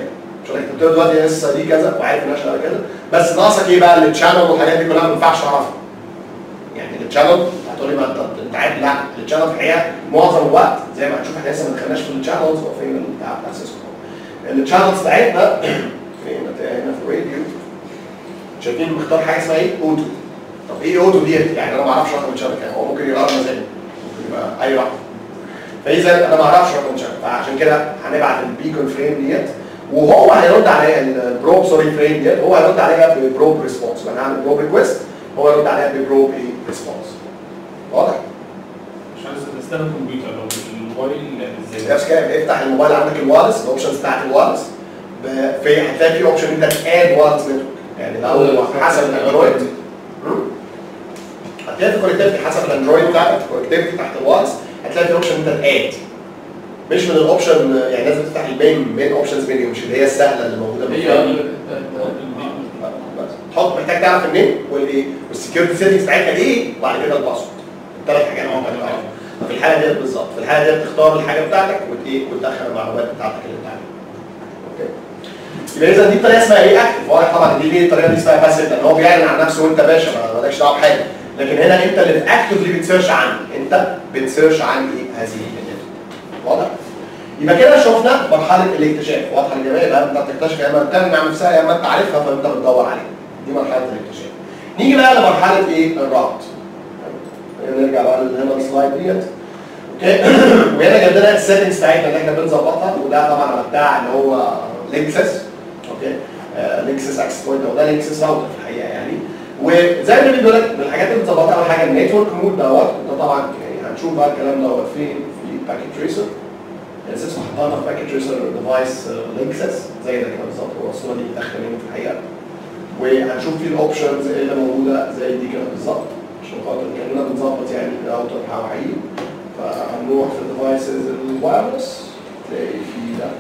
مش انا كتبت له دلوقتي اس دي كذا وعارف انها شغاله كذا بس ناقصك ايه بقى التشانل والحاجات دي كلها ما ينفعش تعرفها يعني التشانل هتقول لي ما انت انت عارف لا التشانل في الحقيقه معظم الوقت زي ما هنشوف احنا لسه ما دخلناش في التشانلز وفين البتاع بتاع سيسكو التشانلز بتاعتنا فين هتلاقي هنا في الراديو شايفين مختار حاجه اسمها ايه؟ اوتو طب ايه اوتو ديت؟ يعني انا ما اعرفش رقم الشبكه كام هو ممكن يقرا مزاجي ممكن يبقى اي رقم فاذا انا ما اعرفش رقم الشبكه فعشان كده هنبعت البيكون فريم ديت وهو هيرد عليها البروب سوري فريم ديت هو هيرد عليها ببروب ريسبونس انا هعمل بروب ريكويست هو يرد عليها ببروب ايه ريسبونس واضح؟ مش عايز استخدم كمبيوتر لو الموبايل ازاي؟ نفس الكلام افتح الموبايل عندك الوايرلس الاوبشنز بتاعت الوايرلس ب- في هتلاقي في اوبشن انت تاد وايرلس نتورك يعني ده هو حسب الاندرويد مم. هتلاقي في كونكتيفيتي حسب الاندرويد بتاعتك كونكتيفيتي تحت الوايرلس هتلاقي في اوبشن انت تاد مش من الاوبشن يعني لازم تفتح البين بين اوبشنز منيو مش اللي هي السهله اللي موجوده من هي فوق. بس. تحط محتاج تعرف النيم والايه والسكيورتي سيتنجز بتاعتها ايه وبعد كده الباسورد الثلاث حاجات محتاج تعرفها ففي الحاله ديت بالظبط في الحاله ديت تختار الحاجه بتاعتك وت- ايه وتدخل المعلومات بتاعتك اللي انت عاملها اوكي يبقى اذا دي الطريقه اسمها ايه اكتف واضح طبعا دي ليه الطريقه دي اسمها باسيف لان هو بيعلن عن نفسه وانت باشا ما- مالكش دعوه بحاجه لكن هنا انت اللي اكتفلي بتسيرش عنه انت بتسيرش عن ايه هذه النتورك واضح يبقى كده شفنا مرحله الاكتشاف واضحه للجميع يبقى انت بتكتشف يا اما بتعمل مع نفسها يا اما انت عارفها فانت بتدور عليها دي مرحله الاكتشاف نيجي بقى لمرحله ايه الربط نرجع بقى هنا السلايد ديت اوكي وهنا جاب لنا السيتنجز بتاعتنا اللي احنا بنظبطها وده طبعا على بتاع اللي هو لينكسس اوكي لينكسس اكسس بوينت او ده لينكسس راوتر في الحقيقه يعني وزي ما بيقول لك من الحاجات اللي بتظبطها اول حاجه النتورك مود دوت ده طبعا يعني هنشوف بقى الكلام دوت فين في باكيت تريسر اساسا حطينا في باكيت تريسر ديفايس لينكسس زي ده كده بالظبط هو الصوره دي متاخده منه في الحقيقه وهنشوف فيه الاوبشنز اللي موجوده زي دي كده بالظبط عشان خاطر كاننا بنظبط يعني الراوتر بتاعه حقيقي فهنروح في الديفايسز الوايرلس تلاقي في ده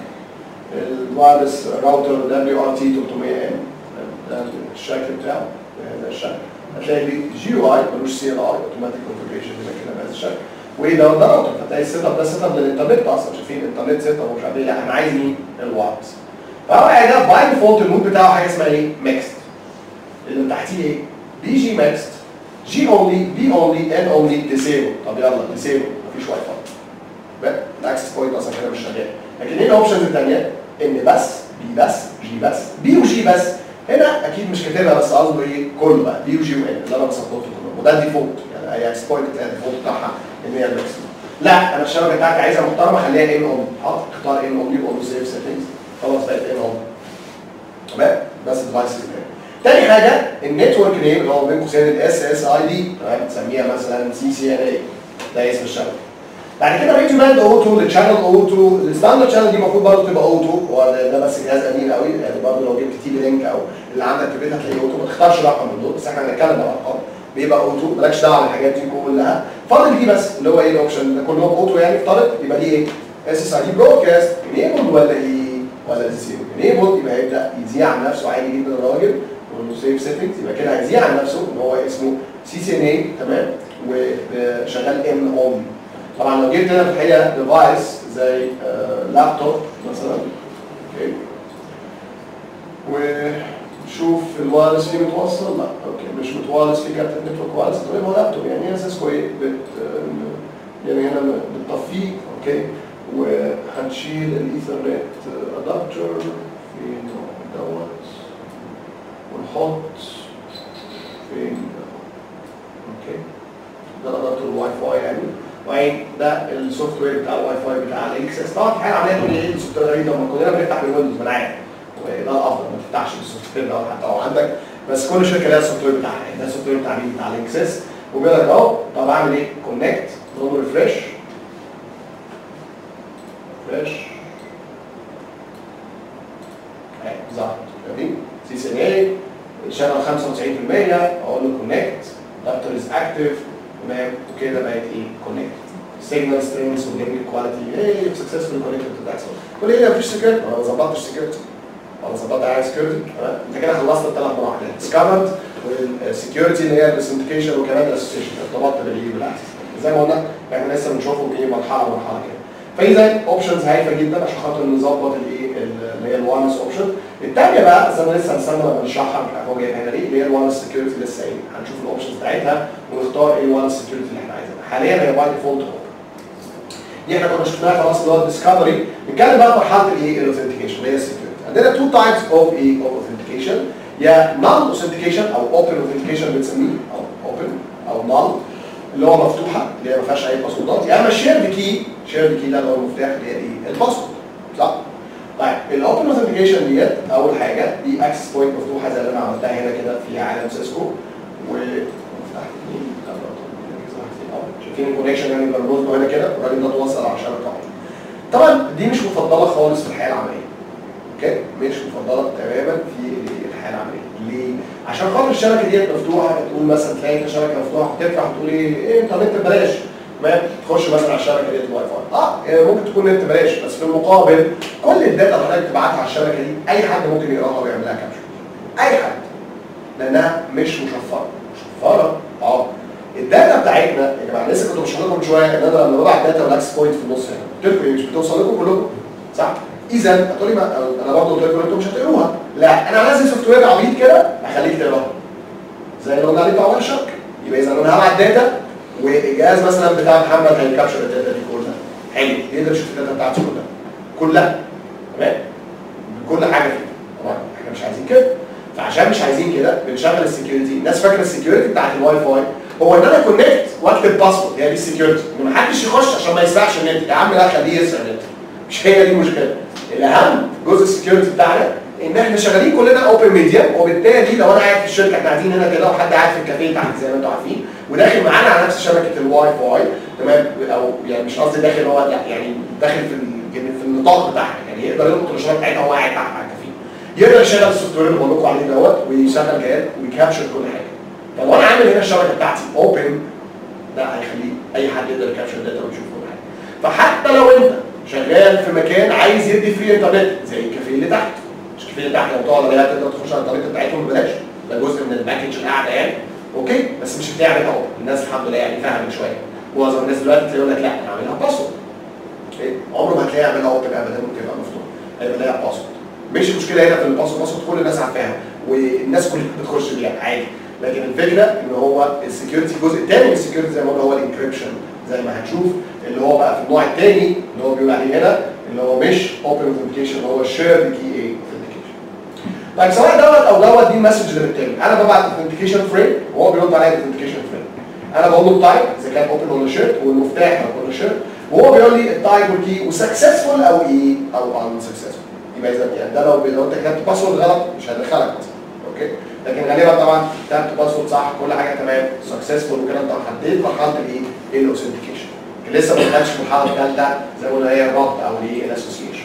الوايرلس راوتر دبليو ار تي 300 ام ده الشكل بتاعه بهذا الشكل هتلاقي دي جي يو اي ملوش سي ال ار اوتوماتيك كونفجريشن زي كده بهذا الشكل وايه ده ده راوتر فتلاقي السيت اب ده سيت اب للانترنت اصلا شايفين الانترنت سيت اب ومش عارف ايه لا انا عايز مين الوايرلس فهو حاجه باي ديفولت المود بتاعه حاجه اسمها ايه ميكست اللي تحتيه ايه بي جي ميكست جي اونلي بي اونلي ان اونلي ديسيبل طب يلا ديسيبل مفيش واي فاي بقى الاكسس بوينت اصلا كده مش شغال لكن ايه الاوبشنز الثانيه ان بس بي بس جي بس بي وجي بس هنا اكيد مش كاتبها بس قصده ايه كله بقى بي وجي وان اللي انا بسطته كله وده الديفولت يعني اي اكسس بوينت تلاقي الديفولت بتاعها ان هي الماكسيمم لا انا الشبكه بتاعتي عايزها محترمه خليها ان اونلي حاضر اختار ان اونلي وقول له سيف سيتنجز خلاص بقت ان اونلي تمام بس الديفايس تاني حاجه النتورك نيم اللي هو بين قوسين الاس اس اي دي تمام تسميها مثلا سي سي ان اي ده اسم الشبكه بعد كده رينج باند اوتو الشانل اوتو الستاندرد شانل دي المفروض برضه تبقى اوتو هو ده ده بس جهاز قديم قوي يعني برضه لو جبت تي بي لينك او اللي عندك في البيت هتلاقيه اوتو ما تختارش رقم من دول بس احنا هنتكلم على الارقام بيبقى اوتو مالكش دعوه بالحاجات دي كلها فاضل دي بس اللي هو ايه الاوبشن ده كلهم اوتو يعني افترض يبقى دي ايه اس اس اي دي برودكاست انيبل ولا ايه ولا ديسيبل انيبل يبقى هيبدا يذيع عن نفسه عادي جدا الراجل يقول له سيف سيتنجز يبقى كده هيذيع عن نفسه ان هو اسمه سي سي ان اي تمام وشغال ان اونلي طبعا لو جبت هنا في الحقيقه ديفايس زي آه لابتوب مثلا اوكي وشوف الوايرلس فيه متوصل لا اوكي مش متواصل في كارت نتورك وايرلس تقول هو لابتوب يعني هي اساسكو ايه بت يعني هنا بتطفيه اوكي وهنشيل الايثرنت ادابتر فين دوت ونحط فين اوكي ده الادابتر الواي فاي يعني وبعدين ده السوفت وير بتاع الواي فاي بتاع الاكسس طبعا في حاجه عمليه تقول لي ايه السوفت وير غريب ما كلنا بنفتح بالويندوز ما انا عارف وده الافضل ما تفتحش بالسوفت وير دوت حتى لو عندك بس كل شركه لها السوفت وير بتاعها يعني ده السوفت وير بتاع مين بتاع الاكسس وبيقول لك اهو طب اعمل ايه؟ كونكت نقول ريفرش ريفرش اهي بالظبط جميل سي سي ان اي شغل 95% اقول له كونكت دكتور از اكتف تمام وكده بقت ايه كونكت سيجنال سترينجز ولينك كواليتي ايه سكسسفول كونكتد تو ذات كل ايه مفيش سكيورتي انا ما ظبطتش سكيورتي ولا ظبطت على سكيورتي تمام انت كده خلصت الثلاث مراحل الديسكفرد والسكيورتي اللي هي الاثنتيكيشن وكمان الاسوسيشن ارتبطت بالايه بالاكسس زي ما قلنا احنا لسه بنشوفه ايه مرحله مرحله كده فاذا اوبشنز هايفه جدا عشان خاطر نظبط الايه اللي هي الوايرلس اوبشن الثانيه بقى زي ما لسه هنستنى لما نشرحها مش عارف هو جايبها هنا ليه اللي هي الوايرلس سكيورتي لسه ايه هنشوف الاوبشنز بتاعتها ونختار ايه الوايرلس سكيورتي اللي احنا عايزينها حاليا هي باي ديفولت دي احنا كنا شفناها خلاص اللي هو الديسكفري نتكلم بقى في مرحله الايه الاوثنتيكيشن اللي هي السكيورتي عندنا تو تايبس اوف ايه اوف اوثنتيكيشن يا نون اوثنتيكيشن او اوبن اوثنتيكيشن بنسميه او اوبن او نون اللي هو مفتوحه اللي هي ما فيهاش اي باسوردات يا اما شير كي شير كي ده اللي هو المفتاح اللي هي ايه الباسورد صح طيب الاوبن اوثنتيكيشن ديت اول حاجه دي اكسس بوينت مفتوحه زي اللي انا عملتها هنا كده في عالم سيسكو و مفتاح اتنين، شايفين الكونكشن يعني برمز له هنا كده والراجل ده اتوصل على شبكه واحده طبعا دي مش مفضله خالص في الحياه العمليه اوكي مش مفضله تماما في الحياه العمليه ليه عشان خاطر الشبكه ديت مفتوحه تقول مثلا تلاقي انت شبكه مفتوحه وتفتح وتقول ايه ايه انترنت ببلاش تمام تخش مثلا على الشبكه ديت الواي فاي اه يعني ممكن تكون نت ببلاش بس في المقابل كل الداتا اللي حضرتك تبعتها على الشبكه دي اي حد ممكن يقراها ويعمل لها كابشن اي حد لانها مش مشفره مشفره اه الداتا بتاعتنا يا جماعه لسه كنت بشرح لكم من شويه ان انا لما ببعت داتا والاكس بوينت في النص هنا قلت لكم إيه؟ مش بتوصل لكم كلكم صح؟ اذا هتقولي ما انا برضه قلت لكم انتم مش هتقروها لا انا هنزل سوفت وير عبيط كده اخليك تقراها زي اللي قلنا عليه بتاع واير شارك يبقى اذا انا هبعت داتا والجهاز مثلا بتاع محمد هيكابشر الداتا دي كلها حلو يقدر يشوف الداتا بتاعته كلها كلها تمام كل حاجه فيها طبعا احنا مش عايزين كده فعشان مش عايزين كده بنشغل السكيورتي الناس فاكره السكيورتي بتاعت الواي فاي هو ان انا كونكت واكتب باسورد هي دي السكيورتي ان محدش يخش عشان ما يسمعش النت يا عم لا خليه يسمع النت مش هي دي المشكله الاهم جزء السكيورتي بتاعنا ان احنا شغالين كلنا اوبن ميديا وبالتالي لو انا قاعد في الشركه احنا قاعدين هنا كده وحد قاعد في الكافيه تحت زي ما انتم عارفين وداخل معانا على نفس شبكه الواي فاي تمام او يعني مش قصدي داخل هو لا، يعني داخل في ال- في النطاق بتاعنا يعني يقدر يلقط الاشارات بتاعتها وهو قاعد تحت على الكافيه يقدر يشغل السوفت وير اللي بقول لكم عليه دوت ويشغل جهاز ويكابشر كل حاجه طب وانا عامل هنا الشبكه بتاعتي اوبن ده هيخليه اي حد يقدر يكابشر داتا ويشوف كل حاجه فحتى لو انت شغال في مكان عايز يدي فري انترنت زي الكافيه اللي تحت مش الكافيه اللي تحت لو تقعد عليها تقدر تخش على الانترنت بتاعتهم ببلاش ده جزء من الباكج القاعده يعني اوكي بس مش هتعمل اهو الناس الحمد لله يعني فهمت شويه معظم الناس دلوقتي تلاقي يقول لك لا انا عاملها باسورد إيه؟ عمره ما هتلاقيها يعملها اوبن ابدا ممكن يبقى مفتوح هيبقى لها باسورد مش المشكله هنا في الباسورد باسورد كل الناس عارفاها والناس كلها بتخش بيها عادي لكن الفكره ان هو السكيورتي الجزء الثاني من السكيورتي زي ما قلنا هو الانكريبشن زي ما هنشوف اللي هو بقى في النوع الثاني اللي هو بيقول عليه هنا اللي هو مش اوبن اوثنتيكيشن هو شير كي اي اوثنتيكيشن طيب سواء دوت او دوت دي المسج اللي بتتم انا ببعت اوثنتيكيشن فريم وهو بيرد عليا اوثنتيكيشن فريم انا بقول له التايب اذا كان اوبن ولا شيرت والمفتاح لو كنا شيرت وهو بيقول لي التايب والكي وسكسسفول او ايه او ان سكسسفول يبقى اذا يعني ده لو لو انت كتبت باسورد غلط مش هيدخلك مثلا اوكي لكن غالبا طبعا كتبت باسورد صح كل حاجه تمام سكسسفول وكده انت عديت مرحله الايه؟ الاوثنتيكيشن لسه ما دخلتش المرحله الثالثه زي ما قلنا هي الربط او الايه الاسوسيشن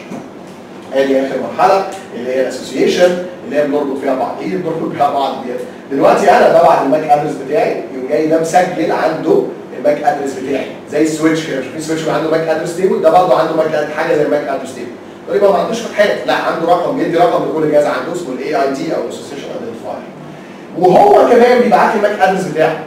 ادي اخر مرحله اللي هي الاسوسيشن اللي هي بنربط فيها بعض ايه اللي بنربط فيها بعض ديت دلوقتي انا ببعت الماك ادرس بتاعي يقوم جاي ده مسجل عنده الماك ادرس بتاعي زي السويتش كده مش في سويتش عنده ماك ادرس تيبل ده برضه عنده ماك حاجه زي الماك ادرس تيبل تقول لي ما عندوش فتحات لا عنده رقم بيدي رقم لكل جهاز عنده اسمه الاي اي دي او الاسوسيشن ايدنتيفاير وهو كمان بيبعت لي الماك ادرس بتاعه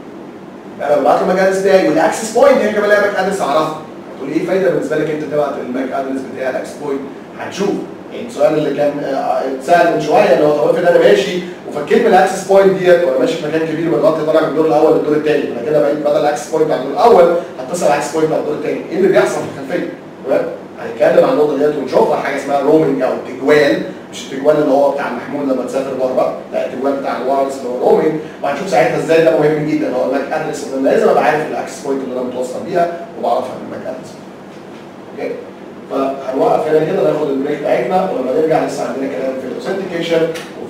انا ببعت له الماك ادرس بتاعي والاكسس بوينت هي كمان لها ماك ادرس اعرفها هتقول ايه الفايده بالنسبه لك انت تبعت الماك ادرس بتاع الاكسس بوينت هتشوف يعني السؤال اللي كان آه، اتسال من شويه اللي هو طب افرض انا ماشي وفكيت من الاكسس بوينت ديت وانا ماشي في مكان كبير متغطي طالع من الدور الاول للدور الثاني انا كده بقيت بدل الاكسس بوينت على الدور الاول هتصل على الاكسس بوينت على الدور الثاني ايه اللي بيحصل في الخلفيه تمام هنتكلم عن النقطه ديت ونشوفها حاجه اسمها رومنج او تجوال مش التجوال اللي هو بتاع المحمول لما تسافر بره لا التجوال بتاع الوايرلس اللي هو رومنج وهنشوف ساعتها ازاي ده مهم جدا هو الماك ادرس ان انا لازم ابقى عارف الاكسس بوينت اللي انا متوصل بيها وبعرفها بالماك ادرس اوكي فهنوقف هنا كده ناخد البريك بتاعتنا ولما نرجع لسه عندنا كلام في الاوثنتيكيشن